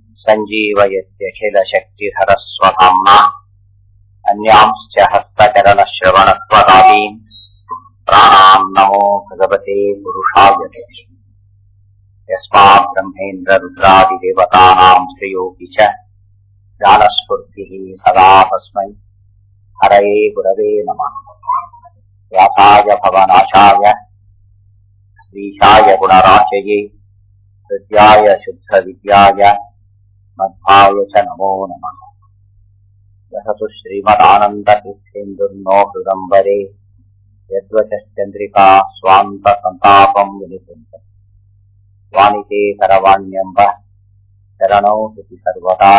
सञ्जीवयत्यखिलशक्तिधरस्वधाम्ना अन्यांश्च हस्तचरणश्रवणत्वदादीन् प्राणान् नमो भगवते पुरुषाय ते यस्मात् ब्रह्मेन्द्ररुद्रादिदेवतानाम् श्रेयोऽपि च ज्ञानस्फूर्तिः सदा तस्मै हरये गुरवे नमः व्यासाय भवनाशाय श्रीशाय गुणराशये हृद्याय शुद्धविद्याय मध्वाय च नमो नमः वसतु श्रीमदानन्दतीर्थेन्दुर्नो हृदम्बरे यद्वचश्चन्द्रिका स्वान्तसन्तापम् विनिकुञ्च वाणिते करवाण्यम्ब शरणौ इति सर्वदा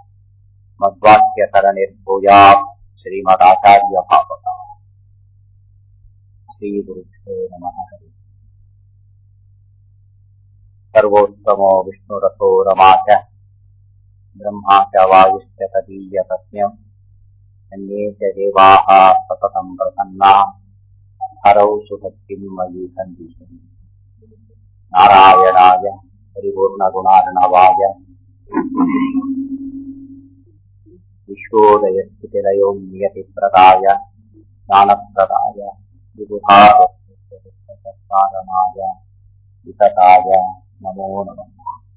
मद्वाक्यसरणिर्भूयात् श्रीमदाचार्यभावता श्रीगुरुभ्यो नमः हरिः सर्वोत्तमो विष्णुरथो रमा च ब्रह्मा च वायुश्च तदीयपत्न्यम् अन्ये च देवाः सततम् प्रसन्ना हरौ सुभक्तिम् मयि सन्दिशन् नारायणाय परिपूर्णगुणार्णवाय विश्वोदयस्थितिलयो नियतिप्रदाय ज्ञानप्रदाय विबुधाकारणाय वितताय नमो नमः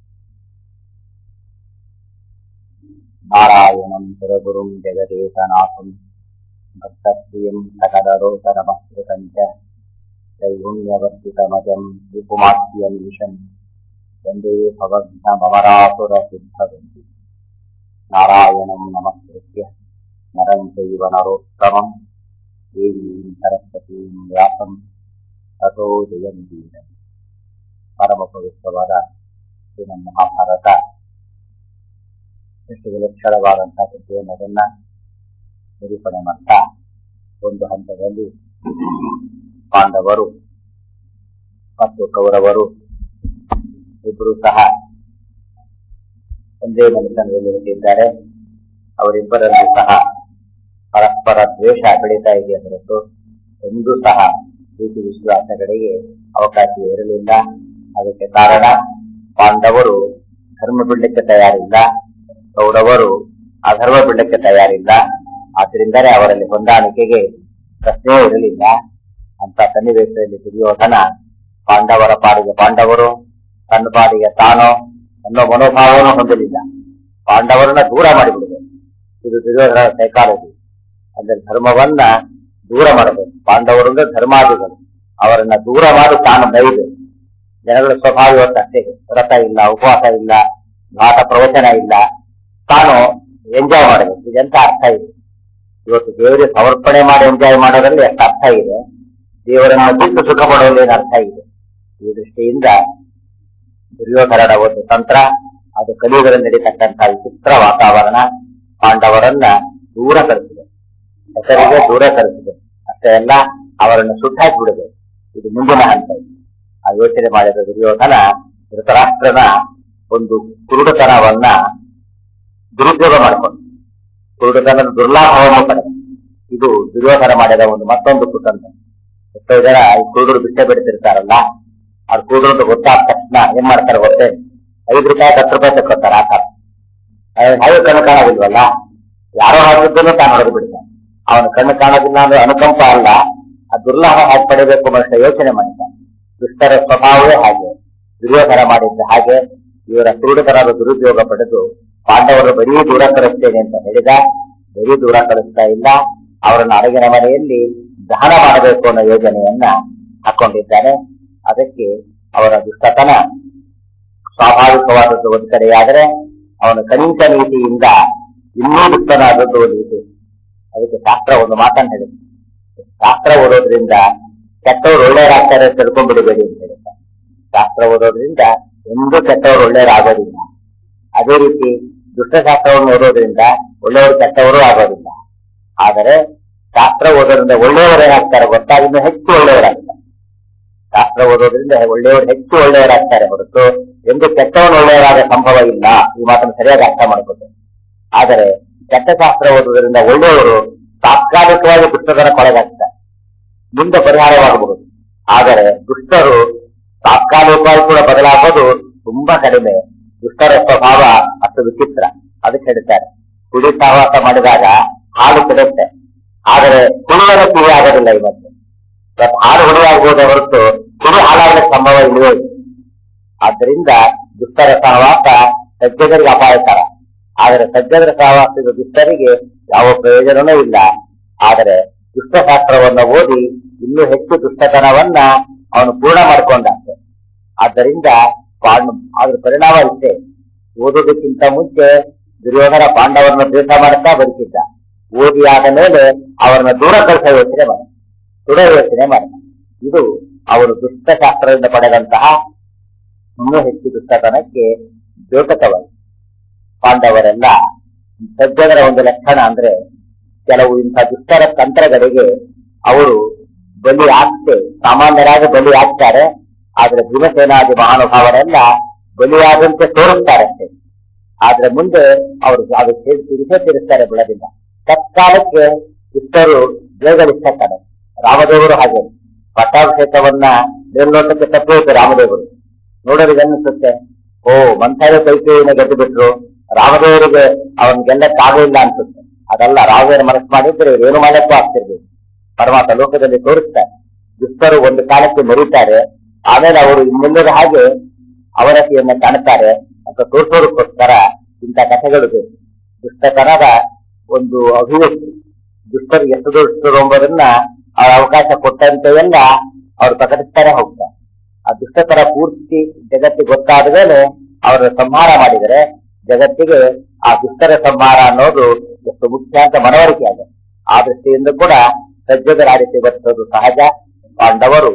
नारायणम् सुरगुरुम् जगदेकनाथम् भक्तप्रियम् सकलरोचनमस्कृतम् च दैगुण्यवर्तितमजम् विपुमाख्यमीशम् वन्दे भवघ्नमरासुरसिद्धवन्ति नारायणम् नमस्कृत्य नरम् चैव नरोत्तमम् देवीम् सरस्वतीम् व्यासम् ततो ಜಯಂತೀರ ಪರಮ ಪವಿತ್ರವಾದ ಶ್ರೀಮನ್ ಮಹಾಭಾರತ ಎಷ್ಟು ವಿಲಕ್ಷಣವಾದಂತಹ ಕೃತಿಯನ್ನು ಅದನ್ನ ನಿರೂಪಣೆ ಮಾಡ್ತಾ ಒಂದು ಹಂತದಲ್ಲಿ ಪಾಂಡವರು ಮತ್ತು ಕೌರವರು ಇಬ್ಬರು ಸಹ ಒಂದೇ ಮನೆತನದಲ್ಲಿ ಹುಟ್ಟಿದ್ದಾರೆ ಅವರಿಬ್ಬರಲ್ಲೂ ಸಹ ಪರಸ್ಪರ ದ್ವೇಷ ಬೆಳೀತಾ ಇದೆ ಹೊರತು ಎಂದೂ ಸಹ ಪ್ರೀತಿ ವಿಶ್ವಾಸಗಳಿಗೆ ಅವಕಾಶ ಇರಲಿಲ್ಲ ಅದಕ್ಕೆ ಕಾರಣ ಪಾಂಡವರು ಧರ್ಮ ಬಿಡಲಿಕ್ಕೆ ತಯಾರಿಲ್ಲ ಕೌರವರು ಅಧರ್ಮ ಬಿಡಲಿಕ್ಕೆ ತಯಾರಿಲ್ಲ ಆದ್ರಿಂದಲೇ ಅವರಲ್ಲಿ ಹೊಂದಾಣಿಕೆಗೆ ಪ್ರಶ್ನೆ ಇರಲಿಲ್ಲ ಅಂತ ಸನ್ನಿವೇಶದಲ್ಲಿ ದುರ್ಯೋಧನ ಪಾಂಡವರ ಪಾಡಿಗೆ ಪಾಂಡವರು ತನ್ನ ಪಾಡಿಗೆ ತಾನು ಅನ್ನೋ ಮನೋಭಾವವನ್ನು ಹೊಂದಲಿಲ್ಲ ಪಾಂಡವರನ್ನ ದೂರ ಮಾಡಿಬಿಡಬೇಕು ಇದು ದುರ್ಯೋಧನ ಸೈಕಾಲಜಿ ಅಂದ್ರೆ ಧರ್ಮವನ್ನ ದೂರ ಮಾಡಬೇಕು ಪಾಂಡವರು ಅಂದ್ರೆ ಧರ್ಮಾದಿಗಳು ಅವರನ್ನ ದೂರ ಮಾಡಿ ತಾನು ಬೈದು ಜನಗಳ ಸ್ವಭಾವ ಇವತ್ತು ಅಷ್ಟೇ ವ್ರತ ಇಲ್ಲ ಉಪವಾಸ ಇಲ್ಲ ಘಾತ ಪ್ರವಚನ ಇಲ್ಲ ತಾನು ಎಂಜಾಯ್ ಮಾಡಬೇಕು ಇದೆಂತ ಅರ್ಥ ಇದೆ ಇವತ್ತು ದೇವರಿಗೆ ಸಮರ್ಪಣೆ ಮಾಡಿ ಎಂಜಾಯ್ ಮಾಡೋದ್ರಲ್ಲಿ ಎಷ್ಟು ಅರ್ಥ ಇದೆ ದೇವರನ್ನ ಬಿಟ್ಟು ಸುಖ ಪಡುವಲ್ಲಿ ಏನು ಅರ್ಥ ಇದೆ ಈ ದೃಷ್ಟಿಯಿಂದ ದುರ್ಯೋಧನದ ಒಂದು ತಂತ್ರ ಅದು ಕಲಿಯುಗದಲ್ಲಿ ನಡೀತಕ್ಕಂತಹ ವಿಚಿತ್ರ ವಾತಾವರಣ ಪಾಂಡವರನ್ನ ದೂರ ಕಳಿಸಿದೆ ಹೆಸರಿಗೆ ದೂರ ಕಳಿಸಿದೆ ಅಷ್ಟೇ ಅಲ್ಲ ಅವರನ್ನು ಸುಟ್ಟಾಕಿ ಬಿಡಬೇಕು ಇದು ಮುಂದಿನ ಹಂತ ಆ ಯೋಚನೆ ಮಾಡಿದ ದುರ್ಯೋಧನ ಧೃತರಾಷ್ಟ್ರನ ಒಂದು ಕುರುಡುತನವನ್ನ ದುರುಪಯೋಗ ಮಾಡಿಕೊಂಡು ಕುರುಡುತನದ ದುರ್ಲಾಭವನ್ನು ಪಡೆದ ಇದು ದುರ್ಯೋಧನ ಮಾಡಿದ ಒಂದು ಮತ್ತೊಂದು ಕುತಂತ್ರ ಎಷ್ಟೋ ಜನ ಈ ಕುರುಡರು ಬಿಟ್ಟೆ ಬಿಡ್ತಿರ್ತಾರಲ್ಲ ಅವ್ರ ಕುರುಡರು ಗೊತ್ತಾದ ತಕ್ಷಣ ಏನ್ ಮಾಡ್ತಾರೆ ಗೊತ್ತೇ ಐದು ರೂಪಾಯಿ ಹತ್ತು ರೂಪಾಯಿ ತಕ್ಕೋತಾರೆ ಆ ತರ ಹಾಗೆ ಕಣ್ಣು ಕಾಣೋದಿಲ್ವಲ್ಲ ಯಾರೋ ಹಾಕಿದ್ದನ್ನು ತಾನು ಹೊಡೆದು ಬಿಡ್ತಾನೆ ಅವನ ಕಣ್ಣು ಕಾಣೋದಿಲ್ಲ ಅಂದ್ರೆ ಅನುಕಂಪ ಅಲ್ಲ ಆ ದುರ್ಲಾಭ ಹಾಕಿ ಪಡೆಯಬೇಕು ಮನುಷ್ಯ ಯೋಚನೆ ಮಾಡಿದ್ದಾನೆ ದುಷ್ಟರ ಸ್ವಭಾವವೇ ಹಾಗೆ ದುರ್ಯೋಧನ ಮಾಡಿದ್ದ ಹಾಗೆ ಇವರ ಕ್ರೂಢತನದ ದುರುಪಯೋಗ ಪಡೆದು ಪಾಂಡವರು ಬರೀ ದೂರ ಕಳಿಸ್ತೇನೆ ಅಂತ ಹೇಳಿದ ಬರೀ ದೂರ ಕಳಿಸ್ತಾ ಇಲ್ಲ ಅವರನ್ನು ಅಡಗಿನ ಮನೆಯಲ್ಲಿ ದಹನ ಮಾಡಬೇಕು ಅನ್ನೋ ಯೋಜನೆಯನ್ನ ಹಾಕೊಂಡಿದ್ದಾನೆ ಅದಕ್ಕೆ ಅವರ ದುಷ್ಟತನ ಸ್ವಾಭಾವಿಕವಾದದ್ದು ಒಂದು ಕಡೆಯಾದರೆ ಅವನ ಕನಿಷ್ಠ ನೀತಿಯಿಂದ ಇನ್ನೂ ದುಷ್ಟನಾದದ್ದು ಒಂದು ರೀತಿ ಅದಕ್ಕೆ ಶಾಸ್ತ್ರ ಒಂದು ಮಾತನ್ನು ಹೇಳಿದೆ ಶಾಸ್ತ್ರ ಓದೋದ್ರಿಂದ ಕೆಟ್ಟವರು ಒಳ್ಳೆಯರಾಗ್ತಾರೆ ಅಂತ ತಿಳ್ಕೊಂಡ್ಬಿಡಬೇಡಿ ಅಂತ ಹೇಳಿದ್ದಾರೆ ಶಾಸ್ತ್ರ ಓದೋದ್ರಿಂದ ಎಂದೂ ಕೆಟ್ಟವರು ಒಳ್ಳೆಯರಾಗೋದಿಲ್ಲ ಅದೇ ರೀತಿ ದುಷ್ಟಶಾಸ್ತ್ರವನ್ನು ಓದೋದ್ರಿಂದ ಒಳ್ಳೆಯವರು ಕೆಟ್ಟವರು ಆಗೋದಿಲ್ಲ ಆದರೆ ಶಾಸ್ತ್ರ ಓದೋದ್ರಿಂದ ಒಳ್ಳೆಯವರೇನಾಗ್ತಾರೆ ಗೊತ್ತಾ ಇನ್ನು ಹೆಚ್ಚು ಒಳ್ಳೆಯವರಾಗ್ತಾರೆ ಶಾಸ್ತ್ರ ಓದೋದ್ರಿಂದ ಒಳ್ಳೆಯವರು ಹೆಚ್ಚು ಒಳ್ಳೆಯವರಾಗ್ತಾರೆ ಹೊರತು ಎಂದು ಕೆಟ್ಟವನು ಒಳ್ಳೆಯವರಾದ ಸಂಭವ ಇಲ್ಲ ಈ ಮಾತನ್ನು ಸರಿಯಾಗಿ ಅರ್ಥ ಮಾಡ್ಕೋಬೇಕು ಆದರೆ ಕೆಟ್ಟ ಶಾಸ್ತ್ರ ಓದುವುದರಿಂದ ಒಳ್ಳೆಯವರು ತಾತ್ಕಾಲಿಕವಾಗಿ ದುಷ್ಟದರ ಕೊಳಗಾಗ್ತಾರೆ ಮುಂದೆ ಪರಿಹಾರವಾಗಬಹುದು ಆದರೆ ದುಷ್ಟರು ತಾತ್ಕಾಲಿಕವಾಗಿ ಕೂಡ ಬದಲಾಗೋದು ತುಂಬಾ ಕಡಿಮೆ ದುಷ್ಟರ ಸ್ವಭಾವ ಅಷ್ಟು ವಿಚಿತ್ರ ಅದಕ್ಕೆ ಹೇಳ್ತಾರೆ ಕುಡಿ ಸಹವಾಸ ಮಾಡಿದಾಗ ಹಾಲು ಕೆಡುತ್ತೆ ಆದರೆ ಕುಡಿಯಲು ಕುಡಿ ಆಗೋದಿಲ್ಲ ಇವತ್ತು ಇವತ್ತು ಹಾಲು ಹುಡಿಯಾಗಬಹುದೇ ಹೊರತು ಕುಡಿ ಹಾಳಾಗಲಿಕ್ಕೆ ಸಂಭವ ಇಲ್ಲವೇ ಇಲ್ಲ ಆದ್ದರಿಂದ ದುಷ್ಟರ ಸಹವಾಸ ಸಜ್ಜನರಿಗೆ ಅಪಾಯಕರ ಆದರೆ ಸಜ್ಜನರ ಸಹವಾಸದ ದುಷ್ಟರಿಗೆ ಯಾವ ಪ್ರಯೋಜನವೂ ಇಲ್ಲ ಆದರೆ ದುಷ್ಟಶಾಸ್ತ್ರವನ್ನು ಓದಿ ಇನ್ನೂ ಹೆಚ್ಚು ದುಷ್ಟತನವನ್ನ ಅವನು ಪೂರ್ಣ ಮಾಡಿಕೊಂಡಂತೆ ಆದ್ದರಿಂದ ಪಾಂಡ ಅದ್ರ ಪರಿಣಾಮ ಇಷ್ಟೇ ಓದುವುದಕ್ಕಿಂತ ಮುಂಚೆ ದುರ್ಯೋಧನ ಪಾಂಡವರನ್ನು ದ್ವೇಷ ಮಾಡುತ್ತಾ ಬದುಕಿದ್ದ ಓದಿ ಆದ ಮೇಲೆ ಅವರನ್ನ ದೂರ ಕಳಿಸೋ ಯೋಚನೆ ಮಾಡ ಸುಡ ಯೋಚನೆ ಮಾಡ ಇದು ಅವರು ದುಷ್ಟಶಾಸ್ತ್ರದಿಂದ ಪಡೆದಂತಹ ಇನ್ನೂ ಹೆಚ್ಚು ದುಷ್ಟತನಕ್ಕೆ ದ್ಯೋತಕವಾಗಿ ಪಾಂಡವರೆಲ್ಲ ಸಜ್ಜನರ ಒಂದು ಲಕ್ಷಣ ಅಂದ್ರೆ ಕೆಲವು ಇಂಥ ದುಷ್ಟರ ತಂತ್ರಗಳಿಗೆ ಅವರು ಬಲಿ ಆಗ್ತೆ ಸಾಮಾನ್ಯರಾಗಿ ಬಲಿ ಆಗ್ತಾರೆ ಆದ್ರೆ ಭೀಮಸೇನಾದಿ ಮಹಾನುಭಾವರೆಲ್ಲ ಬಲಿಯಾದಂತೆ ತೋರಿಸ್ತಾರಷ್ಟೇ ಆದ್ರೆ ಮುಂದೆ ಅವರು ಅದು ತಿರುಸೇ ತಿರುಸ್ತಾರೆ ಬಿಡೋದಿಲ್ಲ ತತ್ಕಾಲಕ್ಕೆ ದುಷ್ಟರು ಜಯಗಳಿಸ್ತಾರೆ ರಾಮದೇವರು ಹಾಗೆ ಪಟ್ಟಾಭಿಷೇಕವನ್ನ ಮೇಲ್ನೋಟಕ್ಕೆ ತಪ್ಪುತ್ತೆ ರಾಮದೇವರು ನೋಡೋರಿಗೆ ಅನ್ನಿಸುತ್ತೆ ಓ ಮಂಥಾಯ ಕೈಕೇಯಿನ ಗೆದ್ದು ಬಿಟ್ರು ರಾಮದೇವರಿಗೆ ಅವನ್ ಗೆಲ್ಲಕ್ಕಾಗಲಿಲ್ಲ ಅನ್ಸುತ್ತೆ ಅದಲ್ಲ ರಾಮದೇವರ ಮನಸ್ಸು ಮಾಡಿದ್ರೆ ಏನು ಮಾಡಕ್ಕೂ ಆಗ್ತಿರ್ಬೇಕು ಪರಮಾತ್ಮ ಲೋಕದಲ್ಲಿ ತೋರಿಸ್ತಾರೆ ದುಷ್ಟರು ಒಂದು ಕಾಲಕ್ಕೆ ಮರೀತಾರೆ ಆಮೇಲೆ ಅವರು ಮುಂದಿನ ಹಾಗೆ ಅವನತಿಯನ್ನ ಕಾಣುತ್ತಾರೆ ಅಂತ ತೋರಿಸೋದಕ್ಕೋಸ್ಕರ ಇಂಥ ಕಥೆಗಳು ಬೇಕು ದುಷ್ಟತನದ ಒಂದು ಅಭಿವ್ಯಕ್ತಿ ದುಷ್ಟರು ಎಷ್ಟು ದುಷ್ಟರು ಎಂಬುದನ್ನ ಅವ್ರ ಅವಕಾಶ ಕೊಟ್ಟಂತೆಲ್ಲ ಅವ್ರು ಪ್ರಕಟಿಸ್ತಾನೆ ಹೋಗ್ತಾರೆ ಆ ದುಷ್ಟತರ ಪೂರ್ತಿ ಜಗತ್ತಿಗೆ ಗೊತ್ತಾದ ಮೇಲೆ ಅವರ ಸಂಹಾರ ಮಾಡಿದರೆ ಜಗತ್ತಿಗೆ ಆ ದುಷ್ಟರ ಸಂಹಾರ ಅನ್ನೋದು ಎಷ್ಟು ಮುಖ್ಯ ಅಂತ ಮನವರಿಕೆ ಆಗ ಆ ದೃಷ್ಟಿಯಿಂದ ಕೂಡ ಸಜ್ಜದರ ಆ ರೀತಿ ಬರ್ತದ್ದು ಸಹಜ ಪಾಂಡವರು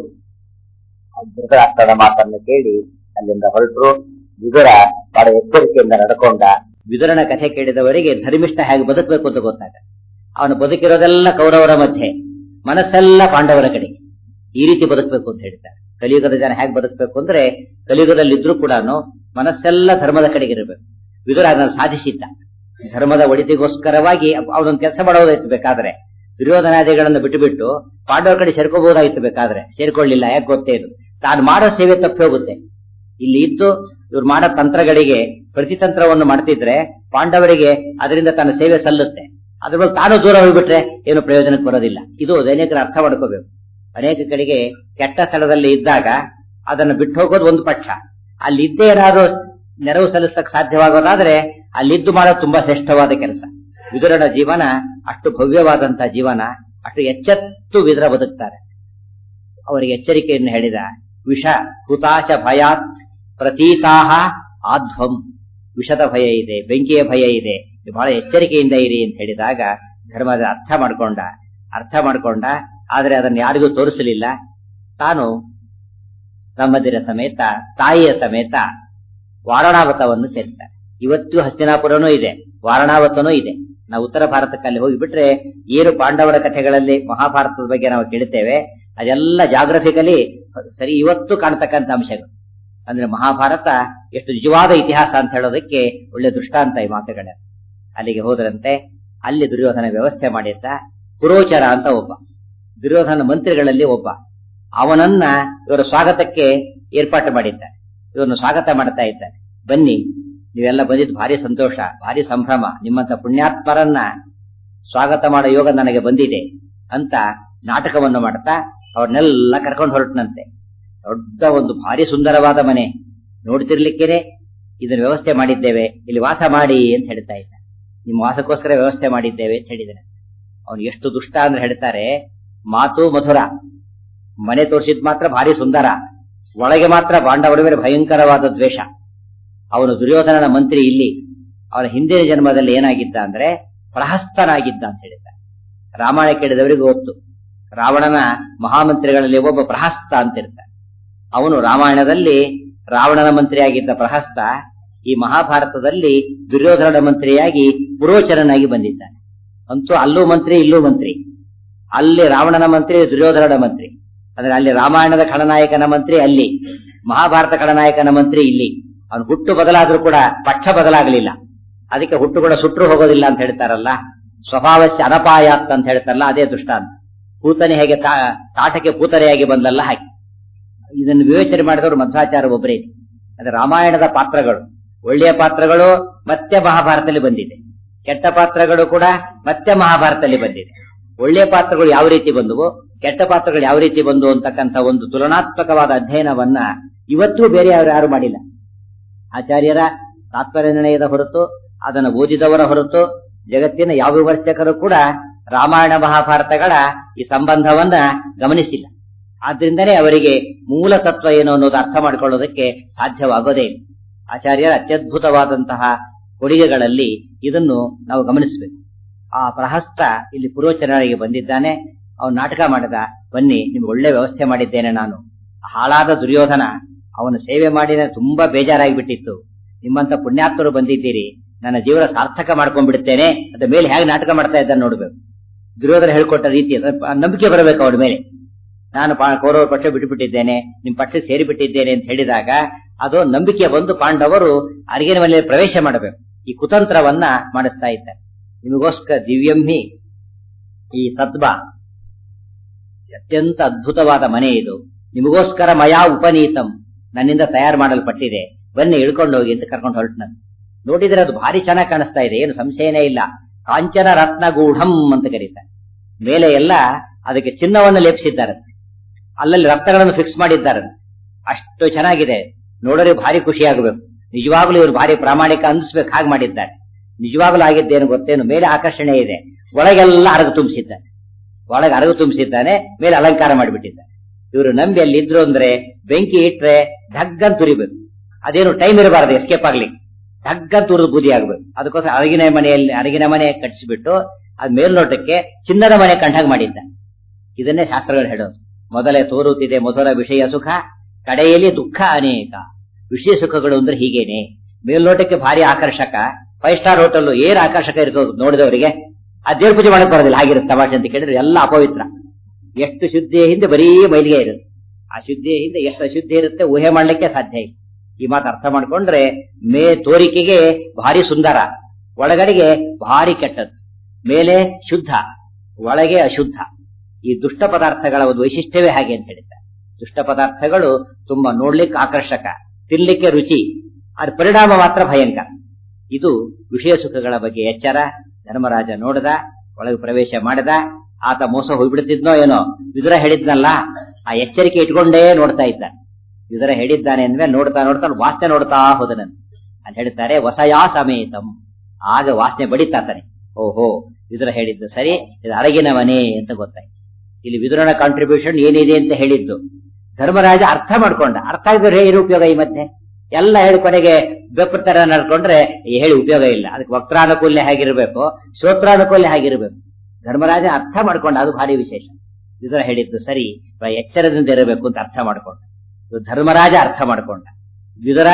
ಧೃತರಾಷ್ಟ್ರದ ಮಾತನ್ನು ಕೇಳಿ ಅಲ್ಲಿಂದ ಹೊರಟರು ವಿದುರ ಬಹಳ ಎಚ್ಚರಿಕೆಯಿಂದ ನಡ್ಕೊಂಡ ವಿದುರನ ಕಥೆ ಕೇಳಿದವರಿಗೆ ಧರ್ಮಿಷ್ಠ ಹೇಗೆ ಬದುಕಬೇಕು ಅಂತ ಗೊತ್ತಾಗ ಅವನು ಬದುಕಿರೋದೆಲ್ಲ ಕೌರವರ ಮಧ್ಯೆ ಮನಸ್ಸೆಲ್ಲ ಪಾಂಡವರ ಕಡೆ ಈ ರೀತಿ ಬದುಕಬೇಕು ಅಂತ ಹೇಳ್ತಾರೆ ಕಲಿಯುಗದ ಜನ ಹೇಗೆ ಬದುಕಬೇಕು ಅಂದ್ರೆ ಕಲಿಯುಗದಲ್ಲಿ ಇದ್ರೂ ಕೂಡ ಮನಸ್ಸೆಲ್ಲ ಧರ್ಮದ ಕಡೆಗಿರಬೇಕು ವಿದುರ ಅದನ್ನು ಸಾಧಿಸಿದ್ದ ಧರ್ಮದ ಒಳಿತಿಗೋಸ್ಕರವಾಗಿ ಅವನೊಂದು ಕೆಲಸ ಮಾಡೋದಾಯ್ತು ಬೇಕಾದ್ರೆ ದುರ್ಯೋಧನಾದಿಗಳನ್ನು ಬಿಟ್ಟು ಬಿಟ್ಟು ಪಾಂಡವರ ಕಡೆ ಸೇರ್ಕೋಬಹುದಾಗಿತ್ತು ಬೇಕಾದ್ರೆ ಸೇರ್ಕೊಳ್ಳಿಲ್ಲ ಯಾಕೆ ಗೊತ್ತೇ ಇದು ತಾನು ಮಾಡೋ ಸೇವೆ ತಪ್ಪಿ ಹೋಗುತ್ತೆ ಇಲ್ಲಿ ಇದ್ದು ಇವ್ರು ಮಾಡೋ ತಂತ್ರಗಳಿಗೆ ಪ್ರತಿತಂತ್ರವನ್ನು ಮಾಡ್ತಿದ್ರೆ ಪಾಂಡವರಿಗೆ ಅದರಿಂದ ತನ್ನ ಸೇವೆ ಸಲ್ಲುತ್ತೆ ಅದ್ರ ಬಗ್ಗೆ ತಾನು ದೂರ ಹೋಗ್ಬಿಟ್ರೆ ಏನು ಪ್ರಯೋಜನಕ್ಕೆ ಬರೋದಿಲ್ಲ ಇದು ಅನೇಕರು ಅರ್ಥ ಮಾಡ್ಕೋಬೇಕು ಅನೇಕ ಕಡೆಗೆ ಕೆಟ್ಟ ಸ್ಥಳದಲ್ಲಿ ಇದ್ದಾಗ ಅದನ್ನು ಬಿಟ್ಟು ಹೋಗೋದು ಒಂದು ಪಕ್ಷ ಅಲ್ಲಿ ಇದ್ದೇ ಏನಾದ್ರು ನೆರವು ಸಲ್ಲಿಸಕ್ ಸಾಧ್ಯವಾಗೋದಾದ್ರೆ ಅಲ್ಲಿದ್ದು ಮಾಡೋದು ತುಂಬಾ ಶ್ರೇಷ್ಠವಾದ ಕೆಲಸ ವಿದುರನ ಜೀವನ ಅಷ್ಟು ಭವ್ಯವಾದಂತಹ ಜೀವನ ಅಷ್ಟು ಎಚ್ಚೆತ್ತು ವಿದುರ ಬದುಕ್ತಾರೆ ಅವರಿಗೆ ಎಚ್ಚರಿಕೆಯನ್ನು ಹೇಳಿದ ವಿಷ ಹುತಾಶ ಭಯಾತ್ ಪ್ರತೀತಾಹ ಆಧ್ವಂ ವಿಷದ ಭಯ ಇದೆ ಬೆಂಕಿಯ ಭಯ ಇದೆ ಬಹಳ ಎಚ್ಚರಿಕೆಯಿಂದ ಇರಿ ಅಂತ ಹೇಳಿದಾಗ ಧರ್ಮದ ಅರ್ಥ ಮಾಡ್ಕೊಂಡ ಅರ್ಥ ಮಾಡ್ಕೊಂಡ ಆದ್ರೆ ಅದನ್ನು ಯಾರಿಗೂ ತೋರಿಸಲಿಲ್ಲ ತಾನು ತಮ್ಮದಿರ ಸಮೇತ ತಾಯಿಯ ಸಮೇತ ವಾರಣಾವತವನ್ನು ಸೇರ್ತಾರೆ ಇವತ್ತು ಹಸ್ತಿನಾಪುರನೂ ಇದೆ ವಾರಣಾವತನೂ ಇದೆ ನಾವು ಉತ್ತರ ಭಾರತಕ್ಕಲ್ಲಿ ಹೋಗಿಬಿಟ್ರೆ ಏನು ಪಾಂಡವರ ಕಥೆಗಳಲ್ಲಿ ಮಹಾಭಾರತದ ಬಗ್ಗೆ ನಾವು ಕೇಳುತ್ತೇವೆ ಅದೆಲ್ಲ ಜಾಗ್ರಫಿಕಲಿ ಸರಿ ಇವತ್ತು ಕಾಣತಕ್ಕಂಥ ಅಂಶಗಳು ಅಂದ್ರೆ ಮಹಾಭಾರತ ಎಷ್ಟು ನಿಜವಾದ ಇತಿಹಾಸ ಅಂತ ಹೇಳೋದಕ್ಕೆ ಒಳ್ಳೆ ದೃಷ್ಟಾಂತ ಈ ಮಾತುಗಳ ಅಲ್ಲಿಗೆ ಹೋದ್ರಂತೆ ಅಲ್ಲಿ ದುರ್ಯೋಧನ ವ್ಯವಸ್ಥೆ ಮಾಡಿದ್ದ ಪುರೋಚರ ಅಂತ ಒಬ್ಬ ದುರ್ಯೋಧನ ಮಂತ್ರಿಗಳಲ್ಲಿ ಒಬ್ಬ ಅವನನ್ನ ಇವರ ಸ್ವಾಗತಕ್ಕೆ ಏರ್ಪಾಟು ಮಾಡಿದ್ದಾರೆ ಇವರನ್ನು ಸ್ವಾಗತ ಮಾಡ್ತಾ ಇದ್ದಾರೆ ಬನ್ನಿ ನೀವೆಲ್ಲ ಬಂದಿದ್ದು ಭಾರಿ ಸಂತೋಷ ಭಾರಿ ಸಂಭ್ರಮ ನಿಮ್ಮಂತ ಪುಣ್ಯಾತ್ಮರನ್ನ ಸ್ವಾಗತ ಮಾಡೋ ಯೋಗ ನನಗೆ ಬಂದಿದೆ ಅಂತ ನಾಟಕವನ್ನು ಮಾಡ್ತಾ ಅವ್ರನ್ನೆಲ್ಲ ಕರ್ಕೊಂಡು ಹೊರಟನಂತೆ ದೊಡ್ಡ ಒಂದು ಭಾರಿ ಸುಂದರವಾದ ಮನೆ ನೋಡ್ತಿರ್ಲಿಕ್ಕೇನೆ ಇದನ್ನ ವ್ಯವಸ್ಥೆ ಮಾಡಿದ್ದೇವೆ ಇಲ್ಲಿ ವಾಸ ಮಾಡಿ ಅಂತ ಹೇಳ್ತಾ ಇದ್ದ ನಿಮ್ಮ ವಾಸಕ್ಕೋಸ್ಕರ ವ್ಯವಸ್ಥೆ ಮಾಡಿದ್ದೇವೆ ಅಂತ ಹೇಳಿದ್ದಾನೆ ಅವನು ಎಷ್ಟು ದುಷ್ಟ ಅಂದ್ರೆ ಹೇಳ್ತಾರೆ ಮಾತು ಮಧುರ ಮನೆ ತೋರಿಸಿದ್ ಮಾತ್ರ ಭಾರಿ ಸುಂದರ ಒಳಗೆ ಮಾತ್ರ ಪಾಂಡವರ ಮೇಲೆ ಭಯಂಕರವಾದ ದ್ವೇಷ ಅವನು ದುರ್ಯೋಧನನ ಮಂತ್ರಿ ಇಲ್ಲಿ ಅವನ ಹಿಂದಿನ ಜನ್ಮದಲ್ಲಿ ಏನಾಗಿದ್ದ ಅಂದ್ರೆ ಪ್ರಹಸ್ತನಾಗಿದ್ದ ಅಂತ ಹೇಳಿದ್ದಾರೆ ರಾಮಾಯಣ ಕೇಳಿದವರಿಗೆ ಗೊತ್ತು ರಾವಣನ ಮಹಾಮಂತ್ರಿಗಳಲ್ಲಿ ಒಬ್ಬ ಪ್ರಹಸ್ತ ಅಂತ ಇರ್ತಾರೆ ಅವನು ರಾಮಾಯಣದಲ್ಲಿ ರಾವಣನ ಮಂತ್ರಿಯಾಗಿದ್ದ ಪ್ರಹಸ್ತ ಈ ಮಹಾಭಾರತದಲ್ಲಿ ದುರ್ಯೋಧನನ ಮಂತ್ರಿಯಾಗಿ ಪುರೋಚರನಾಗಿ ಬಂದಿದ್ದಾನೆ ಅಂತೂ ಅಲ್ಲೂ ಮಂತ್ರಿ ಇಲ್ಲೂ ಮಂತ್ರಿ ಅಲ್ಲಿ ರಾವಣನ ಮಂತ್ರಿ ದುರ್ಯೋಧನನ ಮಂತ್ರಿ ಅಂದ್ರೆ ಅಲ್ಲಿ ರಾಮಾಯಣದ ಖಳನಾಯಕನ ಮಂತ್ರಿ ಅಲ್ಲಿ ಮಹಾಭಾರತ ಖಳನಾಯಕನ ಮಂತ್ರಿ ಇಲ್ಲಿ ಅವನು ಹುಟ್ಟು ಬದಲಾದ್ರೂ ಕೂಡ ಪಕ್ಷ ಬದಲಾಗಲಿಲ್ಲ ಅದಕ್ಕೆ ಹುಟ್ಟು ಕೂಡ ಸುಟ್ಟರು ಹೋಗೋದಿಲ್ಲ ಅಂತ ಹೇಳ್ತಾರಲ್ಲ ಸ್ವಭಾವಸ್ಯ ಅನಪಾಯಾತ್ ಅಂತ ಹೇಳ್ತಾರಲ್ಲ ಅದೇ ದೃಷ್ಟಾಂತ ಪೂತನೆ ಹೇಗೆ ತಾಟಕ್ಕೆ ಪೂತನೆಯಾಗಿ ಬಂದಲ್ಲ ಹಾಗೆ ಇದನ್ನು ವಿವೇಚನೆ ಮಾಡಿದವರು ಮಧ್ವಾಚಾರ್ಯ ಒಬ್ಬರೇ ಅಂದ್ರೆ ರಾಮಾಯಣದ ಪಾತ್ರಗಳು ಒಳ್ಳೆಯ ಪಾತ್ರಗಳು ಮತ್ತೆ ಮಹಾಭಾರತದಲ್ಲಿ ಬಂದಿದೆ ಕೆಟ್ಟ ಪಾತ್ರಗಳು ಕೂಡ ಮತ್ತೆ ಮಹಾಭಾರತದಲ್ಲಿ ಬಂದಿದೆ ಒಳ್ಳೆಯ ಪಾತ್ರಗಳು ಯಾವ ರೀತಿ ಬಂದವು ಕೆಟ್ಟ ಪಾತ್ರಗಳು ಯಾವ ರೀತಿ ಬಂದವು ಅಂತಕ್ಕಂಥ ಒಂದು ತುಲನಾತ್ಮಕವಾದ ಅಧ್ಯಯನವನ್ನ ಇವತ್ತೂ ಬೇರೆ ಯಾರು ಯಾರು ಮಾಡಿಲ್ಲ ಆಚಾರ್ಯರ ತಾತ್ಪರ್ಯ ನಿರ್ಣಯದ ಹೊರತು ಅದನ್ನು ಓದಿದವರ ಹೊರತು ಜಗತ್ತಿನ ಯಾವ ವಿಮರ್ಶಕರು ಕೂಡ ರಾಮಾಯಣ ಮಹಾಭಾರತಗಳ ಈ ಸಂಬಂಧವನ್ನ ಗಮನಿಸಿಲ್ಲ ಆದ್ರಿಂದನೇ ಅವರಿಗೆ ಮೂಲ ತತ್ವ ಏನು ಅನ್ನೋದು ಅರ್ಥ ಮಾಡಿಕೊಳ್ಳೋದಕ್ಕೆ ಸಾಧ್ಯವಾಗೋದೇ ಇಲ್ಲ ಆಚಾರ್ಯರ ಅತ್ಯದ್ಭುತವಾದಂತಹ ಕೊಡುಗೆಗಳಲ್ಲಿ ಇದನ್ನು ನಾವು ಗಮನಿಸಬೇಕು ಆ ಪ್ರಹಸ್ತ ಇಲ್ಲಿ ಪೂರ್ವಚರರಿಗೆ ಬಂದಿದ್ದಾನೆ ಅವನು ನಾಟಕ ಮಾಡಿದ ಬನ್ನಿ ನಿಮ್ಗೆ ಒಳ್ಳೆ ವ್ಯವಸ್ಥೆ ಮಾಡಿದ್ದೇನೆ ನಾನು ಹಾಳಾದ ದುರ್ಯೋಧನ ಅವನ ಸೇವೆ ಮಾಡಿ ನನಗೆ ತುಂಬಾ ಬೇಜಾರಾಗಿ ಬಿಟ್ಟಿತ್ತು ನಿಮ್ಮಂತ ಪುಣ್ಯಾತ್ಮರು ಬಂದಿದ್ದೀರಿ ನನ್ನ ಜೀವನ ಸಾರ್ಥಕ ಮಾಡ್ಕೊಂಡ್ಬಿಡ್ತೇನೆ ಅದ ಮೇಲೆ ಹೇಗೆ ನಾಟಕ ಮಾಡ್ತಾ ಇದ್ದಾನೆ ನೋಡ್ಬೇಕು ದುರ್ಯೋಧನ ಹೇಳ್ಕೊಟ್ಟ ರೀತಿ ಅದು ನಂಬಿಕೆ ಬರಬೇಕು ಅವನ ಮೇಲೆ ನಾನು ಪಾ- ಕೌರವರ ಪಕ್ಷ ಬಿಟ್ಟುಬಿಟ್ಟಿದ್ದೇನೆ ನಿಮ್ ಪಕ್ಷ ಸೇರಿಬಿಟ್ಟಿದ್ದೇನೆ ಅಂತ ಹೇಳಿದಾಗ ಅದು ನಂಬಿಕೆ ಬಂದು ಪಾಂಡವರು ಅರಿಗಿನ ಮೇಲೆ ಪ್ರವೇಶ ಮಾಡಬೇಕು ಈ ಕುತಂತ್ರವನ್ನ ಮಾಡಿಸ್ತಾ ಇದ್ದಾರೆ ನಿಮಗೋಸ್ಕರ ದಿವ್ಯಂಹಿ ಈ ಸದ್ಬ ಅತ್ಯಂತ ಅದ್ಭುತವಾದ ಮನೆ ಇದು ನಿಮಗೋಸ್ಕರ ಮಯಾ ಉಪನೀತಂ ನನ್ನಿಂದ ತಯಾರು ಮಾಡಲ್ಪಟ್ಟಿದೆ ಬನ್ನಿ ಇಳ್ಕೊಂಡು ಹೋಗಿ ಅಂತ ಕರ್ಕೊಂಡು ಹೊರಟನ ನೋಡಿದ್ರೆ ಅದು ಭಾರಿ ಚೆನ್ನಾಗಿ ಕಾಣಿಸ್ತಾ ಇದೆ ಏನು ಸಂಶಯನೇ ಇಲ್ಲ ಕಾಂಚನ ರತ್ನಗೂಢಂ ಅಂತ ಕರೀತಾರೆ ಮೇಲೆ ಎಲ್ಲ ಅದಕ್ಕೆ ಚಿನ್ನವನ್ನು ಲೇಪಿಸಿದ್ದಾರೆ ಅಲ್ಲಲ್ಲಿ ರಕ್ತಗಳನ್ನು ಫಿಕ್ಸ್ ಮಾಡಿದ್ದಾರೆ ಅಷ್ಟು ಚೆನ್ನಾಗಿದೆ ನೋಡೋರಿಗೆ ಭಾರಿ ಖುಷಿ ಆಗಬೇಕು ನಿಜವಾಗ್ಲೂ ಇವರು ಭಾರಿ ಪ್ರಾಮಾಣಿಕ ಅನ್ಸ್ಬೇಕು ಹಾಗೆ ಮಾಡಿದ್ದಾರೆ ನಿಜವಾಗ್ಲೂ ಆಗಿದ್ದೇನು ಗೊತ್ತೇನು ಮೇಲೆ ಆಕರ್ಷಣೆ ಇದೆ ಒಳಗೆಲ್ಲ ಅರಗು ತುಂಬಿಸಿದ್ದಾನೆ ಒಳಗೆ ಅರಗು ತುಂಬಿಸಿದ್ದಾನೆ ಮೇಲೆ ಅಲಂಕಾರ ಮಾಡಿಬಿಟ್ಟಿದ್ದಾನೆ ಇವರು ನಂಬಿ ಅಲ್ಲಿ ಇದ್ರು ಅಂದ್ರೆ ಬೆಂಕಿ ಇಟ್ರೆ ಧಗ್ಗನ್ ತುರಿಬೇಕು ಅದೇನು ಟೈಮ್ ಇರಬಾರದು ಎಸ್ಕೇಪ್ ಆಗ್ಲಿಕ್ಕೆ ಧಗ್ಗನ್ ತುರಿದು ಬೂದಿ ಆಗ್ಬೇಕು ಅದಕ್ಕೋಸ್ಕರ ಅರಗಿನ ಮನೆಯಲ್ಲಿ ಅರಗಿನ ಮನೆ ಕಟ್ಟಿಸಿಬಿಟ್ಟು ಅದ್ ಮೇಲ್ನೋಟಕ್ಕೆ ಚಿನ್ನದ ಮನೆ ಕಂಡಾಗ ಮಾಡಿದ್ದ ಇದನ್ನೇ ಶಾಸ್ತ್ರಗಳು ಹೇಳೋದು ಮೊದಲೇ ತೋರುತ್ತಿದೆ ಮಧುರ ವಿಷಯ ಸುಖ ಕಡೆಯಲ್ಲಿ ದುಃಖ ಅನೇಕ ವಿಷಯ ಸುಖಗಳು ಅಂದ್ರೆ ಹೀಗೇನೆ ಮೇಲ್ನೋಟಕ್ಕೆ ಭಾರಿ ಆಕರ್ಷಕ ಫೈವ್ ಸ್ಟಾರ್ ಹೋಟೆಲ್ ಏನ್ ಆಕರ್ಷಕ ಇರ್ತದೆ ನೋಡಿದವರಿಗೆ ಆ ದೇವ್ರ ಪೂಜೆ ಮಾಡಕ್ ಬರೋದಿಲ್ಲ ಹಾಗಿರುತ್ತೆ ತಮಾಷೆ ಅಂತ ಕೇಳಿದ್ರೆ ಎಲ್ಲ ಅಪವಿತ್ರ ಎಷ್ಟು ಶುದ್ಧಿಯ ಹಿಂದೆ ಬರೀ ಮೈಲಿಗೆ ಇರುತ್ತೆ ಆ ಶುದ್ಧಿಯ ಹಿಂದೆ ಎಷ್ಟು ಅಶುದ್ಧಿ ಇರುತ್ತೆ ಊಹೆ ಮಾಡ್ಲಿಕ್ಕೆ ಸಾಧ್ಯ ಇಲ್ಲ ಈ ಮಾತು ಅರ್ಥ ಮಾಡ್ಕೊಂಡ್ರೆ ಮೇ ತೋರಿಕೆಗೆ ಭಾರಿ ಸುಂದರ ಒಳಗಡೆಗೆ ಭಾರಿ ಕೆಟ್ಟದ್ದು ಮೇಲೆ ಶುದ್ಧ ಒಳಗೆ ಅಶುದ್ಧ ಈ ದುಷ್ಟ ಪದಾರ್ಥಗಳ ಒಂದು ವೈಶಿಷ್ಟ್ಯವೇ ಹಾಗೆ ಅಂತ ಹೇಳಿದ್ದಾರೆ ದುಷ್ಟ ಪದಾರ್ಥಗಳು ತುಂಬಾ ನೋಡ್ಲಿಕ್ಕೆ ಆಕರ್ಷಕ ತಿನ್ಲಿಕ್ಕೆ ರುಚಿ ಅದ್ರ ಪರಿಣಾಮ ಮಾತ್ರ ಭಯಂಕರ ಇದು ವಿಷಯ ಸುಖಗಳ ಬಗ್ಗೆ ಎಚ್ಚರ ಧರ್ಮರಾಜ ನೋಡಿದ ಒಳಗೆ ಪ್ರವೇಶ ಮಾಡಿದ ಆತ ಮೋಸ ಹೋಗ್ಬಿಡ್ತಿದ್ನೋ ಏನೋ ವಿದುರ ಹೇಳಿದ್ನಲ್ಲ ಆ ಎಚ್ಚರಿಕೆ ಇಟ್ಕೊಂಡೇ ನೋಡ್ತಾ ಇದ್ದ ವಿದುರ ಹೇಳಿದ್ದಾನೆ ಅಂದ್ಮೇಲೆ ನೋಡ್ತಾ ನೋಡ್ತಾ ವಾಸನೆ ನೋಡ್ತಾ ಹೋದನಂತ ಅಲ್ಲಿ ಹೇಳ್ತಾರೆ ವಸಯಾ ಸಮೇತಂ ಆಗ ವಾಸನೆ ಬಡಿತಾತಾನೆ ಓಹೋ ವಿದುರ ಹೇಳಿದ್ದು ಸರಿ ಇದು ಅರಗಿನ ಮನೆ ಅಂತ ಗೊತ್ತಾಯ್ತು ಇಲ್ಲಿ ವಿದುರನ ಕಾಂಟ್ರಿಬ್ಯೂಷನ್ ಏನಿದೆ ಅಂತ ಹೇಳಿದ್ದು ಧರ್ಮರಾಜ ಅರ್ಥ ಮಾಡ್ಕೊಂಡ ಅರ್ಥ ಆಗಿದ್ರೆ ಏನು ಉಪಯೋಗ ಈ ಮಧ್ಯೆ ಎಲ್ಲ ಹೇಳಿ ಕೊನೆಗೆ ಬೆಪ್ಪರ ನಡ್ಕೊಂಡ್ರೆ ಈ ಹೇಳಿ ಉಪಯೋಗ ಇಲ್ಲ ಅದಕ್ಕೆ ವಕ್ರಾನುಕೂಲ್ಯ ಹೇಗಿರ್ಬೇಕು ಶ್ರೋತ್ರಾನುಕೂಲ್ಯ ಹೇಗಿರ್ಬೇಕು ಧರ್ಮರಾಜ ಅರ್ಥ ಮಾಡ್ಕೊಂಡ ಅದು ಭಾರಿ ವಿಶೇಷ ವಿದುರ ಹೇಳಿದ್ದು ಸರಿ ಇವ ಎಚ್ಚರದಿಂದ ಇರಬೇಕು ಅಂತ ಅರ್ಥ ಮಾಡ್ಕೊಂಡ ಇದು ಧರ್ಮರಾಜ ಅರ್ಥ ಮಾಡ್ಕೊಂಡ ವಿದುರ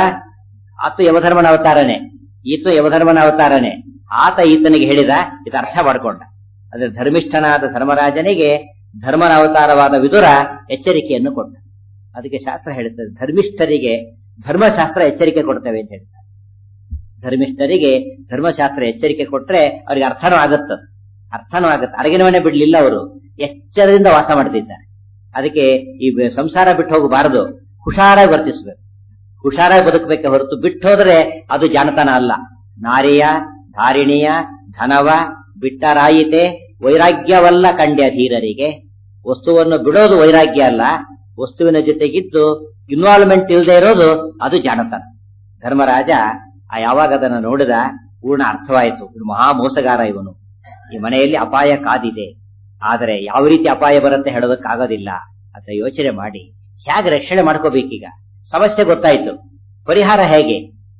ಆತ ಯಮಧರ್ಮನ ಅವತಾರನೆ ಈತ ಯಮಧರ್ಮನ ಅವತಾರನೆ ಆತ ಈತನಿಗೆ ಹೇಳಿದ ಇದು ಅರ್ಥ ಮಾಡ್ಕೊಂಡ ಅದ್ರ ಧರ್ಮಿಷ್ಠನಾದ ಧರ್ಮರಾಜನಿಗೆ ಧರ್ಮನ ಅವತಾರವಾದ ವಿದುರ ಎಚ್ಚರಿಕೆಯನ್ನು ಕೊಟ್ಟ ಅದಕ್ಕೆ ಶಾಸ್ತ್ರ ಹೇಳುತ್ತದೆ ಧರ್ಮಿಷ್ಠರಿಗೆ ಧರ್ಮಶಾಸ್ತ್ರ ಎಚ್ಚರಿಕೆ ಕೊಡ್ತೇವೆ ಅಂತ ಹೇಳ್ತಾರೆ ಧರ್ಮಿಷ್ಠರಿಗೆ ಧರ್ಮಶಾಸ್ತ್ರ ಎಚ್ಚರಿಕೆ ಕೊಟ್ರೆ ಅವ್ರಿಗೆ ಅರ್ಥನೂ ಆಗತ್ತ ಅರ್ಥನೂ ಆಗತ್ತೆ ಅರಗಿನ ಮನೆ ಬಿಡ್ಲಿಲ್ಲ ಅವರು ಎಚ್ಚರದಿಂದ ವಾಸ ಮಾಡ್ತಿದ್ದಾರೆ ಅದಕ್ಕೆ ಈ ಬ- ಸಂಸಾರ ಬಿಟ್ಟು ಹೋಗಬಾರದು ಹುಷಾರಾಗಿ ವರ್ತಿಸ್ಬೇಕು ಹುಷಾರಾಗಿ ಬದುಕಬೇಕೆ ಹೊರತು ಬಿಟ್ಟು ಹೋದ್ರೆ ಅದು ಜಾಣತನ ಅಲ್ಲ ನಾರಿಯ ಧಾರಿಣಿಯ ಧನವ ಬಿಟ್ಟರಾಯಿತೆ ವೈರಾಗ್ಯವಲ್ಲ ಕಂಡ್ಯ ಧೀರರಿಗೆ ವಸ್ತುವನ್ನು ಬಿಡೋದು ವೈರಾಗ್ಯ ಅಲ್ಲ ವಸ್ತುವಿನ ಜೊತೆಗಿದ್ದು ಇನ್ವಾಲ್ವ್ಮೆಂಟ್ ಇಲ್ಲದೆ ಇರೋದು ಅದು ಜಾಣತನ ಧರ್ಮರಾಜ ಆ ಯಾವಾಗ ಅದನ್ನ ನೋಡಿದ ಪೂರ್ಣ ಅರ್ಥವಾಯಿತು ಇವನು ಮಹಾ ಮೋಸಗಾರ ಇವನು ಈ ಮನೆಯಲ್ಲಿ ಅಪಾಯ ಕಾದಿದೆ ಆದರೆ ಯಾವ ರೀತಿ ಅಪಾಯ ಬರುತ್ತೆ ಹೇಳೋದಕ್ಕಾಗೋದಿಲ್ಲ ಅಂತ ಯೋಚನೆ ಮಾಡಿ ಹೇಗೆ ರಕ್ಷಣೆ ಮಾಡ್ಕೋಬೇಕೀಗ ಸಮಸ್ಯೆ ಗೊತ್ತಾಯ್ತು ಪರಿಹಾರ ಹೇಗೆ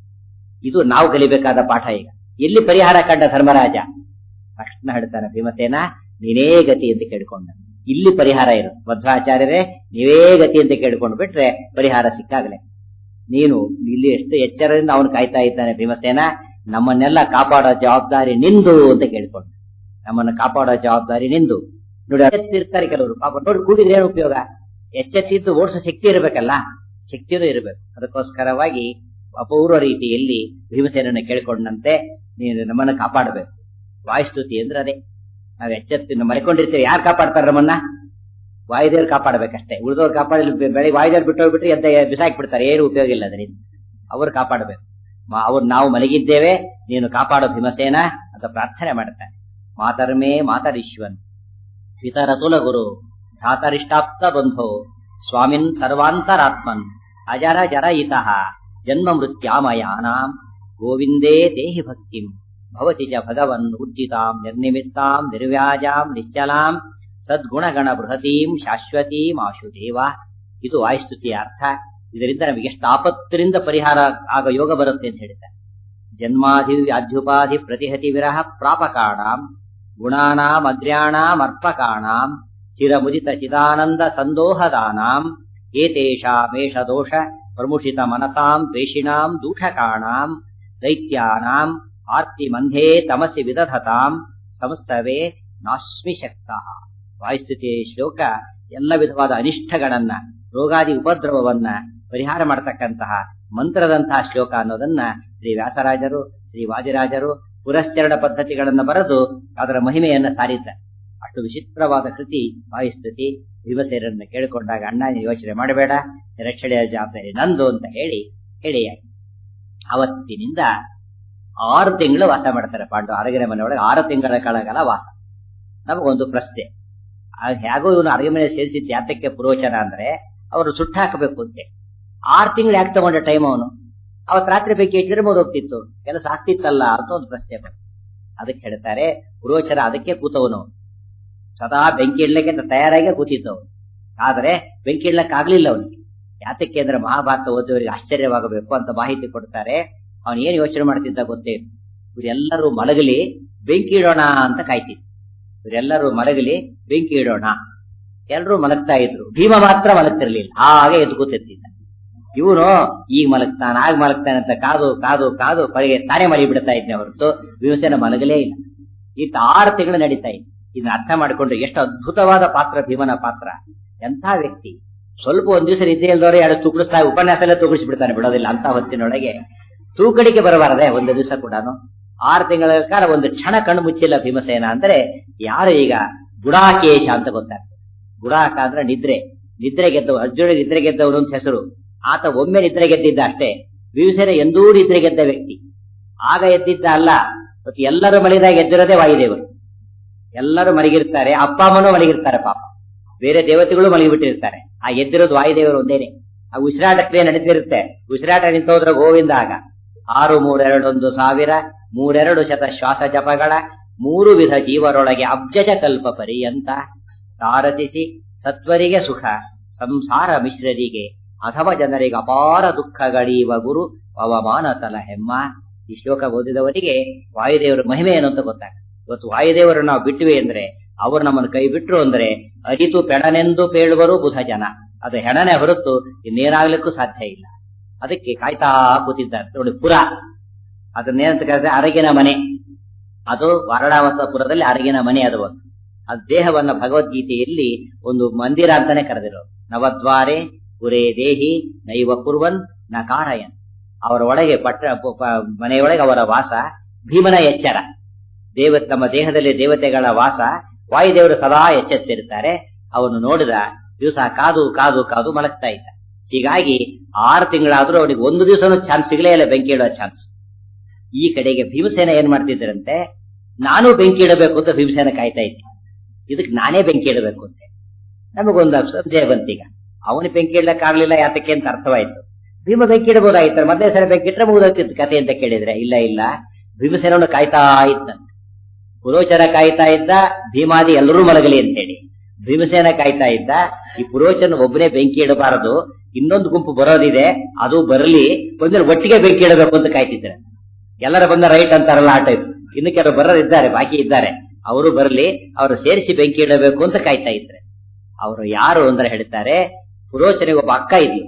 ಇದು ನಾವು ಕಲಿಬೇಕಾದ ಪಾಠ ಈಗ ಎಲ್ಲಿ ಪರಿಹಾರ ಕಂಡ ಧರ್ಮರಾಜ ತಕ್ಷಣ ಹೇಳ್ತಾನೆ ಭೀಮಸೇನ ನೀನೇ ಗತಿ ಅಂತ ಕೇಳ್ಕೊಂಡ ಇಲ್ಲಿ ಪರಿಹಾರ ಇರು ಮಧ್ವಾಚಾರ್ಯರೇ ನೀವೇ ಗತಿ ಅಂತ ಕೇಳ್ಕೊಂಡು ಬಿಟ್ರೆ ಪರಿಹಾರ ಸಿಕ್ಕಾಗಲೇ ನೀನು ಇಲ್ಲಿ ಎಷ್ಟು ಎಚ್ಚರದಿಂದ ಅವನು ಕಾಯ್ತಾ ಇದ್ದಾನೆ ಭೀಮಸೇನ ನಮ್ಮನ್ನೆಲ್ಲ ಕಾಪಾಡೋ ಜವಾಬ್ದಾರಿ ನಿಂದು ಅಂತ ಕೇಳ್ಕೊಂಡು ನಮ್ಮನ್ನು ಕಾಪಾಡೋ ಜವಾಬ್ದಾರಿ ನಿಂದು ನೋಡಿ ಎತ್ತಿರ್ತಾರೆ ಕೆಲವರು ಪಾಪ ನೋಡಿ ಕೂಡಿದ್ರೆ ಏನು ಉಪಯೋಗ ಎಚ್ಚೆತ್ತಿದ್ದು ಓಡಿಸೋ ಶಕ್ತಿ ಇರಬೇಕಲ್ಲ ಶಕ್ತಿನೂ ಇರಬೇಕು ಅದಕ್ಕೋಸ್ಕರವಾಗಿ ಅಪೂರ್ವ ರೀತಿಯಲ್ಲಿ ಭೀಮಸೇನನ್ನು ಕೇಳ್ಕೊಂಡಂತೆ ನೀನು ನಮ್ಮನ್ನು ಕಾಪಾಡಬೇಕು ವಾಯುಸ್ತುತಿ ಅಂದ್ರೆ ಅದೇ ನಾವು ಎಚ್ಚೆತ್ತಿ ನಾವು ಮಲ್ಕೊಂಡಿರ್ತೀವಿ ಯಾರು ಕಾಪಾಡ್ತಾರೆ ನಮ್ಮನ್ನ ವಾಯುದೇವ್ರು ಕಾಪಾಡಬೇಕಷ್ಟೇ ಉಳಿದವ್ರು ಕಾಪಾಡಲಿ ಬೆಳಿಗ್ಗೆ ವಾಯುದೇವ್ರು ಬಿಟ್ಟು ಹೋಗ್ಬಿಟ್ರೆ ಎದ್ದ ಬಿಸಾಕಿ ಬಿಡ್ತಾರೆ ಏನು ಉಪಯೋಗ ಇಲ್ಲ ಅದರಿಂದ ಅವ್ರು ಕಾಪಾಡಬೇಕು ಮಾ- ಅವ್ರು ನಾವು ಮಲಗಿದ್ದೇವೆ ನೀನು ಕಾಪಾಡೋ ಭೀಮಸೇನ ಅಂತ ಪ್ರಾರ್ಥನೆ ಮಾಡ್ತಾನೆ ಮಾತರ್ಮೇ ಮಾತರಿಶ್ವನ್ ಪಿತರತುಲ ಗುರು ಧಾತರಿಷ್ಟಾಪ್ತ ಬಂಧೋ ಸ್ವಾಮಿನ್ ಸರ್ವಾಂತರಾತ್ಮನ್ ಅಜರ ಜರ ಇತಃ ಜನ್ಮ ಮೃತ್ಯಾಮಯಾನಾಂ ಗೋವಿಂದೇ ದೇಹಿ ಭಕ್ತಿಂ ಭವತಿ ಚ ಭಗವನ್ ಉಜ್ಜಿತಾಂ ನಿರ್ನಿಮಿತ್ತಾಂ ನಿರ್ವ್ಯಾಜಾಂ ನಿಶ್ಚಲಾಂ ಸದ್ಗುಣಗಣ ಬೃಹತೀಂ ಶಾಶ್ವತೀಂ ಆಶು ದೇವ ಇದು ವಾಯುಸ್ತುತಿಯ ಅರ್ಥ ಇದರಿಂದ ನಮಗೆ ಎಷ್ಟು ಆಪತ್ತರಿಂದ ಪರಿಹಾರ ಆಗ ಯೋಗ ಬರುತ್ತೆ ಅಂತ ಹೇಳ್ತಾರೆ ಜನ್ಮಾಧಿ ವ್ಯಾಧ್ಯುಪಾಧಿ ಪ್ರತಿಹತಿ ವಿರಹ ಪ್ರಾಪಕಾಣಾಂ ಗುಣಾನಾಂ ಅಗ್ರ್ಯಾಣಾಂ ಅರ್ಪಕಾಣಾಂ ಚಿರಮುದಿತ ಚಿದಾನಂದ ಸಂದೋಹದಾನಾಂ ಏತೇಷಾಮೇಷ ದೋಷ ಪ್ರಮುಷಿತ ಮನಸಾಂ ದ್ವೇಷಿಣಾಂ ದೂಷಕಾಣಾಂ ದೈತ್ಯಾನಾಂ ಆರ್ತಿ ಮಂಧೇ ತಮಸಿ ವಿದಧತಾಂ ಸಂಸ್ತವೇ ನಾಸ್ಮಿ ಶಕ್ತಃ ವಾಯುಸ್ಥಿತಿಯ ಶ್ಲೋಕ ಎಲ್ಲ ವಿಧವಾದ ಅನಿಷ್ಟಗಳನ್ನ ರೋಗಾದಿ ಉಪದ್ರವವನ್ನ ಪರಿಹಾರ ಮಾಡತಕ್ಕಂತಹ ಮಂತ್ರದಂತಹ ಶ್ಲೋಕ ಅನ್ನೋದನ್ನ ಶ್ರೀ ವ್ಯಾಸರಾಜರು ಶ್ರೀ ವಾದಿರಾಜರು ಪುರಶ್ಚರಣ ಪದ್ಧತಿಗಳನ್ನ ಬರೆದು ಅದರ ಮಹಿಮೆಯನ್ನ ಸಾರಿದ್ದಾರೆ ಅಷ್ಟು ವಿಚಿತ್ರವಾದ ಕೃತಿ ವಾಯುಸ್ತುತಿ ಭೀಮಸೇನರನ್ನ ಕೇಳಿಕೊಂಡಾಗ ಅಣ್ಣ ನೀನು ಯೋಚನೆ ಮಾಡಬೇಡ ರಕ್ಷಣೆಯ ಜವಾಬ್ದಾರಿ ನಂದು ಅಂತ ಹೇಳಿ ಹೇಳಿಯಾಗಿ ಅವತ್ತಿನಿಂದ ಆರು ತಿಂಗಳು ವಾಸ ಮಾಡ್ತಾರೆ ಪಾಂಡು ಅರಗಿನ ಮನೆಯೊಳಗೆ ಆರು ತಿಂಗಳ ಕಾಲಕಾಲ ವಾಸ ನಮಗೊಂದು ಪ್ರಶ್ನೆ ಆ ಹೇಗೋ ಇವನು ಅರಗಿನ ಮನೆ ಸೇರಿಸಿದ್ದು ಯಾತಕ್ಕೆ ಪುರೋಚನ ಅಂದ್ರೆ ಅವರು ಸುಟ್ಟ ಹಾಕಬೇಕು ಅಂತೆ ಆರು ತಿಂಗಳು ಯಾಕೆ ತಗೊಂಡ ಟೈಮ್ ಅವನು ಅವತ್ ರಾತ್ರಿ ಬೆಂಕಿ ಇಟ್ಟಿದ್ರೆ ಹೋಗ್ತಿತ್ತು ಕೆಲಸ ಆಗ್ತಿತ್ತಲ್ಲ ಅಂತ ಒಂದು ಪ್ರಶ್ನೆ ಬಂತು ಅದಕ್ಕೆ ಹೇಳ್ತಾರೆ ಪುರೋಚನ ಅದಕ್ಕೆ ಕೂತವನು ಸದಾ ಬೆಂಕಿ ಇಡ್ಲಿಕ್ಕೆ ಅಂತ ತಯಾರಾಗಿ ಕೂತಿದ್ದವನು ಆದ್ರೆ ಬೆಂಕಿ ಇಡ್ಲಕ್ ಆಗ್ಲಿಲ್ಲ ಅವನಿಗೆ ಯಾತಕ್ಕೆ ಅಂದ್ರೆ ಮಹಾಭಾರತ ಓದುವವರಿಗೆ ಆಶ್ಚರ್ಯವಾಗಬೇಕು ಅಂತ ಮಾಹಿತಿ ಕೊಡ್ತಾರೆ ಅವನು ಏನ್ ಯೋಚನೆ ಮಾಡ್ತಿದ್ದ ಗೊತ್ತೇ ಇವರೆಲ್ಲರೂ ಮಲಗಲಿ ಬೆಂಕಿ ಇಡೋಣ ಅಂತ ಕಾಯ್ತಿದ್ರು ಇವರೆಲ್ಲರೂ ಮಲಗಲಿ ಬೆಂಕಿ ಇಡೋಣ ಎಲ್ಲರೂ ಮಲಗ್ತಾ ಇದ್ರು ಭೀಮ ಮಾತ್ರ ಮಲಗ್ತಿರ್ಲಿಲ್ಲ ಹಾಗೆ ಎದ್ದು ಕೂತಿರ್ತಿದ್ದ ಇವನು ಈಗ ಮಲಗ್ತಾನ ಆಗ ಮಲಗ್ತಾನೆ ಅಂತ ಕಾದು ಕಾದು ಕಾದು ಕೊನೆಗೆ ತಾನೇ ಮಲಿ ಬಿಡ್ತಾ ಇದ್ದೆ ಹೊರತು ಭೀಮಸೇನ ಮಲಗಲೇ ಇಲ್ಲ ಇತ್ತ ಆರು ತಿಂಗಳು ನಡೀತಾ ಇತ್ತು ಇದನ್ನ ಅರ್ಥ ಮಾಡಿಕೊಂಡು ಎಷ್ಟು ಅದ್ಭುತವಾದ ಪಾತ್ರ ಭೀಮನ ಪಾತ್ರ ಎಂಥ ವ್ಯಕ್ತಿ ಸ್ವಲ್ಪ ಒಂದ್ ದಿವಸ ನಿದ್ದೆ ಇಲ್ದವ್ರೆ ಎರಡು ತೂಕಡಿಸ್ತಾ ಉಪನ್ಯಾಸ ಎಲ್ಲ ತೂಕಡಿಸ್ಬಿಡ್ತಾನೆ ಬಿಡೋದಿಲ್ಲ ಅಂತ ಹೊತ್ತಿನೊಳಗೆ ತೂಕಡಿಕೆ ಬರಬಾರದೆ ಒಂದು ದಿವಸ ಕೂಡ ಆರು ತಿಂಗಳ ಕಾಲ ಒಂದು ಕ್ಷಣ ಕಣ್ಣು ಮುಚ್ಚಿಲ್ಲ ಭೀಮಸೇನ ಅಂದ್ರೆ ಯಾರು ಈಗ ಗುಡಾಕೇಶ ಅಂತ ಗೊತ್ತಾಗ್ತದೆ ಗುಡಾಕ ಅಂದ್ರೆ ನಿದ್ರೆ ನಿದ್ರೆ ಗೆದ್ದವ ಅರ್ಜುನ ನಿದ್ರೆ ಗೆದ್ದವನು ಅಂತ ಹೆಸರು ಆತ ಒಮ್ಮೆ ನಿದ್ರೆ ಗೆದ್ದಿದ್ದ ಅಷ್ಟೇ ಭೀಮಸೇನ ಎಂದೂ ನಿದ್ರೆ ಗೆದ್ದ ವ್ಯಕ್ತಿ ಆಗ ಎದ್ದಿದ್ದ ಅಲ್ಲ ಮತ್ತು ಎಲ್ಲರೂ ಮಲಗಿದಾಗ ಎದ್ದಿರೋದೇ ವಾಯುದೇವರು ಎಲ್ಲರೂ ಮಲಗಿರ್ತಾರೆ ಅಪ್ಪ ಅಮ್ಮನೂ ಮಲಗಿರ್ತಾರೆ ಪಾಪ ಬೇರೆ ದೇವತೆಗಳು ಮಲಗಿಬಿಟ್ಟಿರ್ತಾರೆ ಆ ಎದ್ದಿರೋದು ವಾಯುದೇವರು ಒಂದೇನೆ ಆ ಉಸಿರಾಟ ಕ್ರಿಯೆ ನಡೀತಿರುತ್ತೆ ಉಸಿರಾಟ ನಿಂತೋದ್ರ ಗೋವಿಂದ ಆಗ ಆರು ಮೂರೆರಡೊಂದು ಸಾವಿರ ಮೂರೆರಡು ಶತ ಶ್ವಾಸ ಜಪಗಳ ಮೂರು ವಿಧ ಜೀವರೊಳಗೆ ಅಬ್ಜಜ ಕಲ್ಪ ಪರ್ಯಂತ ತಾರತಿಸಿ ಸತ್ವರಿಗೆ ಸುಖ ಸಂಸಾರ ಮಿಶ್ರರಿಗೆ ಅಥವಾ ಜನರಿಗೆ ಅಪಾರ ದುಃಖಗಳೀವ ಗುರು ಪವಮಾನಸಲ ಹೆಮ್ಮ ಈ ಶ್ಲೋಕ ಓದಿದವರಿಗೆ ವಾಯುದೇವರ ಮಹಿಮೆ ಏನು ಅಂತ ಗೊತ್ತಾಗ ಇವತ್ತು ವಾಯುದೇವರು ನಾವು ಬಿಟ್ವಿ ಅಂದ್ರೆ ಅವರು ನಮ್ಮನ್ನು ಕೈ ಬಿಟ್ರು ಅಂದ್ರೆ ಅರಿತು ಪೆಣನೆಂದು ಪೇಳುವರು ಬುಧ ಜನ ಅದು ಹೆಣನೆ ಹೊರತು ಇನ್ನೇನಾಗ್ಲಿಕ್ಕೂ ಸಾಧ್ಯ ಇಲ್ಲ ಅದಕ್ಕೆ ಕಾಯ್ತಾ ಕೂತಿದ್ದಾರೆ ನೋಡಿ ಪುರ ಅದನ್ನೇನಂತ ಕರೆದ್ರೆ ಅರಗಿನ ಮನೆ ಅದು ವಾರಣಾವತಪುರದಲ್ಲಿ ಅರಗಿನ ಮನೆ ಅದು ಒಂದು ಅದು ದೇಹವನ್ನ ಭಗವದ್ಗೀತೆಯಲ್ಲಿ ಒಂದು ಮಂದಿರ ಅಂತಾನೆ ಕರೆದಿರೋ ನವದ್ವಾರೆ ಪುರೇ ದೇಹಿ ನೈವ ಕುರ್ವನ್ ನ ಕಾರಯನ್ ಅವರ ಒಳಗೆ ಪಟ್ಟ ಪ- ಪ- ಮನೆಯೊಳಗೆ ಅವರ ವಾಸ ಭೀಮನ ಎಚ್ಚರ ದೇವ ತಮ್ಮ ದೇಹದಲ್ಲಿ ದೇವತೆಗಳ ವಾಸ ವಾಯುದೇವರು ಸದಾ ಎಚ್ಚೆತ್ತಿರ್ತಾರೆ ಅವನು ನೋಡಿದ ದಿವಸ ಕಾದು ಕಾದು ಕಾದು ಮಲಗ್ತಾ ಇದ್ದ ಹೀಗಾಗಿ ಆರು ತಿಂಗಳಾದ್ರೂ ಅವನಿಗೆ ಒಂದು ದಿವಸನೂ ಚಾನ್ಸ್ ಸಿಗಲೇ ಇಲ್ಲ ಬೆಂಕಿ ಇಡೋ ಚಾನ್ಸ್ ಈ ಕಡೆಗೆ ಭೀಮಸೇನ ಏನ್ ಮಾಡ್ತಿದ್ದರಂತೆ ನಾನು ಬೆಂಕಿ ಇಡಬೇಕು ಅಂತ ಭೀಮಸೇನ ಕಾಯ್ತಾ ಇದ್ದೆ ಇದಕ್ಕೆ ನಾನೇ ಬೆಂಕಿ ಇಡಬೇಕು ಅಂತ ನಮಗೊಂದು ಸಂಶಯ ಬಂತೀಗ ಅವನು ಬೆಂಕಿ ಇಡ್ಲಕ್ ಆಗ್ಲಿಲ್ಲ ಯಾತಕ್ಕೆ ಅಂತ ಅರ್ಥವಾಯ್ತು ಭೀಮ ಬೆಂಕಿ ಇಡಬಹುದಾಗಿತ್ತು ಮೊದಲೇ ಸರಿ ಬೆಂಕಿ ಇಟ್ರೆ ಮುಗಿದೋಗ್ತಿತ್ತು ಕತೆ ಅಂತ ಕೇಳಿದ್ರೆ ಇಲ್ಲ ಇಲ್ಲ ಭೀಮಸೇನವನ್ನು ಕಾಯ್ತಾ ಇದ್ದಂತೆ ಪುರೋಚನ ಕಾಯ್ತಾ ಇದ್ದ ಭೀಮಾದಿ ಎಲ್ಲರೂ ಮಲಗಲಿ ಅಂತೇಳಿ ಭೀಮಸೇನ ಕಾಯ್ತಾ ಇದ್ದ ಈ ಪುರೋಚನ ಒಬ್ಬನೇ ಬೆಂಕಿ ಇಡಬಾರದು ಇನ್ನೊಂದು ಗುಂಪು ಬರೋದಿದೆ ಅದು ಬರಲಿ ಬಂದ್ರೆ ಒಟ್ಟಿಗೆ ಬೆಂಕಿ ಇಡಬೇಕು ಅಂತ ಕಾಯ್ತಿದ್ರೆ ಎಲ್ಲರ ಬಂದ ರೈಟ್ ಅಂತಾರಲ್ಲ ಆ ಟೈಪ್ ಇನ್ನು ಕೆಲವರು ಬರೋರು ಇದ್ದಾರೆ ಬಾಕಿ ಇದ್ದಾರೆ ಅವರು ಬರಲಿ ಅವರು ಸೇರಿಸಿ ಬೆಂಕಿ ಇಡಬೇಕು ಅಂತ ಕಾಯ್ತಾ ಇದ್ರೆ ಅವರು ಯಾರು ಅಂದ್ರೆ ಹೇಳ್ತಾರೆ ಪುರೋಚನೆಗೆ ಒಬ್ಬ ಅಕ್ಕ ಇದ್ಲು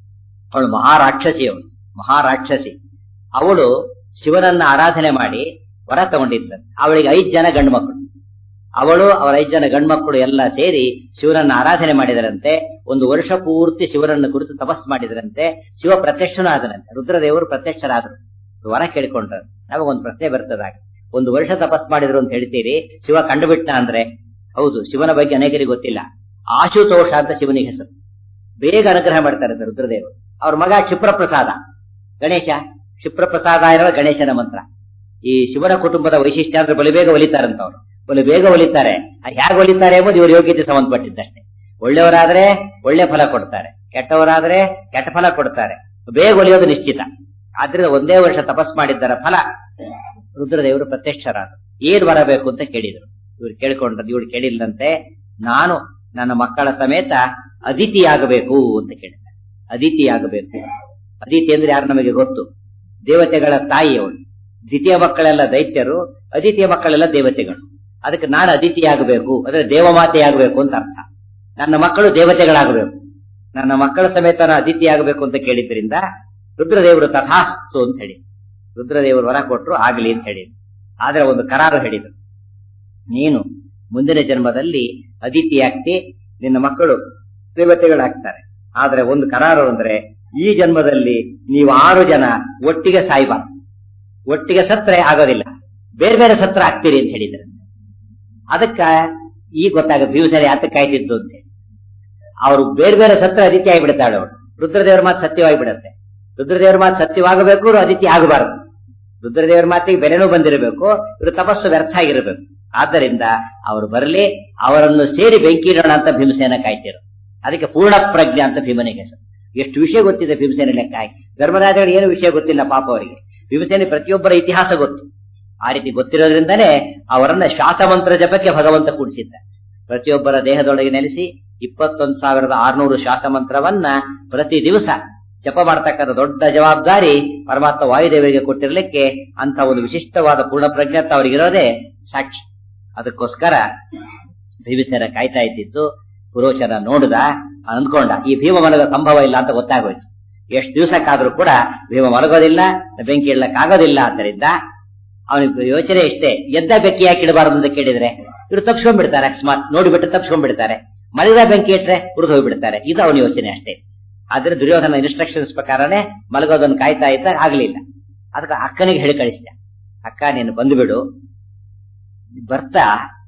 ಅವಳು ಮಹಾರಾಕ್ಷಸಿ ಅವಳು ಮಹಾರಾಕ್ಷಸಿ ಅವಳು ಶಿವನನ್ನ ಆರಾಧನೆ ಮಾಡಿ ವರ ತಗೊಂಡಿದ್ದ ಅವಳಿಗೆ ಐದ್ ಜನ ಗಂಡು ಮಕ್ಕಳು ಅವಳು ಅವರ ಐದ್ ಜನ ಗಂಡು ಮಕ್ಕಳು ಎಲ್ಲ ಸೇರಿ ಶಿವನನ್ನ ಆರಾಧನೆ ಮಾಡಿದರಂತೆ ಒಂದು ವರ್ಷ ಪೂರ್ತಿ ಶಿವನನ್ನು ಕುರಿತು ತಪಸ್ ಮಾಡಿದರಂತೆ ಶಿವ ಪ್ರತ್ಯಕ್ಷನೂ ಆದನಂತೆ ರುದ್ರದೇವರು ಪ್ರತ್ಯಕ್ಷರಾದರು ವರ ಕೇಳಿಕೊಂಡ್ರು ನಮಗೊಂದು ಪ್ರಶ್ನೆ ಬರ್ತದಾಗ ಒಂದು ವರ್ಷ ತಪಸ್ ಮಾಡಿದ್ರು ಅಂತ ಹೇಳ್ತೀರಿ ಶಿವ ಕಂಡುಬಿಟ್ಟ ಅಂದ್ರೆ ಹೌದು ಶಿವನ ಬಗ್ಗೆ ಅನೇಕರಿಗೆ ಗೊತ್ತಿಲ್ಲ ಆಶುತೋಷ ಅಂತ ಶಿವನಿಗೆ ಹೆಸರು ಬೇಗ ಅನುಗ್ರಹ ಮಾಡ್ತಾರೆ ಅಂತ ರುದ್ರದೇವರು ಅವ್ರ ಮಗ ಕ್ಷಿಪ್ರಪ್ರಸಾದ ಗಣೇಶ ಕ್ಷಿಪ್ರಪ್ರಸಾದ ಇರೋ ಗಣೇಶನ ಮಂತ್ರ ಈ ಶಿವನ ಕುಟುಂಬದ ವೈಶಿಷ್ಟ್ಯ ಅಂದ್ರೆ ಬಲು ಬೇಗ ಒಲಿತಾರಂತ ಅವರು ಬಲು ಬೇಗ ಒಲಿತಾರೆ ಹೇಗೆ ಒಲಿತಾರೆ ಎಂಬುದು ಇವ್ರ ಯೋಗ್ಯತೆ ಸಂಬಂಧಪಟ್ಟಿದ್ದಷ್ಟೇ ಒಳ್ಳೆಯವರಾದ್ರೆ ಒಳ್ಳೆ ಫಲ ಕೊಡ್ತಾರೆ ಕೆಟ್ಟವರಾದ್ರೆ ಕೆಟ್ಟ ಫಲ ಕೊಡ್ತಾರೆ ಬೇಗ ಒಲಿಯೋದು ನಿಶ್ಚಿತ ಆದ್ರಿಂದ ಒಂದೇ ವರ್ಷ ತಪಸ್ ಮಾಡಿದ್ದರ ಫಲ ರುದ್ರದೇವರು ಪ್ರತ್ಯಕ್ಷರಾದ ಏನ್ ಬರಬೇಕು ಅಂತ ಕೇಳಿದ್ರು ಇವ್ರು ಕೇಳ್ಕೊಂಡ್ರದ್ದು ಇವ್ರು ಕೇಳಿಲ್ಲಂತೆ ನಾನು ನನ್ನ ಮಕ್ಕಳ ಸಮೇತ ಅದಿತಿಯಾಗಬೇಕು ಅಂತ ಕೇಳಿದ್ದಾರೆ ಅದಿತಿಯಾಗಬೇಕು ಅದಿತಿ ಅಂದ್ರೆ ಯಾರು ನಮಗೆ ಗೊತ್ತು ದೇವತೆಗಳ ತಾಯಿ ಅವಳು ದ್ವಿತೀಯ ಮಕ್ಕಳೆಲ್ಲ ದೈತ್ಯರು ಅದಿತಿಯ ಮಕ್ಕಳೆಲ್ಲ ದೇವತೆಗಳು ಅದಕ್ಕೆ ನಾನು ಅದಿತಿಯಾಗಬೇಕು ಅಂದ್ರೆ ದೇವಮಾತೆಯಾಗಬೇಕು ಅಂತ ಅರ್ಥ ನನ್ನ ಮಕ್ಕಳು ದೇವತೆಗಳಾಗಬೇಕು ನನ್ನ ಮಕ್ಕಳ ಸಮೇತ ನಾನು ಅದಿತಿಯಾಗಬೇಕು ಅಂತ ಕೇಳಿದ್ರಿಂದ ರುದ್ರದೇವರು ತಥಾಸ್ತು ಅಂತ ಹೇಳಿ ರುದ್ರದೇವರು ವರ ಕೊಟ್ರು ಆಗಲಿ ಅಂತ ಹೇಳಿದ್ರು ಆದ್ರೆ ಒಂದು ಕರಾರು ಹೇಳಿದ್ರು ನೀನು ಮುಂದಿನ ಜನ್ಮದಲ್ಲಿ ಅದಿತಿಯಾಗ್ತಿ ನಿನ್ನ ಮಕ್ಕಳು ದೇವತೆಗಳಾಗ್ತಾರೆ ಆದ್ರೆ ಒಂದು ಕರಾರು ಅಂದ್ರೆ ಈ ಜನ್ಮದಲ್ಲಿ ನೀವು ಆರು ಜನ ಒಟ್ಟಿಗೆ ಸಾಯ್ಬಾರ್ದು ಒಟ್ಟಿಗೆ ಸತ್ರೆ ಆಗೋದಿಲ್ಲ ಬೇರೆ ಬೇರೆ ಸತ್ರ ಆಗ್ತೀರಿ ಅಂತ ಹೇಳಿದ್ರು ಅದಕ್ಕ ಈಗ ಗೊತ್ತಾಗುತ್ತೆ ಭೀಮಸೇನ ಯಾತಕ್ಕೆ ಕಾಯ್ತಿದ್ದು ಅಂತ ಹೇಳಿ ಅವರು ಬೇರೆ ಬೇರೆ ಸತ್ರ ಅದಿತಿ ಆಗಿಬಿಡ್ತಾಳೆ ಅವಳು ರುದ್ರದೇವರ ಮಾತು ಸತ್ಯವಾಗಿ ಬಿಡುತ್ತೆ ರುದ್ರದೇವರ ಮಾತು ಸತ್ಯವಾಗಬೇಕು ಅದಿತಿ ಆಗಬಾರದು ರುದ್ರದೇವರ ಮಾತಿಗೆ ಬೆಲೆನೂ ಬಂದಿರಬೇಕು ಇವರು ತಪಸ್ಸು ವ್ಯರ್ಥ ಆಗಿರಬೇಕು ಆದ್ದರಿಂದ ಅವರು ಬರಲಿ ಅವರನ್ನು ಸೇರಿ ಬೆಂಕಿ ಇಡೋಣ ಅಂತ ಭೀಮಸೇನ ಕಾಯ್ತಿರು ಅದಕ್ಕೆ ಪೂರ್ಣ ಪ್ರಜ್ಞೆ ಅಂತ ಭೀಮನಿಗೆ ಹೆಸರು ಎಷ್ಟು ವಿಷಯ ಗೊತ್ತಿದೆ ಭೀಮಸೇನ ಲೆಕ್ಕ ಹಾಕಿ ಧರ್ಮರಾಜರಿಗೆ ಏನು ವಿಷಯ ಗೊತ್ತಿಲ್ಲ ಪಾಪ ಅವರಿಗೆ ಭೀಮಸೇನೆ ಪ್ರತಿಯೊಬ್ಬರ ಇತಿಹಾಸ ಗೊತ್ತು ಆ ರೀತಿ ಗೊತ್ತಿರೋದ್ರಿಂದನೇ ಅವರನ್ನ ಶ್ವಾಸಮಂತ್ರ ಜಪಕ್ಕೆ ಭಗವಂತ ಕೂಡಿಸಿದ್ದ ಪ್ರತಿಯೊಬ್ಬರ ದೇಹದೊಳಗೆ ನೆಲೆಸಿ ಇಪ್ಪತ್ತೊಂದು ಸಾವಿರದ ಆರ್ನೂರು ಶ್ವಾಸಮಂತ್ರವನ್ನ ಪ್ರತಿ ದಿವಸ ಜಪ ಮಾಡ್ತಕ್ಕಂಥ ದೊಡ್ಡ ಜವಾಬ್ದಾರಿ ಪರಮಾತ್ಮ ವಾಯುದೇವರಿಗೆ ಕೊಟ್ಟಿರ್ಲಿಕ್ಕೆ ಅಂತ ಒಂದು ವಿಶಿಷ್ಟವಾದ ಪೂರ್ಣ ಪ್ರಜ್ಞಾತ ಅವರಿಗಿರೋದೇ ಸಾಕ್ಷಿ ಅದಕ್ಕೋಸ್ಕರ ಭೀಮಸೇನ ಕಾಯ್ತಾ ಇದ್ದಿದ್ದು ಪುರೋಚನ ನೋಡಿದ ಅಂದ್ಕೊಂಡ ಈ ಭೀಮ ಮಲಗ ಸಂಭವ ಇಲ್ಲ ಅಂತ ಗೊತ್ತಾಗೋಯ್ತು ಎಷ್ಟು ದಿವಸಕ್ಕಾದ್ರೂ ಕೂಡ ಭೀಮ ಮಲಗೋದಿಲ್ಲ ಬೆಂಕಿ ಇಡ್ಲಕ್ಕಾಗೋದಿಲ್ಲ ಆದ್ದರಿಂದ ಅವನಿಗೆ ಯೋಚನೆ ಇಷ್ಟೇ ಎದ್ದ ಬೆಂಕಿ ಯಾಕೆ ಇಡಬಾರದು ಅಂತ ಕೇಳಿದ್ರೆ ಇವರು ತಪ್ಸ್ಕೊಂಡ್ಬಿಡ್ತಾರೆ ಅಕಸ್ಮಾತ್ ನೋಡಿಬಿಟ್ಟು ತಪ್ಸ್ಕೊಂಡ್ಬಿಡ್ತಾರೆ ಮಲಗಿದ ಬೆಂಕಿ ಇಟ್ರೆ ಉರಿದು ಹೋಗ್ಬಿಡ್ತಾರೆ ಇದು ಅವನ ಯೋಚನೆ ಅಷ್ಟೇ ಆದ್ರೆ ದುರ್ಯೋಧನ ಇನ್ಸ್ಟ್ರಕ್ಷನ್ಸ್ ಪ್ರಕಾರನೇ ಮಲಗೋದನ್ನು ಕಾಯ್ತಾ ಇದ್ದ ಆಗ್ಲಿಲ್ಲ ಅದಕ್ಕೆ ಅಕ್ಕನಿಗೆ ಹೇಳಿ ಕಳಿಸಿದೆ ಅಕ್ಕ ನೀನು ಬಂದುಬಿಡು ಬರ್ತಾ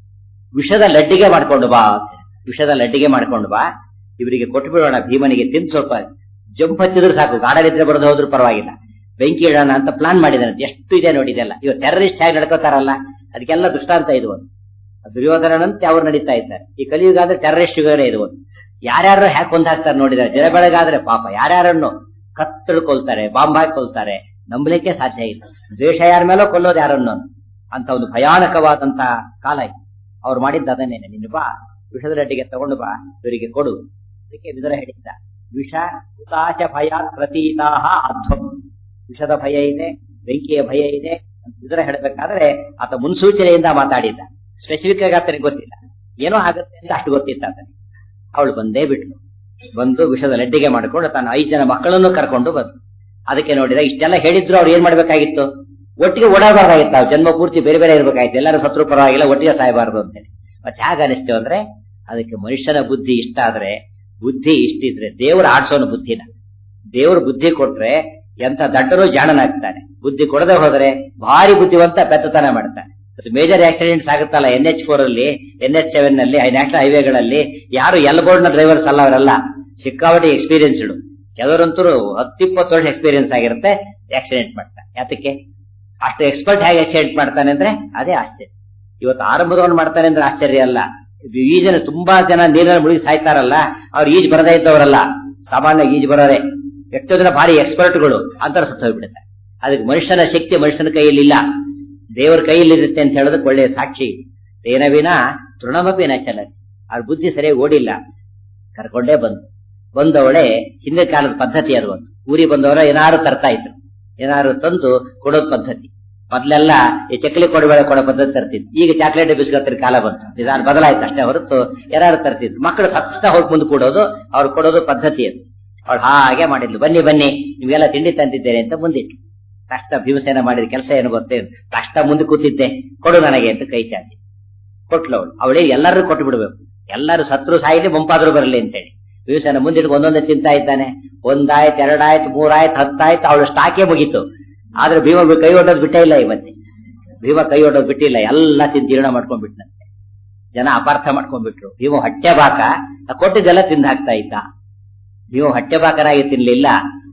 ವಿಷದ ಲಡ್ಡಿಗೆ ಮಾಡ್ಕೊಂಡು ಬಾ ಅಂತ ಹೇಳಿ. ವಿಷದ ಲಡ್ಡಿಗೆ ಮಾಡ್ಕೊಂಡು ಬಾ ಇವರಿಗೆ ಕೊಟ್ಟು ಬಿಡೋಣ ಭೀಮನಿಗೆ ತಿಂದು ಸ್ವಲ್ಪ ಜಂಪ್ ಹಚ್ಚಿದ್ರು ಸಾಕು ಗಾಡಲಿದ್ರೆ ಬರೋದು ಹೋದ್ರು ಪರವಾಗಿಲ್ಲ ಬೆಂಕಿ ಇಡೋಣ ಅಂತ ಪ್ಲಾನ್ ಮಾಡಿದಾನೆ ಎಷ್ಟು ಇದೆ ನೋಡಿದೆಲ್ಲ ಇವಾಗ ಟೆರರಿಸ್ಟ್ ಹೇಗೆ ನಡ್ಕೋತಾರಲ್ಲ ಅದಕ್ಕೆಲ್ಲ ದೃಷ್ಟಾಂತ ಇದು ಒಂದು ದುರ್ಯೋಧನಂತೆ ಅವ್ರು ನಡೀತಾ ಇದ್ದಾರೆ ಈ ಕಲಿಯುಗ ಅಂದ್ರೆ ಟೆರರಿಸ್ಟ್ ಯುಗನೇ ಇದು ಒಂದು ಯಾರ್ಯಾರು ಹ್ಯಾಕ್ ಹಾಕ್ತಾರೆ ನೋಡಿದ್ದಾರೆ ಜನ ಬೆಳಗಾದ್ರೆ ಪಾಪ ಯಾರ್ಯಾರನ್ನು ಕತ್ತಲು ಕೊಲ್ತಾರೆ ಬಾಂಬ್ ಹಾಕಿ ಕೊಲ್ತಾರೆ ನಂಬಲಿಕ್ಕೆ ಸಾಧ್ಯ ಇಲ್ಲ ದ್ವೇಷ ಯಾರ ಮೇಲೋ ಕೊಲ್ಲೋದು ಯಾರನ್ನು ಅಂತ ಒಂದು ಭಯಾನಕವಾದಂತ ಕಾಲ ಇದು ಅವ್ರು ಮಾಡಿದ್ದ ಅದನ್ನೇನೆ ನಿನ್ನ ಬಾ ವಿಷದ ಲಡ್ಡಿಗೆ ತಗೊಂಡು ಬಾ ಇವರಿಗೆ ಕೊಡು ಅದಕ್ಕೆ ವಿದುರ ಹೇಳಿದ್ದ ವಿಷ ಹುತಾಶ ಭಯ ಪ್ರತೀತಾಹ ಅಧ್ವಂ ವಿಷದ ಭಯ ಇದೆ ಬೆಂಕಿಯ ಭಯ ಇದೆ ಅಂತ ವಿದುರ ಹೇಳಬೇಕಾದ್ರೆ ಆತ ಮುನ್ಸೂಚನೆಯಿಂದ ಮಾತಾಡಿದ್ದ ಸ್ಪೆಸಿಫಿಕ್ ಆಗಿ ಆತನಿಗೆ ಗೊತ್ತಿಲ್ಲ ಏನೋ ಆಗುತ್ತೆ ಅಂತ ಅಷ್ಟು ಗೊತ್ತಿತ್ತು ಆತನಿಗೆ ಅವಳು ಬಂದೇ ಬಿಟ್ಲು ಬಂದು ವಿಷದ ಲಡ್ಡಿಗೆ ಮಾಡಿಕೊಂಡು ತನ್ನ ಐದು ಜನ ಮಕ್ಕಳನ್ನು ಕರ್ಕೊಂಡು ಬಂದು ಅದಕ್ಕೆ ನೋಡಿದ ಇಷ್ಟೆಲ್ಲ ಹೇಳಿದ್ರು ಅವ್ರು ಏನ್ ಮಾಡ್ಬೇಕಾಗಿತ್ತು ಒಟ್ಟಿಗೆ ಓಡಾಡಬಾರ್ದಾಗಿತ್ತು ನಾವು ಜನ್ಮ ಪೂರ್ತಿ ಬೇರೆ ಬೇರೆ ಇರ್ಬೇಕಾಗಿತ್ತು ಎಲ್ಲರೂ ಸತ್ರು ಪರವಾಗಿಲ್ಲ ಒಟ್ಟಿಗೆ ಸಾಯಬಾರದು ಅಂತೇಳಿ ಮತ್ತೆ ಹೇಗೆ ಅನಿಸ್ತು ಅಂದ್ರೆ ಅದಕ್ಕೆ ಮನುಷ್ಯನ ಬುದ್ಧಿ ಇಷ್ಟ ಆದ್ರೆ ಬುದ್ಧಿ ಇಷ್ಟಿದ್ರೆ ದೇವರು ಆಡ್ಸೋನು ಬುದ್ಧಿನ ದೇವರು ಬುದ್ಧಿ ಕೊಟ್ರೆ ಎಂತ ದಡ್ಡರು ಜಾಣನಾಗ್ತಾನೆ ಬುದ್ಧಿ ಕೊಡದೆ ಹೋದ್ರೆ ಭಾರಿ ಬುದ್ಧಿವಂತ ಪೆತ್ತತನ ಮಾಡ್ತಾನೆ ಮತ್ತು ಮೇಜರ್ ಆಕ್ಸಿಡೆಂಟ್ಸ್ ಆಗುತ್ತಲ್ಲ ಎನ್ ಎಚ್ ಫೋರ್ ಅಲ್ಲಿ ಎನ್ ಎಚ್ ಸೆವೆನ್ ನಲ್ಲಿ ನ್ಯಾಷನಲ್ ಹೈವೇಗಳಲ್ಲಿ ಯಾರು ಎಲ್ ಬೋರ್ಡ್ ನ ಡ್ರೈವರ್ಸ್ ಅಲ್ಲ ಅವರೆಲ್ಲ ಸಿಕ್ಕಾಪಟ್ಟೆ ಎಕ್ಸ್ಪೀರಿಯನ್ಸ್ಡ್ ಕೆಲವರಂತೂ ಹತ್ತಿಪ್ಪತ್ತು ವರ್ಷ ಎಕ್ಸ್ಪೀರಿಯನ್ಸ್ ಆಗಿರುತ್ತೆ ಆಕ್ಸಿಡೆಂಟ್ ಮಾಡ್ತಾರೆ ಯಾತಕ್ಕೆ ಅಷ್ಟು ಎಕ್ಸ್ಪರ್ಟ್ ಹೇಗೆ ಆಕ್ಸಿಡೆಂಟ್ ಮಾಡ್ತಾನೆ ಅಂದ್ರೆ ಅದೇ ಆಶ್ಚರ್ಯ ಇವತ್ತು ಆರಂಭದವನು ಮಾಡ್ತಾನೆ ಅಂದ್ರೆ ಆಶ್ಚರ್ಯ ಅಲ್ಲ ಈಜನ ತುಂಬಾ ಜನ ನೀರಿನಲ್ಲಿ ಮುಳುಗಿ ಸಾಯ್ತಾರಲ್ಲ ಅವ್ರು ಈಜ್ ಬರದೇ ಇದ್ದವರಲ್ಲ ಸಾಮಾನ್ಯ ಈಜ್ ಬರೋರೆ ಎಷ್ಟೋ ಜನ ಭಾರಿ ಎಕ್ಸ್ಪರ್ಟ್ಗಳು ಅಂತರ ಸತ್ತು ಹೋಗ್ಬಿಡುತ್ತೆ ಅದಕ್ಕೆ ಮನುಷ್ಯನ ಶಕ್ತಿ ಮನುಷ್ಯನ ಕೈಯಲ್ಲಿ ಇಲ್ಲ ದೇವರ ಕೈಯಲ್ಲಿ ಇರುತ್ತೆ ಅಂತ ಹೇಳೋದಕ್ಕೆ ಒಳ್ಳೆಯ ಸಾಕ್ಷಿ ಏನವಿನ ತೃಣಮಪಿ ಚಲತಿ ಅವ್ರ ಬುದ್ಧಿ ಸರಿಯಾಗಿ ಓಡಿಲ್ಲ ಕರ್ಕೊಂಡೇ ಬಂದು ಬಂದವಳೆ ಹಿಂದಿನ ಕಾಲದ ಪದ್ಧತಿ ಅದು ಒಂದು ಊರಿಗೆ ಬಂದವರ ಏನಾರು ತರ್ತಾ ಇದ್ರು ಏನಾರು ತಂದು ಕೊಡೋದ್ ಪದ್ಧತಿ ಮೊದ್ಲೆಲ್ಲ ಈ ಚಕ್ಲಿ ಕೊಡಬೇಡ ಕೊಡೋ ಪದ್ಧತಿ ತರ್ತಿದ್ರು ಈಗ ಚಾಕ್ಲೇಟ್ ಬಿಸ್ಕತ್ತಿನ ಕಾಲ ಬಂತು ನಿಧಾನ ಬದಲಾಯ್ತು ಅಷ್ಟೇ ಹೊರತು ಯಾರು ತರ್ತಿದ್ರು ಮಕ್ಕಳು ಸತ್ತ ಹೋಗಿ ಮುಂದೆ ಕೊಡೋದು ಅವ್ರು ಕೊಡೋದು ಪದ್ಧತಿ ಅದು ಅವಳು ಹಾಗೆ ಮಾಡಿದ್ಲು ಬನ್ನಿ ಬನ್ನಿ ನೀವೆಲ್ಲ ತಿಂಡಿ ತಂದಿದ್ದೇನೆ ಅಂತ ಮುಂದಿಟ್ಲು ಕಷ್ಟ ಭೀಮಸೇನ ಮಾಡಿದ ಕೆಲಸ ಏನು ಗೊತ್ತೇನು ಕಷ್ಟ ಮುಂದೆ ಕೂತಿದ್ದೆ ಕೊಡು ನನಗೆ ಅಂತ ಕೈ ಚಾಚಿ ಕೊಟ್ಲು ಅವಳು ಅವಳೇ ಎಲ್ಲರೂ ಕೊಟ್ಟು ಬಿಡ್ಬೇಕು ಎಲ್ಲರೂ ಸತ್ರು ಸಾಯಿಲಿ ಮುಂಪಾದ್ರು ಬರಲಿ ಅಂತೇಳಿ ಭೀಮಸೇನ ಮುಂದಿಟ್ಟು ಒಂದೊಂದೇ ತಿಂತಾ ಇದ್ದಾನೆ ಒಂದಾಯ್ತು ಎರಡಾಯ್ತು ಮೂರಾಯ್ತು ಹತ್ತಾಯ್ತು ಅವಳು ಸ್ಟಾಕೇ ಮುಗೀತು ಆದ್ರೆ ಭೀಮ ಕೈ ಒಡ್ಡೋದು ಬಿಟ್ಟೇ ಇಲ್ಲ ಇವತ್ತೆ ಭೀಮ ಕೈ ಒಡ್ಡೋದು ಬಿಟ್ಟಿಲ್ಲ ಎಲ್ಲ ತಿಂದು ಜೀರ್ಣ ಮಾಡ್ಕೊಂಡ್ಬಿಟ್ನಂತೆ ಜನ ಅಪಾರ್ಥ ಮಾಡ್ಕೊಂಡ್ಬಿಟ್ರು ಭೀಮ ಹೊಟ್ಟೆ ಬಾಕ ಕೊಟ್ಟಿದ್ದೆಲ್ಲ ತಿಂದು ಹಾಕ್ತಾ ಇದ್ದ ಭೀಮ ಹೊಟ್ಟೆ ಬಾಕರಾಗಿ ತಿನ್ಲಿಲ್ಲ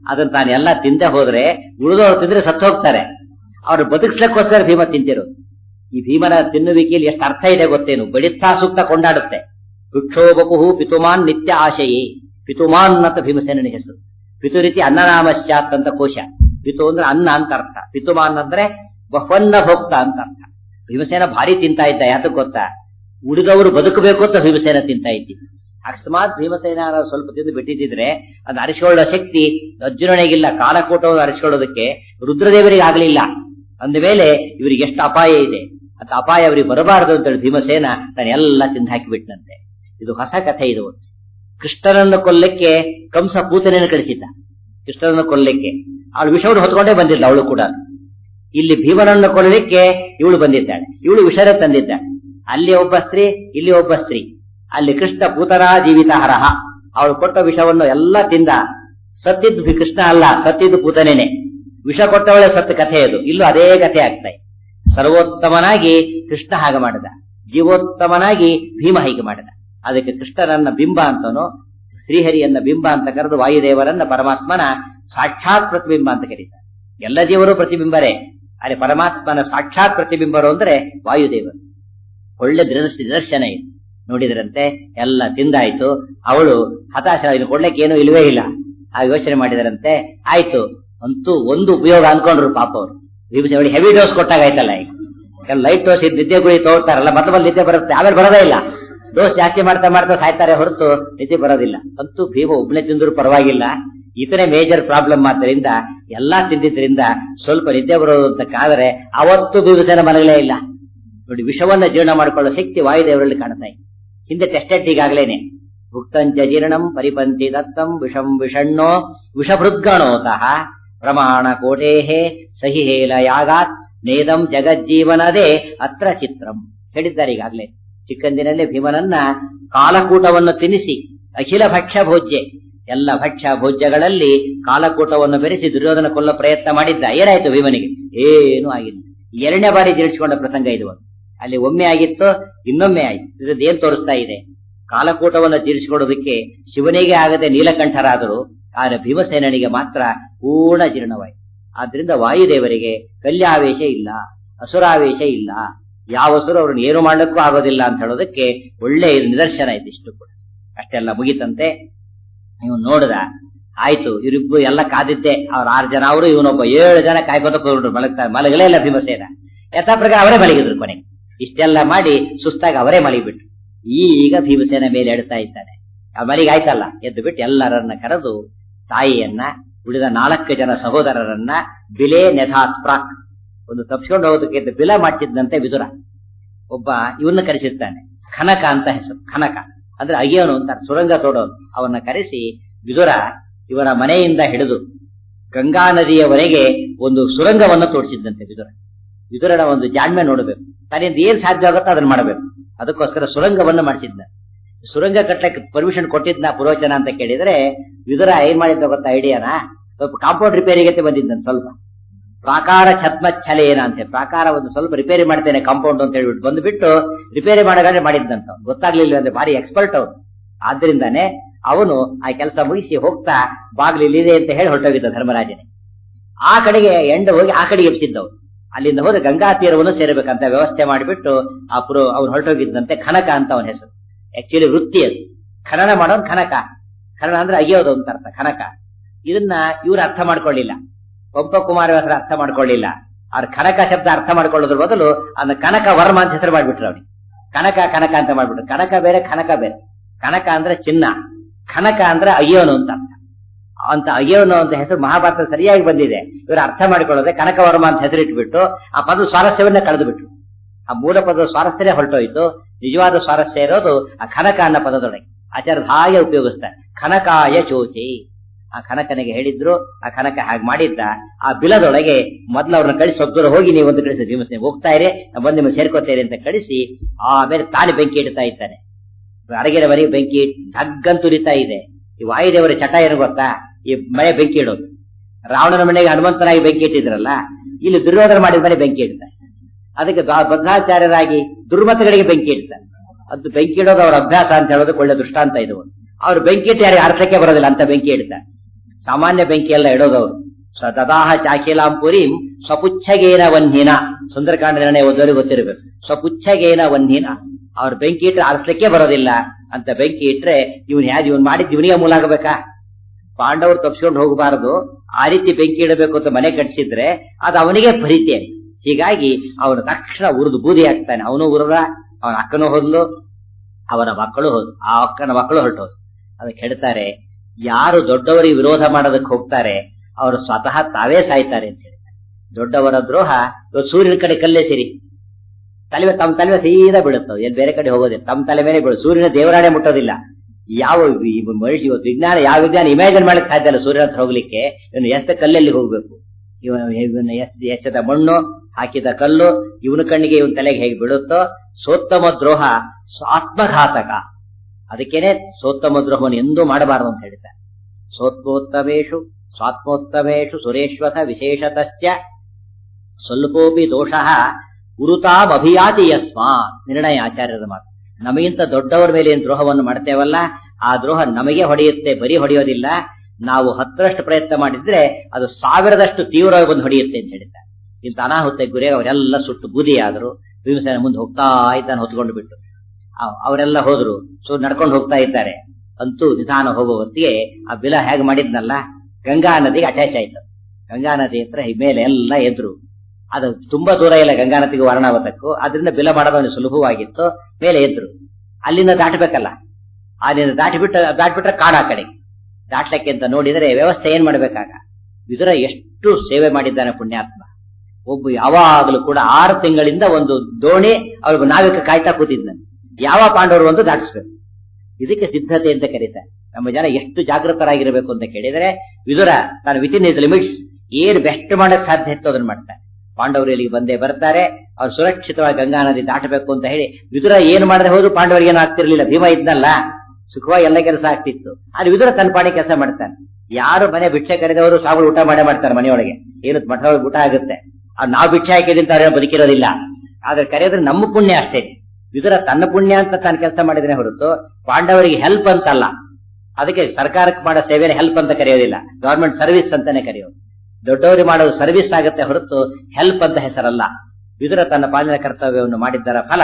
ಅದನ್ನ ತಾನು ಎಲ್ಲ ತಿಂದೆ ಹೋದ್ರೆ ಉಳಿದವರು ತಿಂದ್ರೆ ಸತ್ತು ಹೋಗ್ತಾರೆ ಅವ್ರು ಬದುಕಿಸ್ಲಿಕ್ಕೋಸ್ಕರ ಭೀಮ ತಿಂತಿರೋದು ಈ ಭೀಮನ ತಿನ್ನುವಿಕೆಯಲ್ಲಿ ಎಷ್ಟು ಅರ್ಥ ಇದೆ ಗೊತ್ತೇನು ಬಡಿತ್ತಾ ಸೂಕ್ತ ಕೊಂಡಾಡುತ್ತೆ ವೃಕ್ಷೋಬಪುಹು ಪಿತುಮಾನ್ ನಿತ್ಯ ಆಶಯೇ ಪಿತುಮಾನ್ ಅಂತ ಭೀಮಸೇನನ ಹೆಸರು ಪಿತು ರೀತಿ ಅನ್ನನಾಮಶ್ಚಾತ್ ಅಂತ ಕೋಶ ಪಿತು ಅಂದ್ರೆ ಅನ್ನ ಅಂತ ಅರ್ಥ ಪಿತುಮಾನ್ ಅಂದ್ರೆ ಬಹ್ವನ್ನ ಭೋಕ್ತ ಅಂತ ಅರ್ಥ ಭೀಮಸೇನ ಭಾರಿ ತಿಂತಾ ಇದ್ದ ಯಾತಕ್ ಗೊತ್ತಾ ಉಳಿದವರು ಬದುಕಬೇಕು ಅಂತ ಭೀಮಸೇನ ತಿಂತಾ ಇದ್ದಿದ್ದು ಅಕಸ್ಮಾತ್ ಭೀಮಸೇನ ಏನಾದ್ರು ಸ್ವಲ್ಪ ತಿಂದು ಬಿಟ್ಟಿದ್ರೆ ಅದು ಅರಿಸಿಕೊಳ್ಳೋ ಶಕ್ತಿ ಅರ್ಜುನನಿಗಿಲ್ಲ ಕಾಲಕೂಟವನ್ನು ಅರಿಸಿಕೊಳ್ಳೋದಕ್ಕೆ ರುದ್ರದೇವರಿಗೆ ಆಗಲಿಲ್ಲ ಅಂದ ಮೇಲೆ ಇವರಿಗೆ ಎಷ್ಟು ಅಪಾಯ ಇದೆ ಅಂತ ಅಪಾಯ ಅವರಿಗೆ ಬರಬಾರದು ಅಂತೇಳಿ ಭೀಮಸೇನ ತಾನೆಲ್ಲ ತಿಂದು ಹಾಕಿಬಿಟ್ನಂತೆ ಇದು ಹೊಸ ಕಥೆ ಇದು ಕೃಷ್ಣನನ್ನು ಕೊಲ್ಲಕ್ಕೆ ಕಂಸ ಪೂತನೆಯನ್ನು ಕಳಿಸಿದ್ದ ಕೃಷ್ಣನನ್ನು ಕೊಲ್ಲಕ್ಕೆ ಅವಳು ವಿಷವನ್ನು ಹೊತ್ಕೊಂಡೇ ಬಂದಿಲ್ಲ ಅವಳು ಕೂಡ ಇಲ್ಲಿ ಭೀಮನನ್ನು ಕೊಲ್ಲಲಿಕ್ಕೆ ಇವಳು ಬಂದಿದ್ದಾಳೆ ಇವಳು ವಿಷರ ತಂದಿದ್ದಾಳೆ ಅಲ್ಲಿ ಒಬ್ಬ ಸ್ತ್ರೀ ಇಲ್ಲಿ ಒಬ್ಬ ಸ್ತ್ರೀ ಅಲ್ಲಿ ಕೃಷ್ಣ ಪೂತನಾ ಜೀವಿತ ಹರಹ ಅವಳು ಕೊಟ್ಟ ವಿಷವನ್ನು ಎಲ್ಲ ತಿಂದ ಸತ್ತಿದ್ದು ಭಿ- ಕೃಷ್ಣ ಅಲ್ಲ ಸತ್ತಿದ್ದು ಪೂತನೇನೆ ವಿಷ ಕೊಟ್ಟವಳೆ ಸತ್ತ ಕಥೆ ಅದು ಇಲ್ಲೂ ಅದೇ ಕಥೆ ಆಗ್ತಾ ಇದೆ ಸರ್ವೋತ್ತಮನಾಗಿ ಕೃಷ್ಣ ಹಾಗೆ ಮಾಡಿದ ಜೀವೋತ್ತಮನಾಗಿ ಭೀಮ ಹೀಗೆ ಮಾಡಿದ ಅದಕ್ಕೆ ಕೃಷ್ಣನನ್ನ ಬಿಂಬ ಅಂತನೋ ಶ್ರೀಹರಿಯನ್ನ ಬಿಂಬ ಅಂತ ಕರೆದು ವಾಯುದೇವರನ್ನ ಪರಮಾತ್ಮನ ಸಾಕ್ಷಾತ್ ಪ್ರತಿಬಿಂಬ ಅಂತ ಕರೀತಾರೆ ಎಲ್ಲ ಜೀವರು ಪ್ರತಿಬಿಂಬರೇ ಅರೆ ಪರಮಾತ್ಮನ ಸಾಕ್ಷಾತ್ ಪ್ರತಿಬಿಂಬರು ಅಂದ್ರೆ ವಾಯುದೇವರು ಒಳ್ಳೆ ದೃಢ- ನಿದರ್ಶನ ಇದು ನೋಡಿದ್ರಂತೆ ಎಲ್ಲ ತಿಂದಾಯ್ತು ಅವಳು ಹತಾಶ ಇನ್ನು ಕೊಡ್ಲಿಕ್ಕೆ ಏನೂ ಇಲ್ವೇ ಇಲ್ಲ ಆ ಯೋಚನೆ ಮಾಡಿದರಂತೆ ಆಯ್ತು ಅಂತೂ ಒಂದು ಉಪಯೋಗ ಅನ್ಕೊಂಡ್ರು ಪಾಪ ಅವರು ಭೀಮಸೇನ ಹೆವಿ ಡೋಸ್ ಕೊಟ್ಟಾಗಾಯ್ತಲ್ಲ ಈಗ ಲೈಟ್ ಡೋಸ್ ಇದ್ದು ನಿದ್ದೆ ಗುಳಿ ತೋರ್ತಾರಲ್ಲ ಮತ್ತೆ ಬಂದು ನಿದ್ದೆ ಬರುತ್ತೆ ಆಮೇಲೆ ಬರೋದೇ ಇಲ್ಲ ಡೋಸ್ ಜಾಸ್ತಿ ಮಾಡ್ತಾ ಮಾಡ್ತಾ ಸಾಯ್ತಾರೆ ಹೊರತು ನಿದ್ದೆ ಬರೋದಿಲ್ಲ ಅಂತೂ ಭೀಮ ಒಬ್ಬನೇ ತಿಂದ್ರು ಪರವಾಗಿಲ್ಲ ಇತರೆ ಮೇಜರ್ ಪ್ರಾಬ್ಲಮ್ ಆದ್ದರಿಂದ ಎಲ್ಲಾ ತಿಂದಿದ್ರಿಂದ ಸ್ವಲ್ಪ ನಿದ್ದೆ ಬರೋದು ಅಂತ ಕಾದರೆ ಅವತ್ತು ಭೀಮಸೇನ ಮನಗಳೇ ಇಲ್ಲ ನೋಡಿ ವಿಷವನ್ನ ಜೀರ್ಣ ಮಾಡಿಕೊಳ್ಳೋ ಶಕ್ತಿ ವಾಯುದೇವರಲ್ಲಿ ಕಾಣ್ತಾ ಇದೆ ಹಿಂದೆ ಟೆಸ್ಟೆಡ್ ಈಗಾಗಲೇನೆ ಭುಕ್ತಂಚ ಜೀರ್ಣಂ ಪರಿಪಂತಿ ದತ್ತಂ ವಿಷಂ ವಿಷಣ್ಣೋ ವಿಷಭೃದ್ಗಣೋತಃ ಪ್ರಮಾಣ ಕೋಟೇಹೇ ಸಹಿ ಹೇಲ ಯಾಗಾತ್ ನೇದಂ ಜಗಜ್ಜೀವನದೇ ಅತ್ರ ಚಿತ್ರಂ ಹೇಳಿದ್ದಾರೆ ಈಗಾಗಲೇ ಚಿಕ್ಕಂದಿನಲ್ಲೇ ಭೀಮನನ್ನ ಕಾಲಕೂಟವನ್ನು ತಿನ್ನಿಸಿ ಅಖಿಲ ಭಕ್ಷ್ಯ ಭೋಜ್ಯೆ ಎಲ್ಲ ಭಕ್ಷ್ಯ ಭೋಜ್ಯಗಳಲ್ಲಿ ಕಾಲಕೂಟವನ್ನು ಬೆರೆಸಿ ದುರ್ಯೋಧನ ಕೊಲ್ಲ ಪ್ರಯತ್ನ ಮಾಡಿದ್ದ ಏನಾಯ್ತು ಭೀಮನಿಗೆ ಏನೂ ಆಗಿಲ್ಲ ಎರಡನೇ ಬಾರಿ ಜೀರ್ಣಿಸಿಕೊಂಡ ಪ್ರಸಂಗ ಇದು ಒಂದು. ಅಲ್ಲಿ ಒಮ್ಮೆ ಆಗಿತ್ತು ಇನ್ನೊಮ್ಮೆ ಆಯ್ತು ಇದ್ರದ್ದು ಏನ್ ತೋರಿಸ್ತಾ ಇದೆ ಕಾಲಕೂಟವನ್ನು ತೀರಿಸಿಕೊಡೋದಕ್ಕೆ ಶಿವನಿಗೆ ಆಗದೆ ನೀಲಕಂಠರಾದರು ಆದರೆ ಭೀಮಸೇನನಿಗೆ ಮಾತ್ರ ಪೂರ್ಣ ಜೀರ್ಣವಾಯಿತು ಆದ್ರಿಂದ ವಾಯುದೇವರಿಗೆ ಕಲ್ಯಾವೇಶ ಇಲ್ಲ ಅಸುರಾವೇಶ ಇಲ್ಲ ಯಾವ ಅಸುರ ಅವ್ರನ್ನ ಏನು ಮಾಡ್ಲಿಕ್ಕೂ ಆಗೋದಿಲ್ಲ ಅಂತ ಹೇಳೋದಕ್ಕೆ ಒಳ್ಳೆ ಇದು ನಿದರ್ಶನ ಇದೆ ಇಷ್ಟು ಕೂಡ ಅಷ್ಟೆಲ್ಲ ಮುಗಿತಂತೆ ನೀವು ನೋಡಿದ ಆಯ್ತು ಇವರಿಬ್ರು ಎಲ್ಲ ಕಾದಿದ್ದೆ ಅವ್ರ ಆರು ಜನ ಅವರು ಇವನೊಬ್ಬ ಏಳು ಜನ ಕಾಯ್ಕೋತ ಕೂತ್ರು ಮಲಗ್ತಾರೆ ಮಲಗಲೇ ಇಲ್ಲ ಭೀಮಸೇನ ಯಥಾ ಪ್ರಕಾರ ಅವರೇ ಮಲಗಿದ್ರು ಕೊನೆಗೆ ಇಷ್ಟೆಲ್ಲ ಮಾಡಿ ಸುಸ್ತಾಗಿ ಅವರೇ ಮಲಗಿಬಿಟ್ರು ಈಗ ಭೀಮಸೇನ ಮೇಲೆ ಎಡ್ತಾ ಇದ್ದಾನೆ ಆ ಮಲಿಗೆ ಆಯ್ತಲ್ಲ ಎದ್ದು ಬಿಟ್ಟು ಎಲ್ಲರನ್ನ ಕರೆದು ತಾಯಿಯನ್ನ ಉಳಿದ ನಾಲ್ಕು ಜನ ಸಹೋದರರನ್ನ ಬಿಲೆ ನೆಥಾತ್ ಪ್ರಾಕ್ ಒಂದು ತಪ್ಪಿಸ್ಕೊಂಡು ಹೋಗೋದಕ್ಕೆ ಅಂತ ಬಿಲ ಮಾಡಿಸಿದ್ದಂತೆ ವಿದುರ ಒಬ್ಬ ಇವನ್ನ ಕರೆಸಿರ್ತಾನೆ ಖನಕ ಅಂತ ಹೆಸರು ಖನಕ ಅಂದ್ರೆ ಅಗಿಯೋನು ಅಂತ ಸುರಂಗ ತೋಡೋನು ಅವನ್ನ ಕರೆಸಿ ವಿದುರ ಇವನ ಮನೆಯಿಂದ ಹಿಡಿದು ಗಂಗಾ ನದಿಯವರೆಗೆ ಒಂದು ಸುರಂಗವನ್ನು ತೋರಿಸಿದ್ದಂತೆ ವಿದುರ ವಿದುರನ ಒಂದು ಜಾಣ್ಮೆ ನೋಡಬೇಕು ತನ್ನಿಂದ ಏನ್ ಸಾಧ್ಯ ಆಗುತ್ತೋ ಅದನ್ನ ಮಾಡಬೇಕು ಅದಕ್ಕೋಸ್ಕರ ಸುರಂಗವನ್ನು ಮಾಡಿಸಿದ್ದ ಸುರಂಗ ಕಟ್ಟಕ್ಕೆ ಪರ್ಮಿಷನ್ ಕೊಟ್ಟಿದ್ನ ಪುರೋಚನ ಅಂತ ಕೇಳಿದ್ರೆ ವಿದುರ ಏನ್ ಮಾಡಿದ್ದ ಗೊತ್ತಾ ಐಡಿಯಾನ ಸ್ವಲ್ಪ ಕಾಂಪೌಂಡ್ ರಿಪೇರಿಗೆ ಬಂದಿದ್ದಂತ ಸ್ವಲ್ಪ ಪ್ರಾಕಾರ ಛತ್ಮಚ್ಛಲೇನ ಅಂತೆ ಪ್ರಾಕಾರ ಒಂದು ಸ್ವಲ್ಪ ರಿಪೇರಿ ಮಾಡ್ತೇನೆ ಕಾಂಪೌಂಡ್ ಅಂತ ಹೇಳ್ಬಿಟ್ಟು ಬಂದ್ಬಿಟ್ಟು ರಿಪೇರಿ ಮಾಡೋದಾದ್ರೆ ಮಾಡಿದ್ದಂತ ಗೊತ್ತಾಗ್ಲಿಲ್ಲ ಅಂದ್ರೆ ಭಾರಿ ಎಕ್ಸ್ಪರ್ಟ್ ಅವನು ಆದ್ರಿಂದಾನೆ ಅವನು ಆ ಕೆಲಸ ಮುಗಿಸಿ ಹೋಗ್ತಾ ಬಾಗಿಲು ಇಲ್ಲಿದೆ ಅಂತ ಹೇಳಿ ಹೊರಟೋಗಿದ್ದ ಧರ್ಮರಾಜನೇ ಆ ಕಡೆಗೆ ಎಂಡ ಹೋಗಿ ಆ ಕಡೆಗೆ ಎಬ್ಸಿದ್ದವನು ಅಲ್ಲಿಂದ ಹೋದ ಗಂಗಾ ತೀರವನ್ನು ಸೇರಬೇಕಂತ ವ್ಯವಸ್ಥೆ ಮಾಡಿಬಿಟ್ಟು ಆ ಪುರೋ ಅವ್ನು ಹೊರಟೋಗಿದ್ದಂತೆ ಖನಕ ಅಂತ ಅವನ ಹೆಸರು ಆಕ್ಚುಲಿ ವೃತ್ತಿ ಅದು ಖನನ ಮಾಡೋನ್ ಖನಕ ಖನನ ಅಂದ್ರೆ ಅಗಿಯೋದು ಅಂತ ಅರ್ಥ ಖನಕ ಇದನ್ನ ಇವ್ರು ಅರ್ಥ ಮಾಡ್ಕೊಳ್ಳಿಲ್ಲ ಪಂಪ ಕುಮಾರವ್ಯಾಸರ ಅರ್ಥ ಮಾಡ್ಕೊಳ್ಳಿಲ್ಲ ಅವ್ರ ಕನಕ ಶಬ್ದ ಅರ್ಥ ಮಾಡ್ಕೊಳ್ಳೋದ್ರ ಬದಲು ಅದನ್ನ ಕನಕ ವರ್ಮ ಅಂತ ಹೆಸರು ಮಾಡ್ಬಿಟ್ರು ಅವ್ರಿಗೆ ಕನಕ ಕನಕ ಅಂತ ಮಾಡ್ಬಿಟ್ರು ಕನಕ ಬೇರೆ ಕನಕ ಬೇರೆ ಕನಕ ಅಂದ್ರೆ ಚಿನ್ನ ಕನಕ ಅಂದ್ರೆ ಅಯ್ಯೋನು ಅಂತ ಅರ್ಥ ಅಂತ ಅಯ್ಯೋನು ಅಂತ ಹೆಸರು ಮಹಾಭಾರತ ಸರಿಯಾಗಿ ಬಂದಿದೆ ಇವರು ಅರ್ಥ ಮಾಡಿಕೊಳ್ಳೋದೆ ಕನಕ ವರ್ಮ ಅಂತ ಹೆಸರಿಟ್ಬಿಟ್ಟು ಆ ಪದ ಸ್ವಾರಸ್ಯವನ್ನೇ ಕಳೆದು ಬಿಟ್ರು ಆ ಮೂಲ ಪದದ ಸ್ವಾರಸ್ಯವೇ ಹೊರಟೋಯ್ತು ನಿಜವಾದ ಸ್ವಾರಸ್ಯ ಇರೋದು ಆ ಕನಕ ಅನ್ನೋ ಪದದೊಳಗೆ ಆಚಾರ್ಯ ಹಾಗೆ ಉಪಯೋಗಿಸ್ತಾರೆ ಕನಕಾಯ ಚೋಚಿ ಆ ಕನಕನಿಗೆ ಹೇಳಿದ್ರು ಆ ಕನಕ ಹಾಗೆ ಮಾಡಿದ್ದ ಆ ಬಿಲದೊಳಗೆ ಮೊದ್ಲು ಅವ್ರನ್ನ ಕಳಿಸಿ ಸ್ವಲ್ಪ ದೂರ ಹೋಗಿ ನೀವು ಒಂದು ಕಳಿಸಿ ಭೀಮಸೇನೆ ಹೋಗ್ತಾ ಇರಿ ನಾನ್ ಬಂದು ನಿಮಗೆ ಸೇರ್ಕೋತೇನೆ ಅಂತ ಕಳಿಸಿ ಆಮೇಲೆ ತಾನೇ ಬೆಂಕಿ ಇಡ್ತಾ ಇದ್ದಾನೆ ಅಡಗಿನ ಮನೆಗೆ ಬೆಂಕಿ ಧಗ್ಗಂತ ಉರಿತಾ ಇದೆ ಈ ವಾಯುದೇವರ ಚಟ ಏನು ಗೊತ್ತಾ ಈ ಮನೆ ಬೆಂಕಿ ಇಡೋದು ರಾವಣನ ಮನೆಗೆ ಹನುಮಂತನಾಗಿ ಬೆಂಕಿ ಇಟ್ಟಿದ್ರಲ್ಲ ಇಲ್ಲಿ ದುರ್ಯೋಧನ ಮಾಡಿದ ಮನೆ ಬೆಂಕಿ ಇಡ್ತಾರೆ ಅದಕ್ಕೆ ದ್ವಾ- ಬದ್ಧಾಚಾರ್ಯರಾಗಿ ದುರ್ಮತಗಳಿಗೆ ಬೆಂಕಿ ಇಡ್ತಾರೆ ಅದು ಬೆಂಕಿ ಇಡೋದು ಅವ್ರ ಅಭ್ಯಾಸ ಅಂತ ಹೇಳೋದಕ್ಕೆ ಒಳ್ಳೆ ದೃಷ್ಟಾಂತ ಇದು ಅವ್ರು ಬೆಂಕಿ ಇಟ್ಟು ಯಾರಿಗೆ ಅರ್ಥಕ್ಕೆ ಬರೋದಿಲ್ಲ ಅಂತ ಬೆಂಕಿ ಇಡ್ತಾರೆ ಸಾಮಾನ್ಯ ಬೆಂಕಿಯೆಲ್ಲ ಇಡೋದವರು ಸ ದದಾಹ ಚಾಕಿಲಾಂಪುರಿಂ ಸ್ವಪುಚ್ಛಗೇನ ವನ್ಹಿನ ಸುಂದರಕಾಂಡ ನಿರ್ಣಯ ಓದೋರಿಗೆ ಗೊತ್ತಿರಬೇಕು ಸ್ವಪುಚ್ಛಗೇನ ವನ್ಹಿನ ಅವ್ರ ಬೆಂಕಿ ಇಟ್ರೆ ಆರಿಸ್ಲಿಕ್ಕೆ ಬರೋದಿಲ್ಲ ಅಂತ ಬೆಂಕಿ ಇಟ್ರೆ ಇವನ್ ಯಾರು ಇವನ್ ಮಾಡಿದ್ ಇವನಿಗೆ ಮೂಲ ಆಗಬೇಕಾ ಪಾಂಡವರು ತಪ್ಪಿಸ್ಕೊಂಡು ಹೋಗಬಾರದು ಆ ರೀತಿ ಬೆಂಕಿ ಇಡಬೇಕು ಅಂತ ಮನೆ ಕಟ್ಸಿದ್ರೆ ಅದು ಅವನಿಗೆ ಫರಿತಿ ಆಯ್ತು ಹೀಗಾಗಿ ಅವನು ತಕ್ಷಣ ಉರಿದು ಬೂದಿ ಆಗ್ತಾನೆ ಅವನು ಉರದ ಅವನ ಅಕ್ಕನೂ ಹೋದ್ಲು ಅವನ ಮಕ್ಕಳು ಹೋದ್ರು ಆ ಅಕ್ಕನ ಮಕ್ಕಳು ಹೊರಟೋದು ಅದಕ್ಕೆ ಹೇಳ್ತಾರೆ ಯಾರು ದೊಡ್ಡವರಿಗೆ ವಿರೋಧ ಮಾಡೋದಕ್ಕೆ ಹೋಗ್ತಾರೆ ಅವರು ಸ್ವತಃ ತಾವೇ ಸಾಯ್ತಾರೆ ಅಂತ ಹೇಳ್ತಾರೆ ದೊಡ್ಡವರ ದ್ರೋಹ ಇವತ್ತು ಸೂರ್ಯನ ಕಡೆ ಕಲ್ಲೇ ಸಿರಿ ತಲೆ ತಮ್ಮ ತಲೆ ಸೀದಾ ಬೀಳುತ್ತವೆ ಏನ್ ಬೇರೆ ಕಡೆ ಹೋಗೋದಿಲ್ಲ ತಮ್ಮ ತಲೆ ಮೇಲೆ ಬೀಳು ಸೂರ್ಯನ ದೇವರಾಣೆ ಮುಟ್ಟೋದಿಲ್ಲ ಯಾವ ಈ ಮನುಷ್ಯ ಇವತ್ತು ವಿಜ್ಞಾನ ಯಾವ ವಿಜ್ಞಾನ ಇಮ್ಯಾಜಿನ್ ಮಾಡಕ್ ಸಾಧ್ಯ ಇಲ್ಲ ಸೂರ್ಯನ ಹತ್ರ ಹೋಗ್ಲಿಕ್ಕೆ ಇವನು ಎಷ್ಟ ಕಲ್ಲಲ್ಲಿ ಹೋಗ್ಬೇಕು ಇವನು ಇವನು ಎಸ್ ಎಸೆದ ಮಣ್ಣು ಹಾಕಿದ ಕಲ್ಲು ಇವನ ಕಣ್ಣಿಗೆ ಇವನ್ ತಲೆಗೆ ಹೇಗೆ ಬೀಳುತ್ತೋ ಸೋತ್ತಮ ದ್ರೋಹ ಆತ್ಮಘಾತಕ ಅದಕ್ಕೇನೆ ಸೋತ್ತಮ ದ್ರೋಹವನ್ನು ಎಂದೂ ಮಾಡಬಾರದು ಅಂತ ಹೇಳ್ತಾರೆ ಸೋತ್ಮೋತ್ತಮೇಶು ಸ್ವಾತ್ಮೋತ್ತಮೇಶು ಸುರೇಶ್ವಥ ವಿಶೇಷತಶ್ಚ ಸ್ವಲ್ಪೋಪಿ ದೋಷ ಉರುತಾಮಭಿಯಾತಿ ಯಸ್ಮಾತ್ ನಿರ್ಣಯ ಆಚಾರ್ಯರ ಮಾತು ನಮಗಿಂತ ದೊಡ್ಡವರ ಮೇಲೆ ಏನ್ ದ್ರೋಹವನ್ನು ಮಾಡ್ತೇವಲ್ಲ ಆ ದ್ರೋಹ ನಮಗೆ ಹೊಡೆಯುತ್ತೆ ಬರೀ ಹೊಡೆಯೋದಿಲ್ಲ ನಾವು ಹತ್ತರಷ್ಟು ಪ್ರಯತ್ನ ಮಾಡಿದ್ರೆ ಅದು ಸಾವಿರದಷ್ಟು ತೀವ್ರವಾಗಿ ಬಂದು ಹೊಡೆಯುತ್ತೆ ಅಂತ ಹೇಳಿದ್ದಾರೆ ಇಂಥ ಅನಾಹುತ ಗುರಿ ಅವರೆಲ್ಲ ಸುಟ್ಟು ಬೂದಿಯಾದರು ಭೀಮಸೇನ ಮುಂದೆ ಹೋಗ್ತಾ ಇದ್ದಾನೆ ಹೊತ್ಕೊಂಡು ಬಿಟ್ಟು ಅವ್- ಅವರೆಲ್ಲ ಹೋದ್ರು ಸೊ ನಡ್ಕೊಂಡು ಹೋಗ್ತಾ ಇದ್ದಾರೆ ಅಂತೂ ನಿಧಾನ ಹೋಗುವ ಹೊತ್ತಿಗೆ ಆ ಬಿಲ ಹೇಗೆ ಮಾಡಿದ್ನಲ್ಲ ಗಂಗಾ ನದಿಗೆ ಅಟ್ಯಾಚ್ ಆಯ್ತು ಗಂಗಾ ನದಿ ಹತ್ರ ಈ ಮೇಲೆ ಎಲ್ಲ ಎದ್ರು ಅದು ತುಂಬಾ ದೂರ ಇಲ್ಲ ಗಂಗಾ ನದಿಗೆ ವರ್ಣಾವತಕ್ಕೂ ಅದರಿಂದ ಬಿಲ ಮಾಡೋದು ಸುಲಭವಾಗಿತ್ತು ಮೇಲೆ ಎದ್ರು ಅಲ್ಲಿಂದ ದಾಟಬೇಕಲ್ಲ ಅಲ್ಲಿಂದ ದಾಟಿಬಿಟ್ಟು ದಾಟ್ಬಿಟ್ರೆ ಕಾಡು ಆ ಕಡೆ ದಾಟ್ಲಿಕ್ಕೆ ಅಂತ ನೋಡಿದರೆ ವ್ಯವಸ್ಥೆ ಏನ್ ಮಾಡ್ಬೇಕಾಗ ವಿದುರ ಎಷ್ಟು ಸೇವೆ ಮಾಡಿದ್ದಾನೆ ಪುಣ್ಯಾತ್ಮ ಒಬ್ಬ ಯಾವಾಗಲೂ ಕೂಡ ಆರು ತಿಂಗಳಿಂದ ಒಂದು ದೋಣಿ ಅವ್ರಿಗೆ ನಾವಿಕ ಕಾಯ್ತಾ ಕೂತಿದ್ದಾನೆ ಯಾವ ಪಾಂಡವರು ಒಂದು ದಾಟಿಸ್ಬೇಕು ಇದಕ್ಕೆ ಸಿದ್ಧತೆ ಅಂತ ಕರೀತಾರೆ ನಮ್ಮ ಜನ ಎಷ್ಟು ಜಾಗೃತರಾಗಿರಬೇಕು ಅಂತ ಕೇಳಿದರೆ ವಿದುರ ತಾನು ವಿತಿನ್ ಇಸ್ ಲಿಮಿಟ್ಸ್ ಏನ್ ಬೆಸ್ಟ್ ಮಾಡಕ್ ಸಾಧ್ಯ ಇತ್ತು ಅದನ್ನ ಮಾಡ್ತಾರೆ ಪಾಂಡವರು ಇಲ್ಲಿಗೆ ಬಂದೇ ಬರ್ತಾರೆ ಅವ್ರು ಸುರಕ್ಷಿತವಾಗಿ ಗಂಗಾ ನದಿ ದಾಟಬೇಕು ಅಂತ ಹೇಳಿ ವಿದುರ ಏನ್ ಮಾಡದೆ ಹೋದ್ರು ಪಾಂಡವರಿಗೆ ಏನು ಆಗ್ತಿರ್ಲಿಲ್ಲ ಭೀಮ ಇದ್ನಲ್ಲ ಸುಖವಾಗಿ ಎಲ್ಲ ಕೆಲಸ ಆಗ್ತಿತ್ತು ಆದ್ರೆ ವಿದುರ ತನ್ನ ಪಾಡಿ ಕೆಲಸ ಮಾಡ್ತಾನೆ ಯಾರು ಮನೆ ಭಿಕ್ಷೆ ಕರೆದವರು ಸಾಗುಗಳು ಊಟ ಮಾಡೇ ಮಾಡ್ತಾರೆ ಮನೆಯೊಳಗೆ ಏನು ಮಠದೊಳಗೆ ಊಟ ಆಗುತ್ತೆ ಅದು ನಾವು ಭಿಕ್ಷೆ ಹಾಕಿದ್ರೆ ಅವ್ರೇನು ಬದುಕಿರೋದಿಲ್ಲ ಆದ್ರೆ ಕರೆಯೋದ್ರೆ ನಮ್ಮ ಪುಣ್ಯ ಅಷ್ಟೇ ವಿದುರ ತನ್ನ ಪುಣ್ಯ ಅಂತ ತಾನು ಕೆಲಸ ಮಾಡಿದ್ರೆ ಹೊರತು ಪಾಂಡವರಿಗೆ ಹೆಲ್ಪ್ ಅಂತಲ್ಲ ಅದಕ್ಕೆ ಸರ್ಕಾರಕ್ಕೆ ಮಾಡೋ ಸೇವೆನ ಹೆಲ್ಪ್ ಅಂತ ಕರೆಯೋದಿಲ್ಲ ಗವರ್ಮೆಂಟ್ ಸರ್ವಿಸ್ ಅಂತಾನೆ ಕರೆಯೋದು ದೊಡ್ಡವರಿಗೆ ಮಾಡೋದು ಸರ್ವಿಸ್ ಆಗುತ್ತೆ ಹೊರತು ಹೆಲ್ಪ್ ಅಂತ ಹೆಸರಲ್ಲ ವಿದುರ ತನ್ನ ಪಾಲನ ಕರ್ತವ್ಯವನ್ನು ಮಾಡಿದ್ದರ ಫಲ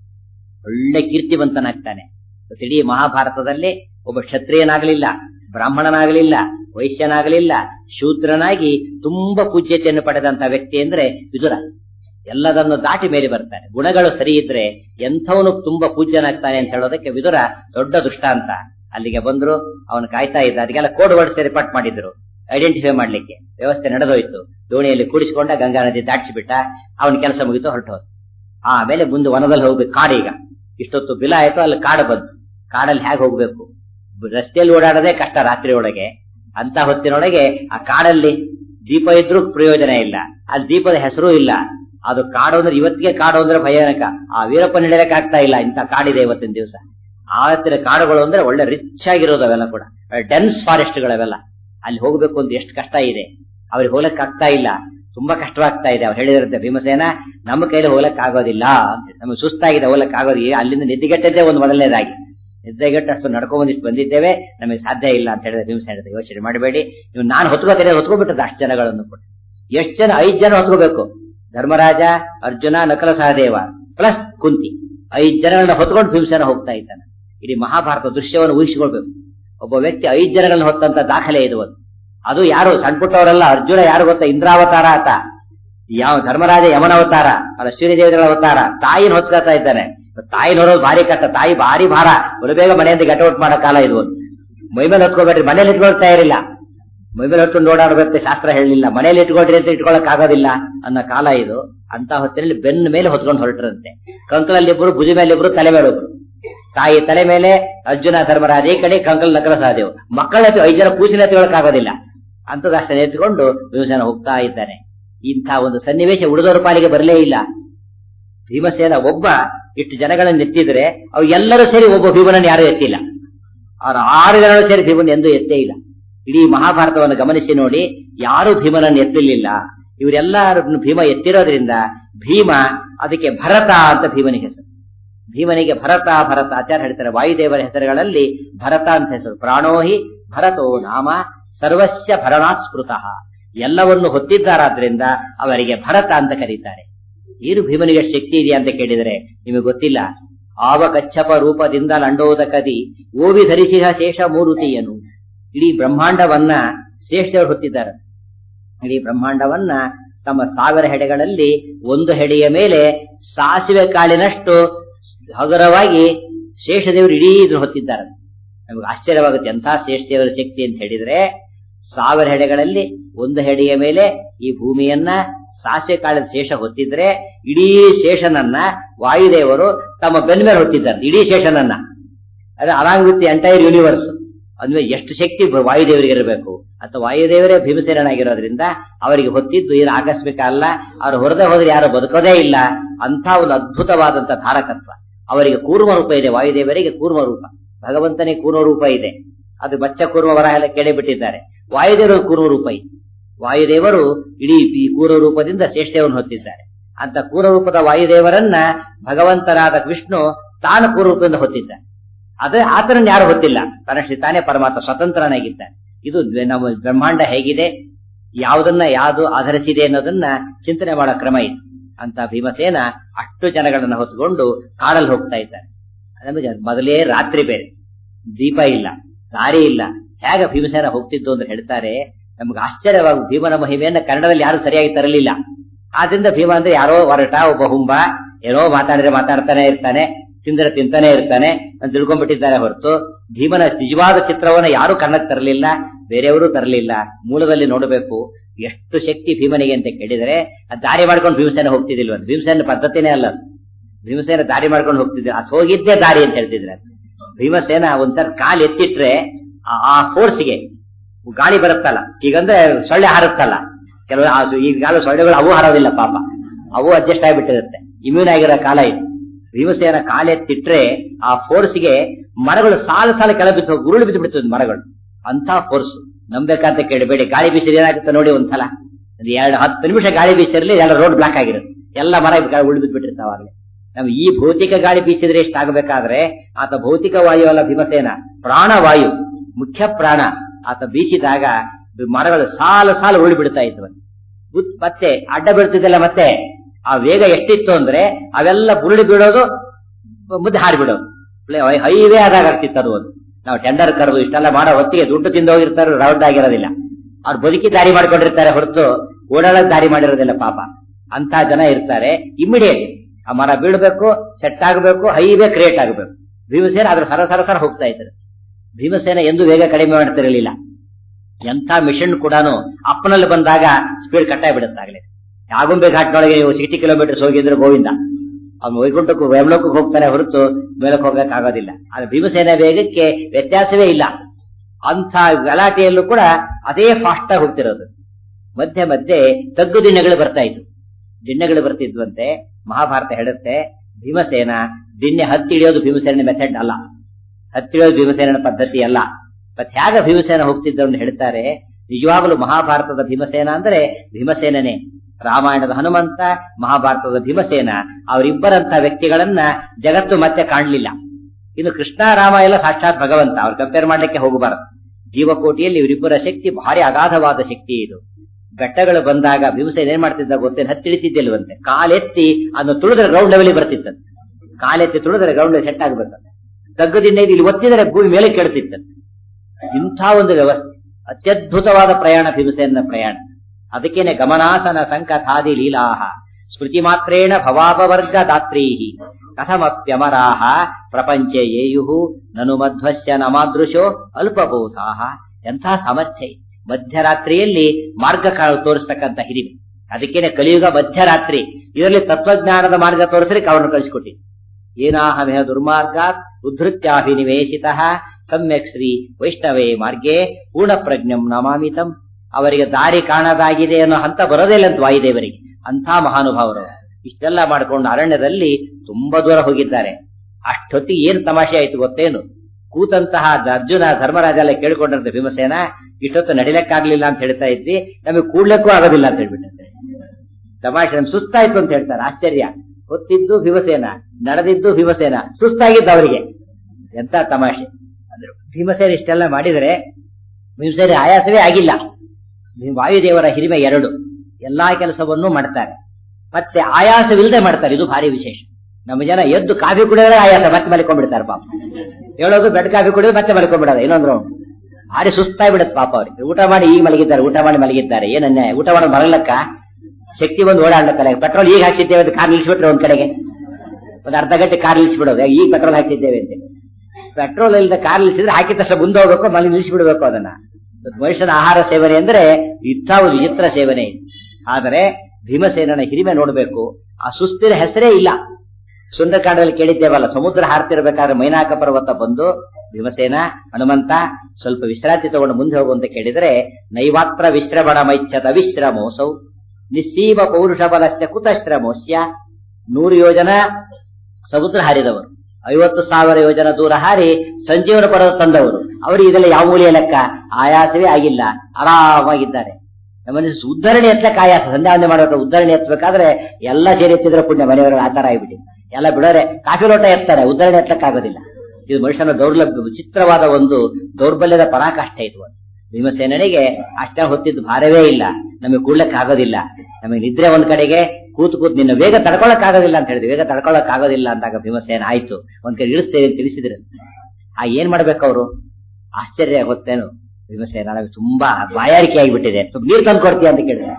ಒಳ್ಳೆ ಕೀರ್ತಿವಂತನಾಗ್ತಾನೆ ಇವತ್ತು ಇಡೀ ಮಹಾಭಾರತದಲ್ಲಿ ಒಬ್ಬ ಕ್ಷತ್ರಿಯನಾಗಲಿಲ್ಲ ಬ್ರಾಹ್ಮಣನಾಗಲಿಲ್ಲ ವೈಶ್ಯನಾಗಲಿಲ್ಲ ಶೂದ್ರನಾಗಿ ತುಂಬಾ ಪೂಜ್ಯತೆಯನ್ನು ಪಡೆದಂತ ವ್ಯಕ್ತಿ ಅಂದ್ರೆ ವಿದುರ ಎಲ್ಲದನ್ನು ದಾಟಿ ಮೇಲೆ ಬರ್ತಾನೆ ಗುಣಗಳು ಸರಿ ಇದ್ರೆ ಎಂಥವನು ತುಂಬಾ ಪೂಜ್ಯನಾಗ್ತಾನೆ ಅಂತ ಹೇಳೋದಕ್ಕೆ ವಿದುರ ದೊಡ್ಡ ದೃಷ್ಟಾಂತ ಅಲ್ಲಿಗೆ ಬಂದ್ರು ಅವನು ಕಾಯ್ತಾ ಇದ್ದ ಅದಕ್ಕೆಲ್ಲ ಕೋಡ್ ವರ್ಡ್ಸ್ ರಿಪೋರ್ಟ್ ಮಾಡಿದ್ರು ಐಡೆಂಟಿಫೈ ಮಾಡ್ಲಿಕ್ಕೆ ವ್ಯವಸ್ಥೆ ನಡೆದೋಯ್ತು ದೋಣಿಯಲ್ಲಿ ಕೂಡಿಸಿಕೊಂಡ ಗಂಗಾ ನದಿ ದಾಟಿಸಿಬಿಟ್ಟ ಅವನ ಕೆಲಸ ಮುಗಿತು ಹೊರಟೋದು ಆಮೇಲೆ ಮುಂದೆ ವನದಲ್ಲಿ ಹೋಗ್ಬೇಕು ಕಾಡೀಗ ಇಷ್ಟೊತ್ತು ಬಿಲ ಆಯ್ತು ಅಲ್ಲಿ ಕಾಡು ಬಂತು ಕಾಡಲ್ಲಿ ಹೇಗೆ ಹೋಗ್ಬೇಕು ರಸ್ತೆಯಲ್ಲಿ ಓಡಾಡೋದೇ ಕಷ್ಟ ರಾತ್ರಿ ಒಳಗೆ ಅಂತ ಹೊತ್ತಿನೊಳಗೆ ಆ ಕಾಡಲ್ಲಿ ದೀಪ ಇದ್ರೂ ಪ್ರಯೋಜನ ಇಲ್ಲ ಅಲ್ಲಿ ದೀಪದ ಹೆಸರು ಇಲ್ಲ ಅದು ಕಾಡು ಅಂದ್ರೆ ಇವತ್ತಿಗೆ ಕಾಡು ಅಂದ್ರೆ ಭಯಾನಕ ಆ ವೀರಪ್ಪ ನಡೆಯಕ್ಕೆ ಆಗ್ತಾ ಇಲ್ಲ ಇಂಥ ಕಾಡಿದೆ ಇವತ್ತಿನ ದಿವಸ ಆವತ್ತಿನ ಕಾಡುಗಳು ಅಂದ್ರೆ ಒಳ್ಳೆ ರಿಚ್ ಆಗಿರೋದು ಅವೆಲ್ಲ ಕೂಡ ಡೆನ್ಸ್ ಫಾರೆಸ್ಟ್ಗಳವೆಲ್ಲ ಅಲ್ಲಿ ಹೋಗ್ಬೇಕು ಅಂತ ಎಷ್ಟು ಕಷ್ಟ ಇದೆ ಅವ್ರಿಗೆ ಹೋಗ್ಲಕ್ ಆಗ್ತಾ ಇಲ್ಲ ತುಂಬಾ ಕಷ್ಟವಾಗ್ತಾ ಇದೆ ಅವ್ರು ಹೇಳಿದಿರಂತೆ ಭೀಮಸೇನ ನಮ್ಮ ಕೈಲಿ ಹೋಗ್ಲಕ್ ಆಗೋದಿಲ್ಲ ಅಂತ ಹೇಳಿ. ನಮಗೆ ಸುಸ್ತಾಗಿದೆ ಹೋಗ್ಲಕ್ ಆಗೋದಿಲ್ಲ ಅಲ್ಲಿಂದ ನಿದ್ದೆಗೆಟ್ಟದ್ದೇ ಒಂದು ಮೊದಲನೇದಾಗಿ ನಿದ್ದೆಗೆಟ್ಟು ಅಷ್ಟು ನಡ್ಕೊಂಡ್ ಬಂದಿಷ್ಟು ಬಂದಿದ್ದೇವೆ ನಮಗೆ ಸಾಧ್ಯ ಇಲ್ಲ ಅಂತ ಹೇಳಿದ್ರೆ ಭೀಮಸೇನ ಹೇಳಿದ್ರು, ಯೋಚನೆ ಮಾಡಬೇಡಿ ನೀವು ನಾನು ಹೊತ್ಕೋತಾರೆ ಹೊತ್ಕೊಬಿಟ್ಟದ್ದು ಅಷ್ಟು ಜನಗಳನ್ನು ಕೂಡ ಎಷ್ಟು ಜನ ಐದ್ ಜನ ಹೊತ್ಕೋಬೇಕು ಧರ್ಮರಾಜ ಅರ್ಜುನ ನಕಲ ಸಹದೇವ ಪ್ಲಸ್ ಕುಂತಿ ಐದ್ ಜನಗಳನ್ನ ಹೊತ್ಕೊಂಡು ಭೀಮಸೇನ ಹೋಗ್ತಾ ಇದ್ದಾನೆ ಇಡೀ ಮಹಾಭಾರತ ದೃಶ್ಯವನ್ನು ಊಹಿಸಿಕೊಳ್ಬೇಕು ಒಬ್ಬ ವ್ಯಕ್ತಿ ಐದ್ ಜನಗಳನ್ನ ಹೊತ್ತಂತ ದಾಖಲೆ ಇದು ಒಂದು ಅದು ಯಾರು ಸಣ್ಣ ಪುಟ್ಟವರಲ್ಲ ಅರ್ಜುನ ಯಾರು ಗೊತ್ತಾ ಇಂದ್ರಾವತಾರ ಆತ ಯಾವ ಧರ್ಮರಾಜ ಯಮನ ಅವತಾರ ಅಲ್ಲ ಶ್ರೀದೇವಿಗಳ ಅವತಾರ ತಾಯಿನ ಹೊತ್ಕೊತಾ ಇದ್ದಾನೆ ತಾಯಿನ ಹೊರೋದು ಭಾರಿ ಕಷ್ಟ ತಾಯಿ ಭಾರಿ ಭಾರ ಒಂದು ಬೇಗ ಮನೆಯಿಂದ ಗೆಟೌಟ್ ಮಾಡೋ ಕಾಲ ಇದು ಒಂದು ಮೈ ಮೇಲೆ ಹೊತ್ಕೋಬೇಡ್ರಿ ಮನೇಲಿ ಇಟ್ಕೊಳ್ತಾ ಇರಲಿಲ್ಲ ಮೈ ಮೇಲೆ ಹೊತ್ಕೊಂಡು ಓಡಾಡಬೇಕು ಶಾಸ್ತ್ರ ಹೇಳಲಿಲ್ಲ ಮನೇಲಿ ಇಟ್ಕೊಳ್ರಿ ಅಂತ ಇಟ್ಕೊಳಕ್ ಆಗೋದಿಲ್ಲ ಅನ್ನೋ ಕಾಲ ಇದು ಅಂತ ಹೊತ್ತಿನಲ್ಲಿ ಬೆನ್ನ ಮೇಲೆ ಹೊತ್ಕೊಂಡು ಹೊರಟ್ರಂತೆ ಕಂಕಳಲ್ಲಿ ಇಬ್ರು ಭುಜ ಮೇಲೆ ಇಬ್ರು ತಲೆ ಮೇಲೆ ಒಬ್ರು ತಾಯಿ ತಲೆ ಮೇಲೆ ಅರ್ಜುನ ಧರ್ಮರಾಜ ಈ ಕಡೆ ಕಂಕಲ್ ನಕಲ ಸಹದೇವ್ ಮಕ್ಕಳ ಐದು ಜನ ಕೂಸಿನ ಎತ್ಕೊಳಕ್ ಆಗೋದಿಲ್ಲ ಅಂತದಷ್ಟೇ ಎತ್ಕೊಂಡು ಭೀಮಸೇನ ಹೋಗ್ತಾ ಇದ್ದಾನೆ ಇಂಥ ಒಂದು ಸನ್ನಿವೇಶ ಉಳಿದವರ ಪಾಲಿಗೆ ಬರಲೇ ಇಲ್ಲ ಭೀಮಸೇನ ಒಬ್ಬ ಇಷ್ಟು ಜನಗಳನ್ನು ಎತ್ತಿದ್ರೆ ಅವು ಎಲ್ಲರೂ ಸೇರಿ ಒಬ್ಬ ಭೀಮನನ್ನು ಯಾರು ಎತ್ತಿಲ್ಲ ಅವ್ರ ಆರು ಜನರು ಸೇರಿ ಭೀಮನ್ ಎಂದೂ ಎತ್ತೇ ಇಲ್ಲ ಇಡೀ ಮಹಾಭಾರತವನ್ನು ಗಮನಿಸಿ ನೋಡಿ ಯಾರು ಭೀಮನನ್ನು ಎತ್ತಲಿಲ್ಲ ಇವರೆಲ್ಲರೂ ಭೀಮ ಎತ್ತಿರೋದ್ರಿಂದ ಭೀಮ ಅದಕ್ಕೆ ಭರತ ಅಂತ ಭೀಮನಿಗೆ ಹೆಸರು ಭೀಮನಿಗೆ ಭರತ ಭರತ ಆಚಾರ್ಯ ಹೇಳ್ತಾರೆ ವಾಯುದೇವರ ಹೆಸರುಗಳಲ್ಲಿ ಭರತ ಅಂತ ಹೆಸರು ಪ್ರಾಣೋಹಿ ಭರತೋ ನಾಮ ಸರ್ವಸ್ಯ ಭರಣಾತ್ ಸ್ಮೃತಃ ಎಲ್ಲವನ್ನು ಹೊತ್ತಿದ್ದಾರಾದ್ರಿಂದ ಅವರಿಗೆ ಭರತ ಅಂತ ಕರೀತಾರೆ ಏನು ಭೀಮನಿಗೆ ಶಕ್ತಿ ಇದೆಯಾ ಅಂತ ಕೇಳಿದರೆ ನಿಮಗೆ ಗೊತ್ತಿಲ್ಲ ಆವ ಕಚ್ಚಪ ರೂಪದಿಂದ ಲಂಡೋದಕದಿ ಓವಿ ಧರಿಸಿದ ಶೇಷ ಮೂರುತಿಯನು ಇಡೀ ಬ್ರಹ್ಮಾಂಡವನ್ನ ಶ್ರೇಷ್ಠರು ಹೊತ್ತಿದ್ದಾರೆ ಇಡೀ ಬ್ರಹ್ಮಾಂಡವನ್ನ ತಮ್ಮ ಸಾವಿರ ಹೆಡೆಗಳಲ್ಲಿ ಒಂದು ಹೆಡೆಯ ಮೇಲೆ ಸಾಸಿವೆ ಕಾಳಿನಷ್ಟು ಹಗುರವಾಗಿ ಶೇಷದೇವರು ಇಡೀ ಇದ್ರ ಹೊತ್ತಿದ್ದಾರೆ ನಮಗೆ ಆಶ್ಚರ್ಯವಾಗುತ್ತೆ ಎಂಥ ಶೇಷದೇವರ ಶಕ್ತಿ ಅಂತ ಹೇಳಿದ್ರೆ ಸಾವಿರ ಹೆಡೆಗಳಲ್ಲಿ ಒಂದು ಹೆಡೆಯ ಮೇಲೆ ಈ ಭೂಮಿಯನ್ನ ಸಾಸಿವೆ ಕಾಳಿನ ಶೇಷ ಹೊತ್ತಿದ್ರೆ ಇಡೀ ಶೇಷನನ್ನ ವಾಯುದೇವರು ತಮ್ಮ ಬೆನ್ನ ಮೇಲೆ ಹೊತ್ತಿದ್ದಾರೆ ಇಡೀ ಶೇಷನನ್ನ ಅದು ಅಲಾಂಗ್ ವಿತ್ ಎಂಟೈರ್ ಯೂನಿವರ್ಸ್ ಅಂದ್ರೆ ಎಷ್ಟು ಶಕ್ತಿ ವಾಯುದೇವರಿಗೆ ಇರಬೇಕು ಅಥವಾ ವಾಯುದೇವರೇ ಭೀಮಸೇನಾಗಿರೋದ್ರಿಂದ ಅವರಿಗೆ ಹೊತ್ತಿದ್ದು ಏನು ಆಕಸ್ಮಿಕ ಅಲ್ಲ ಅವರು ಹೊರದೆ ಹೋದ್ರೆ ಯಾರು ಬದುಕೋದೇ ಇಲ್ಲ ಅಂತ ಒಂದು ಅದ್ಭುತವಾದಂತ ಧಾರಕತ್ವ ಅವರಿಗೆ ಕೂರ್ಮ ರೂಪ ಇದೆ ವಾಯುದೇವರಿಗೆ ಕೂರ್ಮ ರೂಪ ಭಗವಂತನೇ ಕೂರ್ಮ ರೂಪ ಇದೆ ಅದು ಬಚ್ಚ ಕೂರ್ಮ ವರ ಎಲ್ಲ ಕೆಳಬಿಟ್ಟಿದ್ದಾರೆ ವಾಯುದೇವರು ಕೂರ್ಮ ರೂಪ ಇದೆ ವಾಯುದೇವರು ಇಡೀ ಈ ಕೂರ್ಮ ರೂಪದಿಂದ ಶ್ರೇಷ್ಠವನ್ನು ಹೊತ್ತಿದ್ದಾರೆ ಅಂತ ಕೂರ್ಮ ರೂಪದ ವಾಯುದೇವರನ್ನ ಭಗವಂತನಾದ ವಿಷ್ಣು ತಾನು ಕೂರ್ಮ ರೂಪದಿಂದ ಹೊತ್ತಿದ್ದಾರೆ ಅದೇ ಆತನನ್ನು ಯಾರು ಹೊತ್ತಿಲ್ಲ ತನ್ನಷ್ಟೇ ತಾನೇ ಪರಮಾತ್ಮ ಸ್ವತಂತ್ರನಾಗಿದ್ದಾನೆ ಇದು ನಮ್ಮ ಬ್ರಹ್ಮಾಂಡ ಹೇಗಿದೆ ಯಾವುದನ್ನ ಯಾವುದು ಆಧರಿಸಿದೆ ಅನ್ನೋದನ್ನ ಚಿಂತನೆ ಮಾಡೋ ಕ್ರಮ ಇದು ಅಂತ ಭೀಮಸೇನ ಅಷ್ಟು ಜನಗಳನ್ನ ಹೊತ್ಕೊಂಡು ಕಾಡಲ್ಲಿ ಹೋಗ್ತಾ ಇದ್ದಾರೆ ನಮಗೆ ಮೊದಲೇ ರಾತ್ರಿ ಬೇರೆ ದೀಪ ಇಲ್ಲ ದಾರಿ ಇಲ್ಲ ಹೇಗ ಭೀಮಸೇನ ಹೋಗ್ತಿದ್ದು ಅಂತ ಹೇಳ್ತಾರೆ ನಮ್ಗೆ ಆಶ್ಚರ್ಯವಾಗಿ ಭೀಮನ ಮಹಿಮೆಯನ್ನ ಕನ್ನಡದಲ್ಲಿ ಯಾರು ಸರಿಯಾಗಿ ತರಲಿಲ್ಲ ಆದ್ರಿಂದ ಭೀಮ ಅಂದ್ರೆ ಯಾರೋ ಹೊರಟ ಒಬ್ಬ ಹುಂಬ ಏನೋ ಮಾತಾಡಿದ್ರೆ ಮಾತಾಡ್ತಾನೆ ಇರ್ತಾನೆ ತಿಂದ್ರೆ ತಿಂತಾನೆ ಇರ್ತಾನೆ ಅಂತ ತಿಳ್ಕೊಂಡ್ಬಿಟ್ಟಿದ್ದಾರೆ ಹೊರತು ಭೀಮನ ನಿಜವಾದ ಚಿತ್ರವನ್ನ ಯಾರು ಕನ್ನಡಕ್ಕೆ ತರಲಿಲ್ಲ ಬೇರೆಯವರು ತರಲಿಲ್ಲ ಮೂಲದಲ್ಲಿ ನೋಡಬೇಕು ಎಷ್ಟು ಶಕ್ತಿ ಭೀಮನಿಗೆ ಅಂತ ಕೇಳಿದರೆ ಅದು ದಾರಿ ಮಾಡ್ಕೊಂಡು ಭೀಮಸೇನ ಹೋಗ್ತಿದಿಲ್ವ ಭೀಮಸೇನ ಪದ್ಧತಿನೇ ಅಲ್ಲ ಅದು. ಭೀಮಸೇನ ದಾರಿ ಮಾಡ್ಕೊಂಡು ಹೋಗ್ತಿದ್ರು ಅದು ಹೋಗಿದ್ದೇ ದಾರಿ ಅಂತ ಹೇಳ್ತಿದ್ರೆ ಭೀಮಸೇನ ಒಂದ್ಸರ್ ಕಾಲ್ ಎತ್ತಿಟ್ರೆ ಆ- ಆ ಫೋರ್ಸ್ಗೆ ಗಾಳಿ ಬರುತ್ತಲ್ಲ ಈಗಂದ್ರೆ ಸೊಳ್ಳೆ ಹಾರುತ್ತಲ್ಲ ಕೆಲವು ಆ- ಈ ಕಾಲ ಸೊಳ್ಳೆಗಳು ಅವು ಹಾರೋದಿಲ್ಲ ಪಾಪ ಅವು ಅಡ್ಜಸ್ಟ್ ಆಗಿಬಿಟ್ಟಿರುತ್ತೆ ಇಮ್ಯೂನ್ ಆಗಿರೋ ಕಾಲ ಇದು ಭೀಮಸೇನ ಕಾಲೆತ್ತಿಟ್ರೆ ಆ ಫೋರ್ಸ್ಗೆ ಮರಗಳು ಸಾಲು ಸಾಲು ಕೆಳ ಬಿದ್ದು ಹೋಗಿ ಉರುಳು ಬಿದ್ದು ಬಿಡ್ತದೆ ಮರಗಳು ಅಂತ ಫೋರ್ಸ್ ನಂಬೇಕಂತ ಕೇಳಬೇಡಿ ಗಾಳಿ ಬೀಸಿದ್ರೆ ಏನಾಗುತ್ತೆ ನೋಡಿ ಒಂದ್ಸಲ ಒಂದು ಎರಡು ಹತ್ತು ನಿಮಿಷ ಗಾಳಿ ಬೀಸಿರ್ಲಿ ಎಲ್ಲ ರೋಡ್ ಬ್ಲಾಕ್ ಆಗಿರುತ್ತೆ ಎಲ್ಲ ಮರ ಉಳಿದು ಬಿಟ್ಟಿರ್ತಾವಾಗಲೇ ನಮ್ಗೆ ಈ ಭೌತಿಕ ಗಾಳಿ ಬೀಸಿದ್ರೆ ಇಷ್ಟಾಗಬೇಕಾದ್ರೆ ಆತ ಭೌತಿಕ ವಾಯು ಅಲ್ಲ ಭೀಮಸೇನ ಪ್ರಾಣವಾಯು ಮುಖ್ಯ ಪ್ರಾಣ ಆತ ಬೀಸಿದಾಗ ಮರಗಳು ಸಾಲು ಸಾಲು ಉರುಳಿ ಬಿಡ್ತಾ ಇದ್ವು ಉತ್- ಮತ್ತೆ ಅಡ್ಡ ಬೀಳ್ತಿದ್ದಲ್ಲ ಮತ್ತೆ ಆ ವೇಗ ಎಷ್ಟಿತ್ತು ಅಂದ್ರೆ ಅವೆಲ್ಲ ಬುರುಳಿ ಬೀಳೋದು ಮುದ್ದೆ ಹಾರಿಬಿಡೋದು ಹೈವೇ ಆದಾಗ ಆಗ್ತಿತ್ತು ಅದು ಒಂದು ನಾವು ಟೆಂಡರ್ ಕರೆದು ಇಷ್ಟೆಲ್ಲ ಮಾಡೋ ಹೊತ್ತಿಗೆ ದುಡ್ಡು ತಿಂದು ಹೋಗಿರ್ತಾರೆ ರೌಂಡ್ ಆಗಿರೋದಿಲ್ಲ ಅವ್ರು ಬದುಕಿ ದಾರಿ ಮಾಡ್ಕೊಂಡಿರ್ತಾರೆ ಹೊರತು ಓಡಾಡಕ್ ದಾರಿ ಮಾಡಿರೋದಿಲ್ಲ ಪಾಪ ಅಂತ ಜನ ಇರ್ತಾರೆ ಇಮಿಡಿಯೇಟ್ ಆ ಮರ ಬೀಳ್ಬೇಕು ಸೆಟ್ ಆಗಬೇಕು ಹೈವೇ ಕ್ರಿಯೇಟ್ ಆಗಬೇಕು ಭೀಮಸೇನ ಅದ್ರ ಸರ ಸರ ಸರ ಹೋಗ್ತಾ ಇದ್ದಾರೆ ಭೀಮಸೇನ ಎಂದು ವೇಗ ಕಡಿಮೆ ಮಾಡ್ತಿರಲಿಲ್ಲ ಎಂಥ ಮಿಷನ್ ಕೂಡ ಅಪ್ಪನಲ್ಲಿ ಬಂದಾಗ ಸ್ಪೀಡ್ ಕಟ್ಟಾಗಿ ಬಿಡುತ್ತಾಗಲೇ ಆಗುಂಬೆ ಘಾಟ್ನೊಳಗೆ ನೀವು ಸಿಕ್ಸ್ಟಿ ಕಿಲೋಮೀಟರ್ಸ್ ಹೋಗಿದ್ರೆ ಗೋವಿಂದ ಅವ್ನು ವೈಕುಂಠಕ್ಕೂ ವೇಮಲೋಕಕ್ಕೆ ಹೋಗ್ತಾನೆ ಹೊರತು ಮೇಲಕ್ಕೆ ಹೋಗಕ್ ಆಗೋದಿಲ್ಲ ಆದ್ರೆ ಭೀಮಸೇನ ವೇಗಕ್ಕೆ ವ್ಯತ್ಯಾಸವೇ ಇಲ್ಲ ಅಂಥ ಗಲಾಟೆಯಲ್ಲೂ ಕೂಡ ಅದೇ ಫಾಸ್ಟ್ ಆಗಿ ಹೋಗ್ತಿರೋದು ಮಧ್ಯೆ ಮಧ್ಯೆ ತಗ್ಗು ದಿನಗಳು ಬರ್ತಾ ಇತ್ತು ದಿಣ್ಣಗಳು ಬರ್ತಿದ್ವಂತೆ ಮಹಾಭಾರತ ಹೇಳುತ್ತೆ ಭೀಮಸೇನ ದಿಣ್ಣೆ ಹತ್ತಿ ಹಿಡಿಯೋದು ಭೀಮಸೇನ ಮೆಥಡ್ ಅಲ್ಲ ಹತ್ತಿ ಹಿಡಿಯೋದು ಭೀಮಸೇನ ಪದ್ಧತಿ ಅಲ್ಲ ಮತ್ತೆ ಹೇಗ ಭೀಮಸೇನ ಹೋಗ್ತಿದ್ದವನ್ನ ಹೇಳ್ತಾರೆ ನಿಜವಾಗಲೂ ಮಹಾಭಾರತದ ಭೀಮಸೇನ ಅಂದ್ರೆ ಭೀಮಸೇನನೇ ರಾಮಾಯಣದ ಹನುಮಂತ ಮಹಾಭಾರತದ ಭೀಮಸೇನ ಅವರಿಬ್ಬರಂತ ವ್ಯಕ್ತಿಗಳನ್ನ ಜಗತ್ತು ಮತ್ತೆ ಕಾಣಲಿಲ್ಲ ಇನ್ನು ಕೃಷ್ಣ ರಾಮ ಎಲ್ಲ ಸಾಕ್ಷಾತ್ ಭಗವಂತ ಅವ್ರು ಕಂಪೇರ್ ಮಾಡ್ಲಿಕ್ಕೆ ಹೋಗಬಾರದು ಜೀವಕೋಟಿಯಲ್ಲಿ ಇವರಿಬ್ಬರ ಶಕ್ತಿ ಭಾರಿ ಅಗಾಧವಾದ ಶಕ್ತಿ ಇದು ಬೆಟ್ಟಗಳು ಬಂದಾಗ ಭೀಮಸೇನ ಏನ್ ಮಾಡ್ತಿದ್ದ ಗೊತ್ತೇನು ಹತ್ತಿಳಿತಿದ್ದಿಲ್ವಂತೆ ಕಾಲೆತ್ತಿ ಅದನ್ನು ತುಳಿದ್ರೆ ಗ್ರೌಂಡ್ ಲೆವೆಲ್ ಬರ್ತಿತ್ತಂತೆ ಕಾಲೆತ್ತಿ ತುಳಿದ್ರೆ ಗ್ರೌಂಡ್ ಸೆಟ್ ಆಗ್ಬೇಕಂತೆ ತಗ್ಗದಿಂದ ಇಲ್ಲಿ ಒತ್ತಿದರೆ ಭೂಮಿ ಮೇಲೆ ಕೆಡ್ತಿತ್ತಂತೆ ಇಂಥ ಒಂದು ವ್ಯವಸ್ಥೆ ಅತ್ಯದ್ಭುತವಾದ ಪ್ರಯಾಣ ಭೀಮಸೇನ ಪ್ರಯಾಣ ಅದಕ್ಕೇನೆ ಗಮನಾಸನ ಸಂಕಥಾದಿ ಲೀಲಾಹ ಸ್ಮೃತಿ ಮಾತ್ರೇಣ ಭವಾಪವರ್ಗ ದಾತ್ರೀಹಿ ಕಥಮಪ್ಯಮರಾಹ ಪ್ರಪಂಚೆ ಯೇಯು ನನು ಮಧ್ವಸ್ಯ ನಮಾದೃಶೋ ಅಲ್ಪಬೋಧಾಹ ಎಂಥ ಸಾಮರ್ಥ್ಯ ಇದೆ. ಮಧ್ಯರಾತ್ರಿಯಲ್ಲಿ ಮಾರ್ಗ ಕಾಳು ತೋರಿಸ್ತಕ್ಕಂಥ ಹಿರಿಮೆ ಅದಕ್ಕೇನೆ ಕಲಿಯುಗ ಮಧ್ಯರಾತ್ರಿ ಇದರಲ್ಲಿ ತತ್ವಜ್ಞಾನದ ಮಾರ್ಗ ತೋರಿಸಲಿಕ್ಕೆ ಅವರನ್ನು ಕಳಿಸಿಕೊಟ್ಟಿ ಏನಾಹಮೇಹ ದುರ್ಮಾರ್ಗಾತ್ ಉದ್ಧತ್ಯಾಭಿನಿವೇಶಿತ ಸಮ್ಯಕ್ ಶ್ರೀ ವೈಷ್ಣವೇ ಮಾರ್ಗೇ ಪೂರ್ಣ ಪ್ರಜ್ಞಂ ನಮಾಮಿತಂ ಅವರಿಗೆ ದಾರಿ ಕಾಣದಾಗಿದೆ ಅನ್ನೋ ಹಂತ ಬರೋದೇ ಇಲ್ಲ ಅಂತ ವಾಯುದೇವರಿಗೆ ಅಂಥ ಮಹಾನುಭಾವರು ಇಷ್ಟೆಲ್ಲ ಮಾಡಿಕೊಂಡು ಅರಣ್ಯದಲ್ಲಿ ತುಂಬಾ ದೂರ ಹೋಗಿದ್ದಾರೆ ಅಷ್ಟೊತ್ತಿಗೆ ಏನ್ ತಮಾಷೆ ಆಯ್ತು ಗೊತ್ತೇನು ಕೂತಂತಹ ಅರ್ಜುನ ಧರ್ಮರಾಜ ಎಲ್ಲ ಕೇಳ್ಕೊಂಡ್ರಂತೆ ಭೀಮಸೇನ ಇಷ್ಟೊತ್ತು ನಡಿಲಕ್ಕಾಗ್ಲಿಲ್ಲ ಅಂತ ಹೇಳ್ತಾ ಇದ್ವಿ ನಮಗೆ ಕೂಡ್ಲಿಕ್ಕೂ ಆಗೋದಿಲ್ಲ ಅಂತ ಹೇಳ್ಬಿಟ್ಟಂತೆ ತಮಾಷೆ ನಮ್ಗೆ ಸುಸ್ತಾಯ್ತು ಅಂತ ಹೇಳ್ತಾರೆ ಆಶ್ಚರ್ಯ ಹೊತ್ತಿದ್ದು ಭೀಮಸೇನ ನಡೆದಿದ್ದು ಭೀಮಸೇನ ಸುಸ್ತಾಗಿದ್ದು ಅವರಿಗೆ ಎಂತ ತಮಾಷೆ ಅಂದ್ರೆ ಭೀಮಸೇನ ಇಷ್ಟೆಲ್ಲ ಮಾಡಿದರೆ ಭೀಮಸೇನ ಆಯಾಸವೇ ಆಗಿಲ್ಲ ವಾಯುದೇವರ ಹಿರಿಮೆ ಎರಡು ಎಲ್ಲಾ ಕೆಲಸವನ್ನೂ ಮಾಡ್ತಾರೆ ಮತ್ತೆ ಆಯಾಸವಿಲ್ಲದೆ ಮಾಡ್ತಾರೆ ಇದು ಭಾರಿ ವಿಶೇಷ ನಮ್ಮ ಜನ ಎದ್ದು ಕಾಫಿ ಕುಡಿಯೋದೇ ಆಯಾಸ ಮತ್ತೆ ಮಲ್ಕೊಂಡ್ಬಿಡ್ತಾರೆ ಪಾಪ ಹೇಳೋದು ಬೆಡ್ ಕಾಫಿ ಕುಡಿಯೋದು ಮತ್ತೆ ಮಲ್ಕೊಂಡ್ಬಿಡೋದು ಇನ್ನೊಂದು ರೌಂಡ್ ಭಾರಿ ಸುಸ್ತಾಗಿ ಬಿಡುತ್ತೆ ಪಾಪ ಅವ್ರಿಗೆ ಊಟ ಮಾಡಿ ಈಗ ಮಲಗಿದ್ದಾರೆ ಊಟ ಮಾಡಿ ಮಲಗಿದ್ದಾರೆ ಏನನ್ನೇ ಊಟ ಮಾಡೋ ಮರಲಕ್ಕ ಶಕ್ತಿ ಬಂದು ಓಡಾಡ್ಲಕ್ಕಲ್ಲ ಪೆಟ್ರೋಲ್ ಈಗ ಹಾಕ್ಸಿದ್ದೇವೆ ಅಂತ ಕಾರ್ ನಿಲ್ಸ್ಬಿಟ್ರೆ ಒಂದ್ ಕಡೆಗೆ ಒಂದು ಅರ್ಧ ಗಂಟೆ ಕಾರ್ ನಿಲ್ಸ್ಬಿಡೋದು ಈಗ ಪೆಟ್ರೋಲ್ ಹಾಕ್ಸಿದ್ದೇವೆ ಅಂತ ಪೆಟ್ರೋಲ್ ಇಲ್ಲದ ಕಾರ್ ನಿಲ್ಸಿದ್ರೆ ಹಾಕಿದ ತಕ್ಷಣ ಮುಂದೆ ಹೋಗ್ಬೇಕು ಮನೆ ನಿಲ್ಸಿಬಿಡ್ಬೇಕು ಅದನ್ನ ಮನುಷ್ಯನ ಆಹಾರ ಸೇವನೆ ಅಂದ್ರೆ ಇಂಥ ಒಂದು ವಿಚಿತ್ರ ಸೇವನೆ ಇದೆ ಆದರೆ ಭೀಮಸೇನನ ಹಿರಿಮೆ ನೋಡಬೇಕು ಆ ಸುಸ್ತಿನ ಹೆಸರೇ ಇಲ್ಲ ಸುಂದರಕಾಂಡದಲ್ಲಿ ಕೇಳಿದ್ದೇವಲ್ಲ ಸಮುದ್ರ ಹಾರ್ತಿರ್ಬೇಕಾದ್ರೆ ಮೈನಾಕ ಪರ್ವತ ಬಂದು ಭೀಮಸೇನ ಹನುಮಂತ ಸ್ವಲ್ಪ ವಿಶ್ರಾಂತಿ ತಗೊಂಡು ಮುಂದೆ ಹೋಗು ಅಂತ ಕೇಳಿದ್ರೆ ನೈವಾತ್ರ ವಿಶ್ರಮಣ ಮೈಚ್ಛತ ವಿಶ್ರಮೋಸೌ ನಿಸ್ಸೀಮ ಪೌರುಷ ಬಲಸ್ಯ ಕುತಶ್ರಮೋಸ್ಯ ನೂರು ಯೋಜನ ಸಮುದ್ರ ಹಾರಿದವರು ಐವತ್ತು ಸಾವಿರ ಯೋಜನ ದೂರ ಹಾರಿ ಸಂಜೀವನ ಪರ್ವತ ತಂದವರು ಅವರಿಗೆ ಇದೆಲ್ಲ ಯಾವ ಮೂಲೆಯ ಲೆಕ್ಕ ಆಯಾಸವೇ ಆಗಿಲ್ಲ ಆರಾಮಾಗಿದ್ದಾರೆ ನಮ್ಮಲ್ಲಿ ಉದ್ಧರಣೆ ಎತ್ತಕ್ಕೆ ಆಯಾಸ ಸಂಧ್ಯಾವಂದನೆ ಮಾಡಬೇಕು ಉದ್ಧರಣೆ ಎತ್ತಬೇಕಾದ್ರೆ ಎಲ್ಲ ಸೇರಿ ಎತ್ತಿದ್ರೆ ಪುಣ್ಯ ಮನೆಯವರ ಆಚಾರ ಆಗಿಬಿಟ್ಟಿದೆ ಎಲ್ಲ ಬಿಡೋರೆ ಕಾಫಿ ಲೋಟ ಎತ್ತಾರೆ ಉದ್ಧರಣೆ ಎತ್ತಕ್ಕಾಗೋದಿಲ್ಲ ಇದು ಮನುಷ್ಯನ ದೌರ್ಲಭ್ಯ ವಿಚಿತ್ರವಾದ ಒಂದು ದೌರ್ಬಲ್ಯದ ಪರಾಕಾಷ್ಠೆ ಇದು ಭೀಮಸೇನಿಗೆ ಅಷ್ಟ ಹೊತ್ತಿದ್ದು ಭಾರವೇ ಇಲ್ಲ ನಮಗೆ ಕೂಡ್ಲಕ್ಕೆ ಆಗೋದಿಲ್ಲ ನಮಗೆ ನಿದ್ರೆ ಒಂದ್ ಕಡೆಗೆ ಕೂತು ಕೂತು ನಿನ್ನ ವೇಗ ತಡ್ಕೊಳಕ್ ಆಗೋದಿಲ್ಲ ಅಂತ ಹೇಳಿದ್ವಿ ವೇಗ ತಡ್ಕೊಳಕ್ ಆಗೋದಿಲ್ಲ ಅಂದಾಗ ಭೀಮಸೇನ ಆಯ್ತು ಒಂದ್ ಕಡೆ ಇಳಿಸ್ತೇವೆ ಅಂತ ತಿಳಿಸಿದ್ರೆ ಆ ಏನ್ ಮಾಡ್ಬೇಕು ಅವರು ಆಶ್ಚರ್ಯ ಗೊತ್ತೇನು ಭೀಮಸೇನ ನಮಗೆ ತುಂಬಾ ಬಾಯಾರಿಕೆ ಆಗಿಬಿಟ್ಟಿದೆ ಸ್ವಲ್ಪ ನೀರು ತಂದು ಕೊಡ್ತೀಯ ಅಂತ ಕೇಳಿದ್ರೆ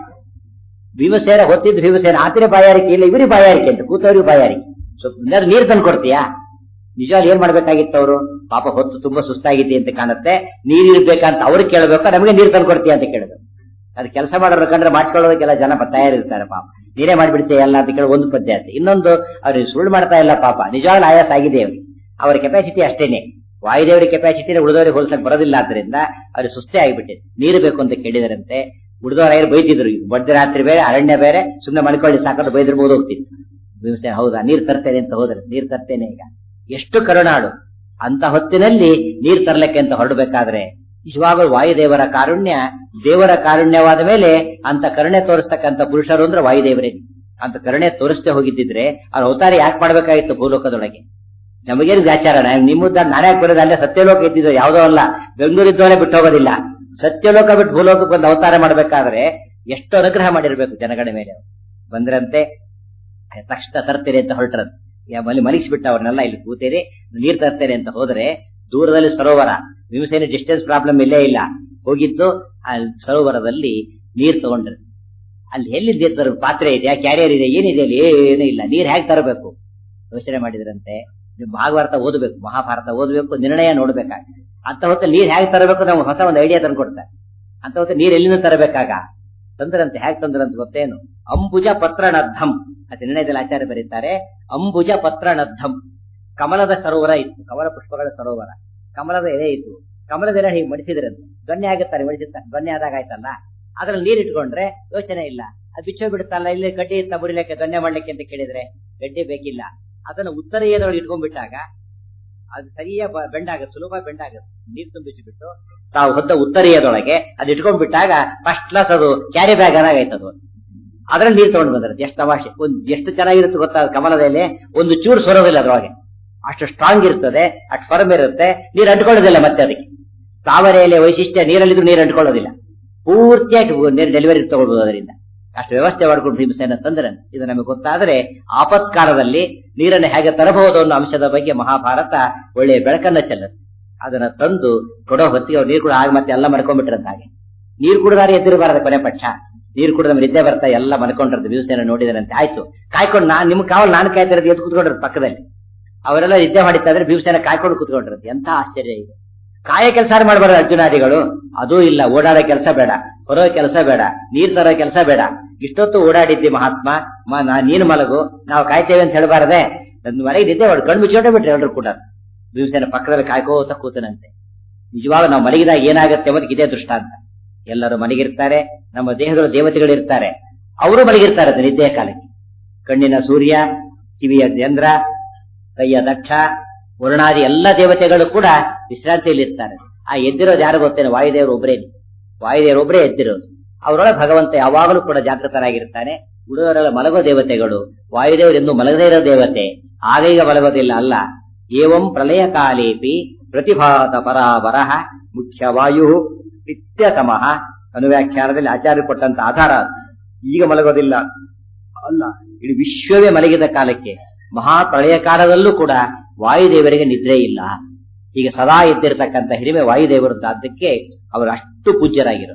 ಭೀಮಸೇನ ಹೊತ್ತಿದ್ದು ಭೀಮಸೇನ ಆತನೇ ಬಾಯಾರಿಕೆ ಇಲ್ಲ ಇವರಿಗೆ ಬಾಯಾರಿಕೆ ಅಂತ ಕೂತವ್ರಿಗೆ ಬಾಯಾರಿಕೆ ಸ್ವಲ್ಪ ನೀರು ತಂದು ಕೊಡ್ತೀಯಾ ನಿಜವಾಗಿ ಏನ್ ಮಾಡ್ಬೇಕಾಗಿತ್ತು ಅವರು ಪಾಪ ಹೊತ್ತು ತುಂಬಾ ಸುಸ್ತಾಗಿದೆ ಅಂತ ಕಾಣುತ್ತೆ ನೀರ್ ಇರ್ಬೇಕಂತ ಅವ್ರಿಗೆ ಕೇಳಬೇಕು ನಮಗೆ ನೀರು ತಂದು ಕೊಡ್ತೀಯ ಅಂತ ಕೇಳಿದ್ರು ಅದು ಕೆಲಸ ಮಾಡೋರು ಕಂಡ್ರೆ ಮಾಡಿಸ್ಕೊಳ್ಳೋದಕ್ಕೆಲ್ಲ ಜನ ತಯಾರಿರ್ತಾರೆ ಪಾಪ ನೀನೇ ಮಾಡ್ಬಿಡ್ತೀಯ ಎಲ್ಲ ಅಂತ ಕೇಳಿ ಒಂದು ಪದ್ಧತಿ ಇನ್ನೊಂದು ಅವ್ರಿಗೆ ಸುಳ್ಳು ಮಾಡ್ತಾ ಇಲ್ಲ ಪಾಪ ನಿಜವಾಗ್ಲೂ ಆಯಾಸ ಆಗಿದೆ ಅವ್ರಿಗೆ ಅವರ ಕೆಪಾಸಿಟಿ ಅಷ್ಟೇನೆ ವಾಯುದೇವರ ಕೆಪಾಸಿಟಿ ಉಳಿದವರಿಗೆ ಹೋಲಿಸಕ್ ಬರೋದಿಲ್ಲ ಆದ್ರಿಂದ ಅವ್ರಿಗೆ ಸುಸ್ತೇ ಆಗಿಬಿಟ್ಟಿದೆ ನೀರು ಬೇಕು ಅಂತ ಕೇಳಿದರಂತೆ ಉಳಿದವರ ಐರು ಬೈತಿದ್ರು ಬಡ್ಡಿ ರಾತ್ರಿ ಬೇರೆ ಅರಣ್ಯ ಬೇರೆ ಸುಮ್ಮನೆ ಮಲ್ಕೊಳ್ಳಿ ಸಾಕೊಂಡು ಬೈದ್ರೆ ಬೋದು ಹೋಗ್ತಿತ್ತು ಭೀಮಸೇನ ಹೌದಾ ನೀರ್ ತರ್ತೇನೆ ಅಂತ ಹೋದ್ರೆ ನೀರ್ ತರ್ತೇನೆ ಈಗ ಎಷ್ಟು ಕರುಣಾಡು ಅಂತ ಹೊತ್ತಿನಲ್ಲಿ ನೀರ್ ತರ್ಲಿಕ್ಕೆ ಅಂತ ಹೊರಡಬೇಕಾದ್ರೆ ನಿಜವಾಗಲೂ ವಾಯುದೇವರ ಕಾರುಣ್ಯ ದೇವರ ಕಾರುಣ್ಯವಾದ ಮೇಲೆ ಅಂತ ಕರುಣೆ ತೋರಿಸ್ತಕ್ಕಂಥ ಪುರುಷರು ಅಂದ್ರೆ ವಾಯುದೇವರೇ ಅಂತ ಕರುಣೆ ತೋರಿಸ್ತೇ ಹೋಗಿದ್ದಿದ್ರೆ ಅವ್ರ ಅವತಾರ ಯಾಕೆ ಮಾಡ್ಬೇಕಾಗಿತ್ತು ಭೂಲೋಕದೊಳಗೆ ನಮಗೇನು ವ್ಯಾಚಾರ ನಿಮ್ಮುದ್ದ ನಾನೇ ಯಾಕೆ ಬರೋದು ಅಲ್ಲೇ ಸತ್ಯಲೋಕ ಇದ್ದಿದ್ದು ಯಾವುದೋ ಅಲ್ಲ ಬೆಂಗಳೂರಿದ್ದವರೇ ಬಿಟ್ಟು ಹೋಗೋದಿಲ್ಲ ಸತ್ಯಲೋಕ ಬಿಟ್ಟು ಭೂಲೋಕಕ್ಕೆ ಬಂದು ಅವತಾರ ಮಾಡ್ಬೇಕಾದ್ರೆ ಎಷ್ಟು ಅನುಗ್ರಹ ಮಾಡಿರ್ಬೇಕು ಜನಗಳ ಮೇಲೆ ಬಂದ್ರಂತೆ ತಕ್ಷಣ ತರ್ತೇನೆ ಅಂತ ಹೊರಟ್ರಂತೆ ಅಲ್ಲಿ ಮಲಗಿಸ್ಬಿಟ್ಟ ಅವ್ರನ್ನೆಲ್ಲ ಇಲ್ಲಿ ಕೂತೇರಿ ನೀರ್ ತರ್ತೇನೆ ಅಂತ ಹೋದ್ರೆ ದೂರದಲ್ಲಿ ಸರೋವರ ಭೀಮಸೇನ ಡಿಸ್ಟೆನ್ಸ್ ಪ್ರಾಬ್ಲಮ್ ಇಲ್ಲೇ ಇಲ್ಲ ಹೋಗಿದ್ದು ಆ ಸರೋವರದಲ್ಲಿ ನೀರ್ ತಗೊಂಡ್ರೆ ಅಲ್ಲಿ ಎಲ್ಲಿ ನೀರ್ ತರ ಪಾತ್ರೆ ಇದೆಯಾ ಕ್ಯಾರಿಯರ್ ಇದೆ ಏನಿದೆ ಅಲ್ಲಿ ಏನೂ ಇಲ್ಲ ನೀರ್ ಹೇಗೆ ತರಬೇಕು ಯೋಚನೆ ಮಾಡಿದ್ರಂತೆ ನೀವು ಭಾಗವತ ಓದಬೇಕು ಮಹಾಭಾರತ ಓದಬೇಕು ನಿರ್ಣಯ ನೋಡ್ಬೇಕಾಗ ಅಂತ ಹೊತ್ತಲ್ಲಿ ನೀರ್ ಹೇಗೆ ತರಬೇಕು ನಮ್ಗೆ ಹೊಸ ಒಂದು ಐಡಿಯಾ ತಂದು ಕೊಡ್ತಾರೆ ಅಂತ ಹೊತ್ತು ನೀರ್ ಎಲ್ಲಿಂದ ತರಬೇಕಾಗ ತಂದ್ರಂತೆ ಹೇಗೆ ತಂದ್ರಂತ ಗೊತ್ತೇನು ಅಂಬುಜ ಪತ್ರನದ್ಧಂ ಆ ನಿರ್ಣಯದಲ್ಲಿ ಆಚಾರ್ಯ ಬರೀತಾರೆ ಅಂಬುಜ ಪತ್ರನದ್ಧಂ ಕಮಲದ ಸರೋವರ ಇತ್ತು ಕಮಲ ಪುಷ್ಪಗಳ ಸರೋವರ ಕಮಲದ ಎಲೆ ಇತ್ತು ಕಮಲದ ಎಲೆ ಹೀಗೆ ಮಡಿಸಿದ್ರಂತೆ ದೊಣ್ಣೆ ಆಗುತ್ತಾರೆ ಮಡಿಸಿರ್ತಾರೆ ದೊಣ್ಣೆ ಆದಾಗ ಆಯ್ತಲ್ಲ ಅದ್ರಲ್ಲಿ ನೀರ್ ಇಟ್ಕೊಂಡ್ರೆ ಯೋಚನೆ ಇಲ್ಲ ಅದು ಬಿಚ್ಚೋ ಬಿಡುತ್ತಲ್ಲ ಇಲ್ಲಿ ಗಡ್ಡಿ ಇತ್ತ ಮುರಿಲಿಕ್ಕೆ ದೊಣ್ಣೆ ಮಾಡ್ಲಿಕ್ಕೆ ಅಂತ ಕೇಳಿದ್ರೆ ಗಡ್ಡಿ ಬೇಕಿಲ್ಲ ಅದನ್ನ ಉತ್ತರೀಯದೊಳಗೆ ಇಟ್ಕೊಂಡ್ಬಿಟ್ಟಾಗ ಅದು ಸರಿಯ ಬೆಂಡಾಗುತ್ತೆ ಸುಲಭ ಬೆಂಡಾಗುತ್ತೆ ನೀರ್ ತುಂಬಿಸಿಬಿಟ್ಟು ತಾವು ಹೊತ್ತ ಉತ್ತರೀಯದೊಳಗೆ ಅದು ಇಟ್ಕೊಂಡ್ಬಿಟ್ಟಾಗ ಫಸ್ಟ್ ಕ್ಲಾಸ್ ಅದು ಕ್ಯಾರಿ ಬ್ಯಾಗ್ ಅನಾಗೈತದು ಅದ್ರಲ್ಲಿ ನೀರ್ ತಗೊಂಡು ಬಂದಿರುತ್ತೆ ಎಷ್ಟು ತಮಾಷೆ ಒಂದ್ ಎಷ್ಟು ಚೆನ್ನಾಗಿರುತ್ತೆ ಗೊತ್ತಾ ಕಮಲದ ಎಲೆ ಒಂದು ಚೂರು ಸೊರೋದಿಲ್ಲ ಅದ್ರೊಳಗೆ ಅಷ್ಟು ಸ್ಟ್ರಾಂಗ್ ಇರ್ತದೆ ಅಷ್ಟು ಫರ್ಮ್ ಇರುತ್ತೆ ನೀರು ಅಂಟ್ಕೊಳ್ಳೋದಿಲ್ಲ ಮತ್ತೆ ಅದಕ್ಕೆ ತಾವರೆ ಎಲೆ ವೈಶಿಷ್ಟ್ಯ ನೀರಲ್ಲಿದ್ರು ನೀರು ಅಂಟ್ಕೊಳ್ಳೋದಿಲ್ಲ ಪೂರ್ತಿಯಾಗಿ ನೀರು ಡೆಲಿವರಿ ತಗೊಳ್ಬಹುದು ಅದರಿಂದ ಅಷ್ಟು ವ್ಯವಸ್ಥೆ ಮಾಡ್ಕೊಂಡು ಭೀಮಸೇನ ತಂದ್ರೆ ಇದು ನಮಗೆ ಗೊತ್ತಾದ್ರೆ ಆಪತ್ಕಾಲದಲ್ಲಿ ನೀರನ್ನು ಹೇಗೆ ತರಬಹುದು ಅನ್ನೋ ಅಂಶದ ಬಗ್ಗೆ ಮಹಾಭಾರತ ಒಳ್ಳೆಯ ಬೆಳಕನ್ನ ಚೆಲ್ಲುತ್ತೆ ಅದನ್ನ ತಂದು ಕೊಡೋ ಹೊತ್ತಿಗೆ ಅವ್ರು ನೀರು ಕೂಡ ಆಗ ಮತ್ತೆ ಎಲ್ಲ ಮಾಡ್ಕೊಂಡ್ಬಿಟ್ರಂತ ಹಾಗೆ ನೀರು ಕುಡಿದಾರೆ ಎದ್ದಿರಬಾರದು ಕೊನೆ ಪಕ್ಷ ನೀರು ಕುಡಿದ ನಿದ್ದೆ ಬರ್ತಾ ಎಲ್ಲ ಮನ್ಕೊಂಡಿರೋದು ಭೀಮಸೇನ ನೋಡಿದರಂತೆ ಆಯ್ತು ಕಾಯ್ಕೊಂಡು ನಾನ್ ನಿಮ್ ಕಾವಲ್ ನಾನು ಕಾಯ್ತಿರೋದು ಎದ್ದು ಕುತ್ಕೊಂಡಿರೋದು ಪಕ್ಕದಲ್ಲಿ ಅವರೆಲ್ಲ ನಿದ್ದೆ ಮಾಡಿತ್ತಾ ಅಂದ್ರೆ ಭೀಮಸೇನ ಕಾಯ್ಕೊಂಡು ಕುತ್ಕೊಂಡಿರೋದು ಎಂತ ಆಶ್ಚರ್ಯ ಇದು ಕಾಯ ಕೆಲಸ ಮಾಡಬಾರ್ದು ಅರ್ಜುನಾದಿಗಳು ಅದೂ ಇಲ್ಲ ಓಡಾಡೋ ಕೆಲಸ ಬೇಡ ಹೊರೋ ಕೆಲಸ ಬೇಡ ನೀರ್ ತರೋ ಕೆಲಸ ಬೇಡ ಇಷ್ಟೊತ್ತು ಓಡಾಡಿದ್ದಿ ಮಹಾತ್ಮ ಮ- ನಾ ನೀನು ಮಲಗು ನಾವು ಕಾಯ್ತೇವೆ ಅಂತ ಹೇಳಬಾರದೆ ನನ್ನ ಮನೆಗೆ ನಿದ್ದೆ ಹೊಡ್ ಕಣ್ಣು ಮುಚ್ಚಿಕೊಂಡೇ ಬಿಟ್ರಿ ಎಲ್ರು ಕೂಡ ಭೀಮಸೇನ ಪಕ್ಕದಲ್ಲಿ ಕಾಯ್ಕೋತ ಕೂತನಂತೆ ನಿಜವಾಗ ನಾವು ಮಲಗಿದಾಗ ಏನಾಗುತ್ತೆ ಅನ್ನೋದಕ್ಕೆ ಇದೇ ದೃಷ್ಟಾಂತ ಎಲ್ಲರೂ ಮಲಗಿರ್ತಾರೆ ನಮ್ಮ ದೇಹದ ದೇವತೆಗಳು ಇರ್ತಾರೆ ಅವರು ಮಲಗಿರ್ತಾರೆ ಅದು ನಿದ್ದೆಯ ಕಾಲಕ್ಕೆ ಕಣ್ಣಿನ ಸೂರ್ಯ ಕಿವಿಯ ಚಂದ್ರ ಕೈಯ ದಕ್ಷ ವರುಣಾದಿ ಎಲ್ಲ ದೇವತೆಗಳು ಕೂಡ ವಿಶ್ರಾಂತಿಯಲ್ಲಿ ಇರ್ತಾರೆ ಆ ಎದ್ದಿರೋದು ಯಾರು ಗೊತ್ತೇನೆ ವಾಯುದೇವರು ಒಬ್ಬರೇ ವಾಯುದೇವರು ಒಬ್ಬರೇ ಎದ್ದಿರೋದು ಅವರೊಳಗೆ ಭಗವಂತ ಯಾವಾಗಲೂ ಕೂಡ ಜಾಗೃತರಾಗಿರ್ತಾನೆ ಉಳಿದವರೆಲ್ಲ ಮಲಗೋ ದೇವತೆಗಳು ವಾಯುದೇವರು ಎಂದು ಮಲಗದೇ ಇರೋ ದೇವತೆ ಆಗೀಗ ಮಲಗೋದಿಲ್ಲ ಅಲ್ಲ ಏವಂ ಪ್ರಳಯ ಕಾಲೇಪಿ ಪ್ರತಿಭಾತ ಪರಾವರಃ ಮುಖ್ಯ ವಾಯು ನಿತ್ಯ ಸಮಃ ಅನುವ್ಯಾಖ್ಯಾನದಲ್ಲಿ ಆಚಾರ್ಯ ಕೊಟ್ಟಂತ ಆಧಾರ ಅದು. ಈಗ ಮಲಗೋದಿಲ್ಲ ಅಲ್ಲ ಇಡೀ ವಿಶ್ವವೇ ಮಲಗಿದ ಕಾಲಕ್ಕೆ ಮಹಾಪ್ರಳಯ ಕಾಲದಲ್ಲೂ ಕೂಡ ವಾಯುದೇವರಿಗೆ ನಿದ್ರೆ ಇಲ್ಲ ಈಗ ಸದಾ ಇದ್ದಿರತಕ್ಕಂಥ ಹಿರಿಮೆ ವಾಯುದೇವರದ್ದಾದ್ದಕ್ಕೆ ಅವರು ಅಷ್ಟು ಪೂಜ್ಯರಾಗಿರೋ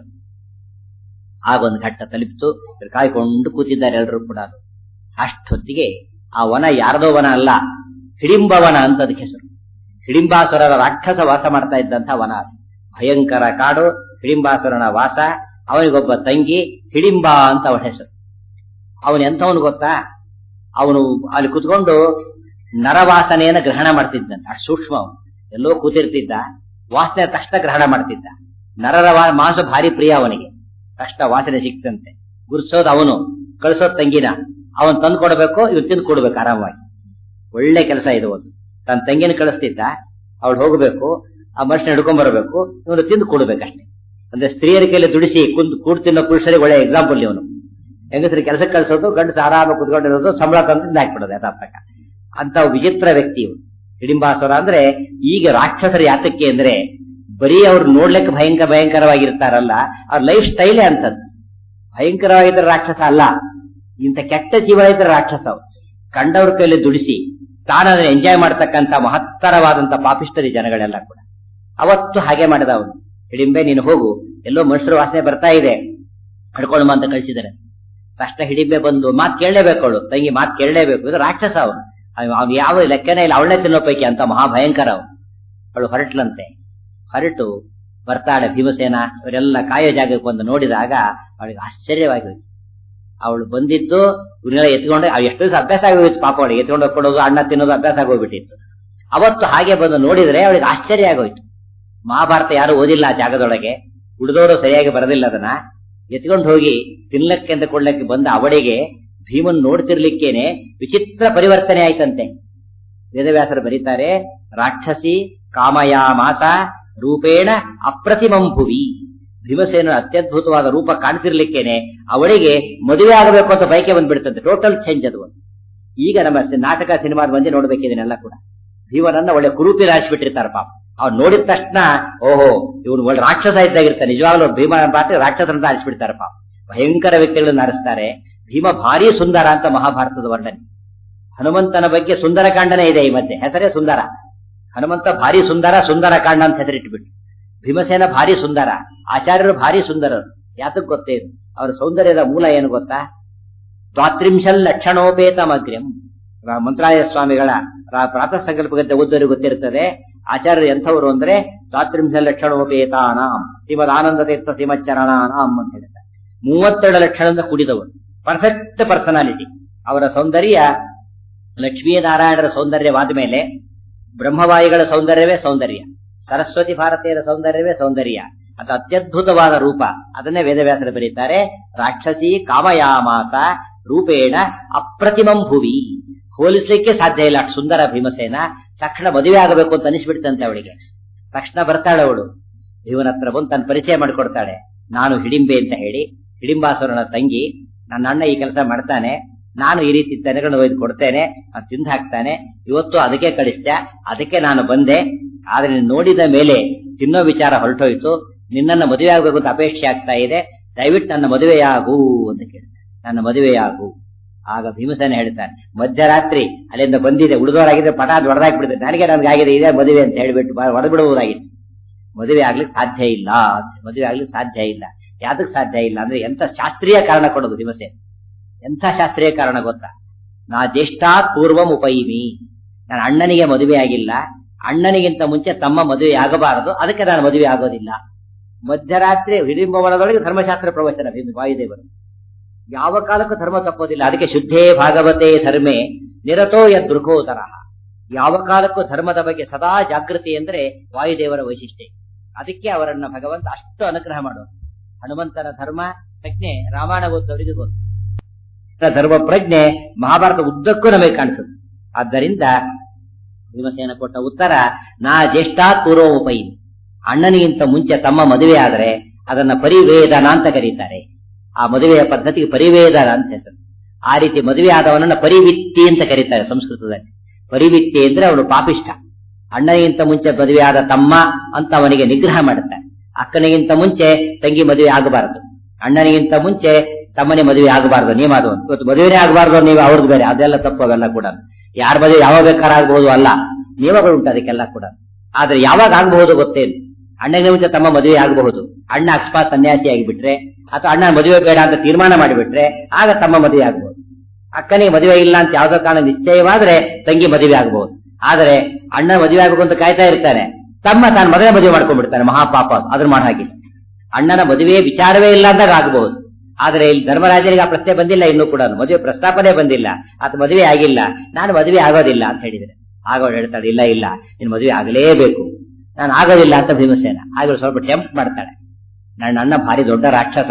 ಆಗ ಒಂದು ಘಟ್ಟ ತಲುಪಿತು ಇವ್ರು ಕಾಯ್ಕೊಂಡು ಕೂತಿದ್ದಾರೆ ಎಲ್ಲರೂ ಕೂಡ ಅಷ್ಟೊತ್ತಿಗೆ ಆ ವನ ಯಾರದೋ ವನ ಅಲ್ಲ ಹಿಡಿಂಬವನ ಅಂತ ಅದಕ್ಕೆ ಹೆಸರು ಹಿಡಿಂಬಾಸುರರ ರಾಕ್ಷಸ ವಾಸ ಮಾಡ್ತಾ ಇದ್ದಂತ ವನ ಅದು ಭಯಂಕರ ಕಾಡು ಹಿಡಿಂಬಾಸುರನ ವಾಸ ಅವನಿಗೊಬ್ಬ ತಂಗಿ ಹಿಡಿಂಬ ಅಂತ ಅವನ ಹೆಸರು ಅವನು ಎಂಥವನು ಗೊತ್ತಾ ಅವನು ಅಲ್ಲಿ ಕುತ್ಕೊಂಡು ನರವಾಸನೆಯನ್ನು ಗ್ರಹಣ ಮಾಡ್ತಿದ್ದಂತ ಅಷ್ಟು ಸೂಕ್ಷ್ಮ ಅವನು ಎಲ್ಲೋ ಕೂತಿರ್ತಿದ್ದ ವಾಸನೆ ತಕ್ಷಣ ಗ್ರಹಣ ಮಾಡ್ತಿದ್ದ ನರರ ವಾ- ಮಾಂಸ ಭಾರಿ ಪ್ರಿಯ ಅವನಿಗೆ ತಕ್ಷಣ ವಾಸನೆ ಸಿಕ್ತಂತೆ ಗುರ್ಸೋದು ಅವನು ಕಳಿಸೋದ್ ತಂಗಿನ ಅವನ್ ತಂದು ಕೊಡಬೇಕು ಇವ್ರು ತಿಂದು ಕೊಡ್ಬೇಕು ಆರಾಮವಾಗಿ ಒಳ್ಳೆ ಕೆಲಸ ಇದು ಒಂದು ತನ್ನ ತಂಗಿನ ಕಳಿಸ್ತಿದ್ದ ಅವಳು ಹೋಗಬೇಕು ಆ ಮನುಷ್ಯನ ಹಿಡ್ಕೊಂಡ್ ಬರಬೇಕು ಇವನು ತಿಂದು ಕೊಡ್ಬೇಕಷ್ಟೇ ಅಂದ್ರೆ ಸ್ತ್ರೀಯರ ಕೈಲಿ ದುಡಿಸಿ ಕುಂದ್ ಕೂಡ್ ತಿನ್ನೋ ಪುರುಷರಿಗೆ ಒಳ್ಳೆ ಎಕ್ಸಾಂಪಲ್ ಇವನು ಹೆಂಗಸರಿ ಕೆಲಸಕ್ಕೆ ಕಳಿಸೋದು ಗಂಡಸ ಆರಾಮ ಕುತ್ಕೊಂಡಿರೋದು ಸಂಬಳ ತಂದು ತಿಂದು ಹಾಕ್ಬಿಡೋದು ಯಥಾರ್ಥಕ ಅಂತ ವಿಚಿತ್ರ ವ್ಯಕ್ತಿ ಇವ್ನು ಹಿಡಿಂಬಾಸುರ ಅಂದ್ರೆ ಈಗ ರಾಕ್ಷಸರು ಯಾತಕ್ಕೆ ಅಂದ್ರೆ ಬರೀ ಅವ್ರು ನೋಡ್ಲಿಕ್ಕೆ ಭಯಂಕರ ಭಯಂಕರವಾಗಿರ್ತಾರಲ್ಲ ಅವ್ರ ಲೈಫ್ ಸ್ಟೈಲೇ ಅಂತದ್ದು ಭಯಂಕರವಾಗಿದ್ದ ರಾಕ್ಷಸ ಅಲ್ಲ ಇಂಥ ಕೆಟ್ಟ ಜೀವನ ಇದ್ದ ರಾಕ್ಷಸ ಅವ್ರು. ಕಂಡವ್ರ ಕೈಲಿ ದುಡಿಸಿ ತಾನದನ್ನ ಎಂಜಾಯ್ ಮಾಡ್ತಕ್ಕಂಥ ಮಹತ್ತರವಾದಂತ ಪಾಪಿಷ್ಟರಿ ಜನಗಳೆಲ್ಲ ಕೂಡ ಅವತ್ತು ಹಾಗೆ ಮಾಡಿದ ಅವನು ಹಿಡಿಂಬೆ ನೀನು ಹೋಗು ಎಲ್ಲೋ ಮನುಷ್ಯರ ವಾಸನೆ ಬರ್ತಾ ಇದೆ ಹಿಡ್ಕೊಂಡು ಅಂತ ಕಳಿಸಿದ್ದಾರೆ ತಕ್ಷಣ ಹಿಡಿಂಬೆ ಬಂದು ಮಾತ್ ಕೇಳಲೇಬೇಕು ಅವಳು ತಂಗಿ ಮಾತ್ ಕೇಳಲೇಬೇಕು ಇದು ರಾಕ್ಷಸ ಅವನು ಅವ್ನು ಯಾವ ಲೆಕ್ಕನೇ ಇಲ್ಲ ಅವಳನ್ನೇ ತಿನ್ನೋ ಪೈಕಿ ಅಂತ ಮಹಾಭಯಂಕರ ಅವನು ಅವಳು ಹೊರಟ್ಲಂತೆ ಹೊರಟು ಬರ್ತಾಳೆ ಭೀಮಸೇನ ಇವರೆಲ್ಲ ಕಾಯೋ ಜಾಗಕ್ಕೆ ಬಂದು ನೋಡಿದಾಗ ಅವಳಿಗೆ ಆಶ್ಚರ್ಯವಾಗಿ ಹೋಯ್ತು ಅವಳು ಬಂದಿದ್ದು ಇವನ್ನೆಲ್ಲ ಎತ್ಕೊಂಡು ಅವ್ ಎಷ್ಟು ದಿವಸ ಅಭ್ಯಾಸ ಆಗೋಗಿತ್ತು ಪಾಪ ಅವಳಿಗೆ ಎತ್ಕೊಂಡು ಹೋಗ್ಕೊಡೋದು ಅಣ್ಣ ತಿನ್ನೋದು ಅಭ್ಯಾಸ ಆಗೋಗ್ಬಿಟ್ಟಿತ್ತು ಅವತ್ತು ಹಾಗೆ ಬಂದು ನೋಡಿದ್ರೆ ಅವಳಿಗೆ ಆಶ್ಚರ್ಯ ಆಗೋಯ್ತು ಮಹಾಭಾರತ ಯಾರು ಓದಿಲ್ಲ ಆ ಜಾಗದೊಳಗೆ ಉಳಿದವರು ಸರಿಯಾಗಿ ಬರದಿಲ್ಲ ಅದನ್ನ ಎತ್ಕೊಂಡು ಹೋಗಿ ತಿನ್ಲಕ್ಕೆ ಅಂತ ಕೊಡ್ಲಕ್ಕೆ ಬಂದ ಅವಳಿಗೆ ಭೀಮನ್ ನೋಡ್ತಿರ್ಲಿಕ್ಕೇನೆ ವಿಚಿತ್ರ ಪರಿವರ್ತನೆ ಆಯ್ತಂತೆ ವೇದವ್ಯಾಸರು ಬರೀತಾರೆ ರಾಕ್ಷಸಿ ಕಾಮಯಾಮಾಸ ರೂಪೇಣ ಅಪ್ರತಿಮಂ ಭುವಿ ಭೀಮಸೇನ ಅತ್ಯದ್ಭುತವಾದ ರೂಪ ಕಾಣ್ತಿರ್ಲಿಕ್ಕೇನೆ ಅವಳಿಗೆ ಮದುವೆ ಆಗಬೇಕು ಅಂತ ಬಯಕೆ ಬಂದ್ಬಿಡ್ತಂತೆ ಟೋಟಲ್ ಚೇಂಜ್ ಅದು ಒಂದು. ಈಗ ನಮ್ಮ ಸಿ- ನಾಟಕ ಸಿನಿಮಾದ ಮಂದಿ ನೋಡ್ಬೇಕಿದನ್ನೆಲ್ಲ ಕೂಡ ಭೀಮನನ್ನ ಒಳ್ಳೆ ಕುರೂಪಿ ರಾಶಿಬಿಟ್ಟಿರ್ತಾರೆ ಪಾಪ ಅವ್ರು ನೋಡಿದ ತಕ್ಷಣ ಓಹೋ ಇವನು ಒಳ್ಳೆ ರಾಕ್ಷಸ ಇದ್ದಾಗಿರ್ತಾನೆ ನಿಜವಾಗ್ಲೂ ಭೀಮನ ಪಾತ್ರ ರಾಕ್ಷಸರಂತ ಆರಿಸ್ಬಿಡ್ತಾರೆ ಪಾಪ ಭಯಂಕರ ವ್ಯಕ್ತಿಗಳನ್ನ ಆರಿಸ್ತಾರೆ ಭೀಮ ಭಾರಿ ಸುಂದರ ಅಂತ ಮಹಾಭಾರತದ ವರ್ಣನೆ ಹನುಮಂತನ ಬಗ್ಗೆ ಸುಂದರಕಾಂಡನೇ ಇದೆ ಈ ಮಧ್ಯೆ ಹೆಸರೇ ಸುಂದರ ಹನುಮಂತ ಭಾರಿ ಸುಂದರ ಸುಂದರ ಕಾಂಡ ಅಂತ ಹೆಸರಿಟ್ಬಿಟ್ಟು ಭೀಮಸೇನ ಭಾರಿ ಸುಂದರ ಆಚಾರ್ಯರು ಭಾರಿ ಸುಂದರರು ಯಾತಕ್ ಗೊತ್ತೇನು ಅವರ ಸೌಂದರ್ಯದ ಮೂಲ ಏನು ಗೊತ್ತಾ ದ್ವಾತ್ರಿಂಶಲ್ ಲಕ್ಷಣೋಪೇತಮಗ್ರ್ಯಂ ರಾ- ಮಂತ್ರಾಲಯ ಸ್ವಾಮಿಗಳ ರಾ- ಪ್ರಾತಃ ಸಂಕಲ್ಪಗಂತೆ ಓದ್ದವರಿಗೆ ಗೊತ್ತಿರ್ತದೆ ಆಚಾರ್ಯರು ಎಂಥವರು ಅಂದ್ರೆ ದ್ವಾತ್ರಿಂಶಲ್ ಲಕ್ಷಣೋಪೇತಾನಾಂ ಶ್ರೀಮದ್ ಆನಂದ ತೀರ್ಥ ಶ್ರೀಮಚ್ಚರಣಾನಾಂ ಅಂತ ಹೇಳ್ತಾರೆ ಮೂವತ್ತೆರಡು ಲಕ್ಷಣದಿಂದ ಕೂಡಿದವರು ಪರ್ಫೆಕ್ಟ್ ಪರ್ಸನಾಲಿಟಿ ಅವರ ಸೌಂದರ್ಯ ಲಕ್ಷ್ಮೀನಾರಾಯಣರ ಸೌಂದರ್ಯವಾದ ಮೇಲೆ ಬ್ರಹ್ಮವಾಯುಗಳ ಸೌಂದರ್ಯವೇ ಸೌಂದರ್ಯ ಸರಸ್ವತಿ ಭಾರತೀಯರ ಸೌಂದರ್ಯವೇ ಸೌಂದರ್ಯ ಅದು ಅತ್ಯದ್ಭುತವಾದ ರೂಪ ಅದನ್ನೇ ವೇದವ್ಯಾಸರು ಬರೀತಾರೆ ರಾಕ್ಷಸಿ ಕಾಮಯಾಮಾಸ ರೂಪೇಣ ಅಪ್ರತಿಮಂ ಭುವಿ ಹೋಲಿಸ್ಲಿಕ್ಕೆ ಸಾಧ್ಯ ಇಲ್ಲ ಅಷ್ಟು ಸುಂದರ ಭೀಮಸೇನ ತಕ್ಷಣ ಮದುವೆ ಆಗಬೇಕು ಅಂತ ಅನಿಸ್ಬಿಡ್ತಂತೆ ಅವಳಿಗೆ ತಕ್ಷಣ ಬರ್ತಾಳೆ ಅವಳು ಭೀಮನ ಹತ್ರ ಬಂದು ತನ್ನ ಪರಿಚಯ ಮಾಡಿಕೊಡ್ತಾಳೆ ನಾನು ಹಿಡಿಂಬೆ ಅಂತ ಹೇಳಿ ಹಿಡಿಂಬಾಸುರನ ತಂಗಿ ನನ್ನ ಅಣ್ಣ ಈ ಕೆಲಸ ಮಾಡ್ತಾನೆ ನಾನು ಈ ರೀತಿ ತೆನೆಗಳನ್ನು ಒಯ್ದು ಕೊಡ್ತೇನೆ ಅದು ತಿಂದು ಹಾಕ್ತಾನೆ ಇವತ್ತು ಅದಕ್ಕೆ ಕಳಿಸ್ದೆ ಅದಕ್ಕೆ ನಾನು ಬಂದೆ ಆದ್ರೆ ನೀನು ನೋಡಿದ ಮೇಲೆ ತಿನ್ನೋ ವಿಚಾರ ಹೊರಟೋಯ್ತು ನಿನ್ನನ್ನ ಮದುವೆ ಆಗ್ಬೇಕು ಅಂತ ಅಪೇಕ್ಷೆ ಆಗ್ತಾ ಇದೆ ದಯವಿಟ್ಟು ನನ್ನ ಮದುವೆಯಾಗು ಅಂತ ಕೇಳ್ತಾನೆ ನನ್ನ ಮದುವೆಯಾಗು ಆಗ ಭೀಮಸೇನ ಹೇಳ್ತಾನೆ ಮಧ್ಯರಾತ್ರಿ ಅಲ್ಲಿಂದ ಬಂದಿದೆ ಉಳಿದವರಾಗಿದ್ರೆ ಪಟ ಹೊಡೆದಾಕ್ಬಿಡಿದೆ ನನಗೆ ನನ್ಗಾಗಿದೆ ಇದೇ ಮದುವೆ ಅಂತ ಹೇಳ್ಬಿಟ್ಟು ಹೊಡೆದ್ಬಿಡುವುದಾಗಿತ್ತು ಮದುವೆ ಆಗ್ಲಿಕ್ಕೆ ಸಾಧ್ಯ ಇಲ್ಲ ಅಂತ. ಮದುವೆ ಆಗ್ಲಿಕ್ಕೆ ಸಾಧ್ಯ ಇಲ್ಲ ಯಾವ್ದಕ್ ಸಾಧ್ಯ ಇಲ್ಲ ಅಂದ್ರೆ ಎಂತ ಶಾಸ್ತ್ರೀಯ ಕಾರಣ ಕೊಡೋದು ಭೀಮಸೇನ ಎಂಥ ಶಾಸ್ತ್ರೀಯ ಕಾರಣ ಗೊತ್ತಾ ನಾ ಜ್ಯೇಷ್ಠಾತ್ ಪೂರ್ವಂ ಉಪೈಮಿ ನನ್ನ ಅಣ್ಣನಿಗೆ ಮದುವೆ ಆಗಿಲ್ಲ ಅಣ್ಣನಿಗಿಂತ ಮುಂಚೆ ತಮ್ಮ ಮದುವೆ ಆಗಬಾರದು ಅದಕ್ಕೆ ನಾನು ಮದುವೆ ಆಗೋದಿಲ್ಲ ಮಧ್ಯರಾತ್ರಿ ಹಿಡಿಂಬವನದೊಳಗೆ ಧರ್ಮಶಾಸ್ತ್ರ ಪ್ರವಚನ ಭೀಮ ವಾಯುದೇವರು ಯಾವ ಕಾಲಕ್ಕೂ ಧರ್ಮ ತಪ್ಪೋದಿಲ್ಲ ಅದಕ್ಕೆ ಶುದ್ಧೇ ಭಾಗವತೆ ಧರ್ಮೇ ನಿರತೋ ಯದೃಕೋತರ ಯಾವ ಕಾಲಕ್ಕೂ ಧರ್ಮದ ಬಗ್ಗೆ ಸದಾ ಜಾಗೃತಿ ಅಂದ್ರೆ ವಾಯುದೇವರ ವೈಶಿಷ್ಟ್ಯ ಅದಕ್ಕೆ ಅವರನ್ನ ಭಗವಂತ ಅಷ್ಟು ಅನುಗ್ರಹ ಮಾಡೋದು ಹನುಮಂತನ ಧರ್ಮ ಪ್ರಜ್ಞೆ ರಾಮಾಯಣ ಓದ್ದವರಿಗೆ ಗೊತ್ತು ಧರ್ಮ ಪ್ರಜ್ಞೆ ಮಹಾಭಾರತ ಉದ್ದಕ್ಕೂ ನಮಗೆ ಕಾಣಿಸುತ್ತೆ ಆದ್ದರಿಂದ ಭೀಮಸೇನ ಕೊಟ್ಟ ಉತ್ತರ ನಾ ಜ್ಯೇಷ್ಠಾತ್ ಪೂರ್ವೋಪೈ ಅಣ್ಣನಿಗಿಂತ ಮುಂಚೆ ತಮ್ಮ ಮದುವೆ ಆದರೆ ಅದನ್ನ ಪರಿವೇದನ ಅಂತ ಕರೀತಾರೆ ಆ ಮದುವೆಯ ಪದ್ಧತಿಗೆ ಪರಿವೇದನ ಅಂತ ಹೆಸರು ಆ ರೀತಿ ಮದುವೆ ಆದವನನ್ನ ಪರಿವಿತ್ತಿ ಅಂತ ಕರೀತಾರೆ ಸಂಸ್ಕೃತದಲ್ಲಿ ಪರಿವಿತ್ತಿ ಅಂದ್ರೆ ಅವನು ಪಾಪಿಷ್ಠ ಅಣ್ಣನಿಗಿಂತ ಮುಂಚೆ ಮದುವೆ ಆದ ತಮ್ಮ ಅಂತ ಅವನಿಗೆ ನಿಗ್ರಹ ಮಾಡುತ್ತಾರೆ ಅಕ್ಕನಿಗಿಂತ ಮುಂಚೆ ತಂಗಿ ಮದುವೆ ಆಗಬಾರದು ಅಣ್ಣನಿಗಿಂತ ಮುಂಚೆ ತಮ್ಮನೆ ಮದುವೆ ಆಗಬಾರದು ನಿಯಮ ಅದು ಇವತ್ತು ಮದುವೆನೇ ಆಗಬಾರದು ನೀವು ಅವ್ರದ್ದು ಬೇರೆ ಅದೆಲ್ಲ ತಪ್ಪು ಅವೆಲ್ಲ ಕೂಡ ಯಾರ ಮದುವೆ ಯಾವಾಗ ಬೇಕಾದ್ರೆ ಆಗ್ಬಹುದು ಅಲ್ಲ ನಿಯಮಗಳು ಉಂಟು ಅದಕ್ಕೆಲ್ಲ ಕೂಡ ಆದ್ರೆ ಯಾವಾಗ ಆಗಬಹುದು ಗೊತ್ತೇನು ಅಣ್ಣನಿಗೆ ಮುಂಚೆ ತಮ್ಮ ಮದುವೆ ಆಗಬಹುದು ಅಣ್ಣ ಅಕಸ್ಮಾತ್ ಸನ್ಯಾಸಿ ಆಗಿಬಿಟ್ರೆ ಅಥವಾ ಅಣ್ಣ ಮದುವೆ ಬೇಡ ಅಂತ ತೀರ್ಮಾನ ಮಾಡಿಬಿಟ್ರೆ ಆಗ ತಮ್ಮ ಮದುವೆ ಆಗಬಹುದು ಅಕ್ಕನಿಗೆ ಮದುವೆ ಇಲ್ಲ ಅಂತ ಯಾವ್ದೋ ಕಾರಣ ನಿಶ್ಚಯವಾದ್ರೆ ತಂಗಿ ಮದುವೆ ಆಗಬಹುದು ಆದ್ರೆ ಅಣ್ಣ ಮದುವೆ ಆಗಬೇಕು ಅಂತ ಕಾಯ್ತಾ ಇರ್ತಾನೆ ತಮ್ಮ ತಾನು ಮದುವೆ ಮದುವೆ ಮಾಡ್ಕೊಂಡ್ಬಿಡ್ತಾನೆ ಮಹಾಪಾಪ ಅದು. ಅದನ್ನ ಮಾಡ ಹಾಗಿಲ್ಲ ಅಣ್ಣನ ಮದುವೆ ವಿಚಾರವೇ ಇಲ್ಲ ಅಂದಾಗ ಆಗಬಹುದು ಆದ್ರೆ ಇಲ್ಲಿ ಧರ್ಮರಾಜನಿಗೆ ಆ ಪ್ರಶ್ನೆ ಬಂದಿಲ್ಲ ಇನ್ನೂ ಕೂಡ ಮದುವೆ ಪ್ರಸ್ತಾಪನೆ ಬಂದಿಲ್ಲ ಆತ ಮದುವೆ ಆಗಿಲ್ಲ ನಾನು ಮದುವೆ ಆಗೋದಿಲ್ಲ ಅಂತ ಹೇಳಿದ್ರೆ ಆಗ ಅವಳು ಹೇಳ್ತಾಳೆ ಇಲ್ಲ ಇಲ್ಲ ನಿನ್ ಮದುವೆ ಆಗಲೇಬೇಕು ನಾನು ಆಗೋದಿಲ್ಲ ಅಂತ ಭೀಮಸೇನ ಆಗ ಅವ್ಳು ಸ್ವಲ್ಪ ಟೆಂಪ್ ಮಾಡ್ತಾಳೆ ನನ್ನ ಅಣ್ಣ ಭಾರಿ ದೊಡ್ಡ ರಾಕ್ಷಸ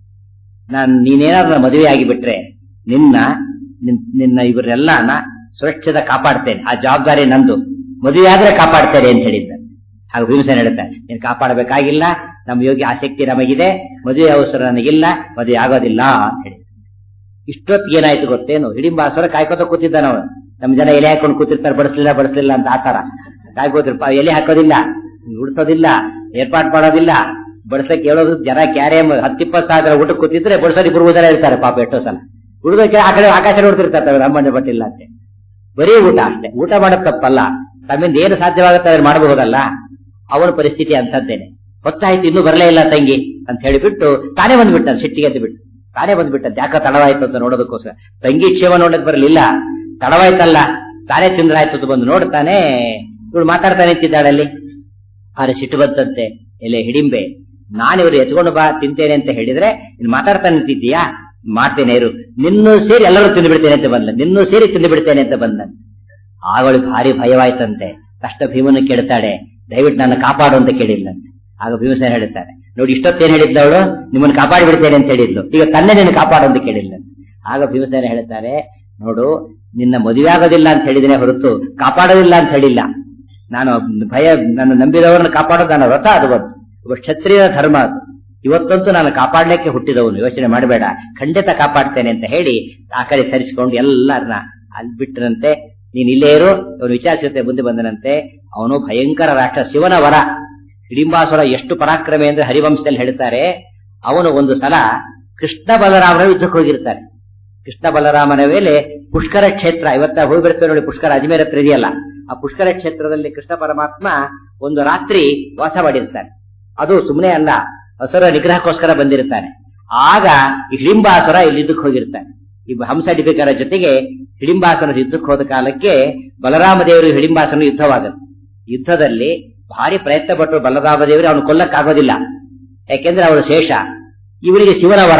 ನಾನ್ ನೀನೇನಾದ್ರೂ ಮದುವೆ ಆಗಿಬಿಟ್ರೆ ನಿನ್ನ ನಿನ್- ನಿನ್ನ ಇವರೆಲ್ಲನ ಸುರಕ್ಷಿತ ಕಾಪಾಡ್ತೇನೆ ಆ ಜವಾಬ್ದಾರಿ ನಂದು ಮದುವೆ ಆದ್ರೆ ಕಾಪಾಡ್ತೇನೆ ಅಂತ ಹೇಳಿದ್ದ ಆಗ ಭೀಮಸೇನ ಹೇಳ್ತಾರೆ ನೀನ್ ಕಾಪಾಡಬೇಕಾಗಿಲ್ಲ ನಮ್ಮ ಯೋಗ್ಯ ಆಸಕ್ತಿ ನಮಗಿದೆ ಮದುವೆ ಅವಸರ ನನಗಿಲ್ಲ ಮದುವೆ ಆಗೋದಿಲ್ಲ ಅಂತ ಹೇಳಿ ಇಷ್ಟೊತ್ತಿಗೆ ಏನಾಯ್ತು ಗೊತ್ತೇನು ಹಿಡಿಂಬಾಸುರ ಕಾಯ್ಕೋತ ಕೂತಿದ್ದ ನಾವು ನಮ್ ಜನ ಎಲೆ ಹಾಕೊಂಡು ಕೂತಿರ್ತಾರೆ ಬಡಿಸ್ಲಿಲ್ಲ ಬಡಿಸ್ಲಿಲ್ಲ ಅಂತ ಆತರ ಕಾಯ್ಕೋತಿರ್ಪ ಎಲೆ ಹಾಕೋದಿಲ್ಲ ಉಡ್ಸೋದಿಲ್ಲ ಏರ್ಪಾಟ್ ಮಾಡೋದಿಲ್ಲ ಬಡಿಸ್ಲಿಕ್ಕೆ ಹೇಳೋದು ಜನ ಕ್ಯಾರೆ ಹತ್ತಿಪ್ಪತ್ತು ಸಾವಿರ ಊಟಕ್ಕೆ ಕೂತಿದ್ರೆ ಬಡಿಸೋದು ಇಬ್ಬರು ಜನ ಇರ್ತಾರೆ ಪಾಪ ಎಷ್ಟೋ ಸಲ ಉಳಿದಕ್ಕೆ ಆ ಕಡೆ ಆಕಾಶ ನೋಡ್ತಿರ್ತಾರೆ ರಾಮಣ್ಣ ಬಟ್ಟಿಲ್ಲ ಅಂತ ಬರೀ ಊಟ ಅಷ್ಟೇ ಊಟ ಮಾಡೋದ್ ತಪ್ಪಲ್ಲ ತಮ್ಮಿಂದ ಏನು ಸಾಧ್ಯವಾಗುತ್ತೆ ಅದನ್ನ ಮಾಡಬಹುದಲ್ಲ ಅವನ ಪರಿಸ್ಥಿತಿ ಅಂತದ್ದೇನೆ ಹೊತ್ತಾಯ್ತು ಇನ್ನೂ ಬರಲೇ ಇಲ್ಲ ತಂಗಿ ಅಂತ ಹೇಳಿಬಿಟ್ಟು ತಾನೇ ಬಂದ್ಬಿಟ್ಟ ಸಿಟ್ಟಿಗೆ ಅಂತ ಬಿಟ್ಟು ತಾನೇ ಬಂದ್ಬಿಟ್ಟ ಯಾಕ ತಡವಾಯ್ತು ಅಂತ ನೋಡೋದಕ್ಕೋಸ್ಕರ ತಂಗಿ ಕ್ಷೇಮ ನೋಡಕ್ ಬರಲಿಲ್ಲ ತಡವಾಯ್ತಲ್ಲ ತಾನೇ ತಿಂದ್ರಾಯ್ತು ಅಂತ ಬಂದು ನೋಡ್ತಾನೆ ಇವಳು ಮಾತಾಡ್ತಾನೆ ನಿಂತಿದ್ದಾಳೆ ಅಲ್ಲಿ ಆದ್ರೆ ಸಿಟ್ಟು ಬಂತಂತೆ ಎಲೆ ಹಿಡಿಂಬೆ ನಾನು ಇವರು ಎತ್ಕೊಂಡು ಬಾ ತಿಂತೇನೆ ಅಂತ ಹೇಳಿದ್ರೆ ನೀನ್ ಮಾತಾಡ್ತಾ ನಿಂತಿದ್ದೀಯಾ ಮಾಡ್ತೇನೆ ಇರು ನಿನ್ನೂ ಸೇರಿ ಎಲ್ಲರೂ ತಿಂದು ಬಿಡ್ತೇನೆ ಅಂತ ಬಂದ ನಿನ್ನೂ ಸೇರಿ ತಿಂದು ಬಿಡ್ತೇನೆ ಅಂತ ಬಂದಂತೆ ಆಗಳು ಭಾರಿ ಭಯವಾಯ್ತಂತೆ ಕಷ್ಟ ಭೀಮನ ಕೇಳ್ತಾಳೆ ದಯವಿಟ್ಟು ನನ್ನ ಕಾಪಾಡು ಅಂತ ಕೇಳಿಲ್ಲಂತೆ ಆಗ ಭೀಮಸೇನ ಹೇಳ್ತಾನೆ ನೋಡಿ ಇಷ್ಟೊತ್ತೇನ್ ಹೇಳಿದ್ದವಳು ನಿಮ್ಮನ್ನ ಕಾಪಾಡಿ ಬಿಡ್ತೇನೆ ಅಂತ ಹೇಳಿದ್ಲು ಈಗ ತನ್ನೇ ನಿನ್ನ ಕಾಪಾಡು ಅಂತ ಕೇಳಿಲ್ಲಂತೆ ಆಗ ಭೀಮಸೇನ ಹೇಳ್ತಾರೆ ನೋಡು ನಿನ್ನ ಮದುವೆ ಆಗೋದಿಲ್ಲ ಅಂತ ಹೇಳಿದ್ರೆ ಹೊರತು ಕಾಪಾಡೋದಿಲ್ಲ ಅಂತ ಹೇಳಿಲ್ಲ ನಾನು ಭಯ ನನ್ನ ನಂಬಿದವರನ್ನು ಕಾಪಾಡೋದು ನನ್ನ ವ್ರತ ಅದು ಒಂದು ಒಬ್ಬ ಕ್ಷತ್ರಿಯ ಧರ್ಮ ಅದು ಇವತ್ತಂತೂ ನಾನು ಕಾಪಾಡ್ಲಿಕ್ಕೆ ಹುಟ್ಟಿದವನು ಯೋಚನೆ ಮಾಡಬೇಡ ಖಂಡಿತ ಕಾಪಾಡ್ತೇನೆ ಅಂತ ಹೇಳಿ ಆ ಕಡೆ ಸರಿಸಿಕೊಂಡು ಎಲ್ಲರನ್ನ ಅಲ್ಲಿ ಬಿಟ್ಟರಂತೆ ನೀನ್ ಇಲ್ಲೇ ಇರು ಅವನು ವಿಚಾರಿಸುತ್ತೆ ಮುಂದೆ ಬಂದನಂತೆ ಅವನು ಭಯಂಕರ ರಾಷ್ಟ್ರ ಶಿವನ ವರ ಹಿಡಿಂಬಾಸುರ ಎಷ್ಟು ಪರಾಕ್ರಮಿ ಅಂದ್ರೆ ಹರಿವಂಶದಲ್ಲಿ ಹೇಳ್ತಾರೆ ಅವನು ಒಂದು ಸಲ ಕೃಷ್ಣ ಬಲರಾಮನ ಯುದ್ಧಕ್ಕೆ ಹೋಗಿರ್ತಾರೆ ಕೃಷ್ಣ ಬಲರಾಮನ ಮೇಲೆ ಪುಷ್ಕರ ಕ್ಷೇತ್ರ ಇವತ್ತ ಹೋಗಿ ಬರ್ತೇವೆ ನೋಡಿ ಪುಷ್ಕರ ಅಜ್ಮೇರ್ ಹತ್ರ ಇದೆಯಲ್ಲ ಆ ಪುಷ್ಕರ ಕ್ಷೇತ್ರದಲ್ಲಿ ಕೃಷ್ಣ ಪರಮಾತ್ಮ ಒಂದು ರಾತ್ರಿ ವಾಸ ಮಾಡಿರ್ತಾನೆ ಅದು ಸುಮ್ಮನೆ ಅಲ್ಲ ಹಸುರ ನಿಗ್ರಹಕ್ಕೋಸ್ಕರ ಬಂದಿರ್ತಾನೆ ಆಗ ಈ ಹಿಡಿಂಬಾಸುರ ಇಲ್ಲಿ ಯುದ್ಧಕ್ಕೆ ಹೋಗಿರ್ತಾನೆ ಈ ಹಂಸ ಡಿಪಿಕರ ಜೊತೆಗೆ ಹಿಡಿಂಬಾಸನ ಯುದ್ಧಕ್ಕೆ ಹೋದ ಕಾಲಕ್ಕೆ ಬಲರಾಮ ದೇವರು ಹಿಡಿಂಬಾಸನ ಯುದ್ಧವಾಗುತ್ತೆ ಯುದ್ಧದಲ್ಲಿ ಭಾರಿ ಪ್ರಯತ್ನ ಪಟ್ಟರು ಬಲರಾಮ ದೇವರು ಅವನು ಕೊಲ್ಲಕ್ಕಾಗೋದಿಲ್ಲ ಯಾಕೆಂದ್ರೆ ಅವಳು ಶೇಷ ಇವರಿಗೆ ಶಿವನ ವರ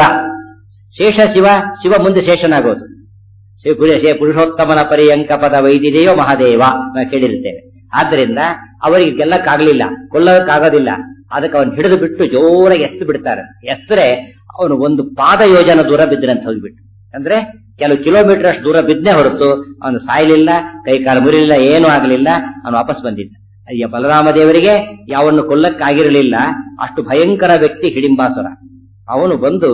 ಶೇಷ ಶಿವ ಶಿವ ಮುಂದೆ ಶೇಷನಾಗೋದು ಶಿವ- ಪುರುಷ- ಶೇ- ಪುರುಷೋತ್ತಮನ ಪರ್ಯಂಕ ಪದ ವೈದಿದೆಯೋ ಮಹಾದೇವ ನಾವು ಕೇಳಿರ್ತೇವೆ ಆದ್ದರಿಂದ ಅವರಿಗೆ ಗೆಲ್ಲಕ್ಕಾಗ್ಲಿಲ್ಲ ಕೊಲ್ಲಕ್ಕಾಗೋದಿಲ್ಲ ಅದಕ್ಕೆ ಅವನು ಹಿಡಿದು ಬಿಟ್ಟು ಜೋರಾಗಿ ಎಸ್ತು ಬಿಡ್ತಾರೆ ಎಸ್ತರೆ ಅವನು ಒಂದು ಪಾದ ಯೋಜನ ದೂರ ಬಿದ್ದನಂತ ಹೋಗ್ಬಿಟ್ಟು ಅಂದ್ರೆ ಕೆಲವು ಕಿಲೋಮೀಟರ್ ಅಷ್ಟು ದೂರ ಬಿದ್ದೇ ಹೊರತು ಅವನು ಸಾಯಲಿಲ್ಲ ಕೈ ಕಾಲು ಮುರಿಲಿಲ್ಲ ಏನೂ ಆಗಲಿಲ್ಲ ಅವನು ವಾಪಸ್ ಬಂದಿದ್ದ ಅಯ್ಯ ಬಲರಾಮ ದೇವರಿಗೆ ಯಾವನ್ನು ಕೊಲ್ಲಕ್ಕಾಗಿರಲಿಲ್ಲ ಅಷ್ಟು ಭಯಂಕರ ವ್ಯಕ್ತಿ ಹಿಡಿಂಬಾಸುರ ಅವನು ಬಂದು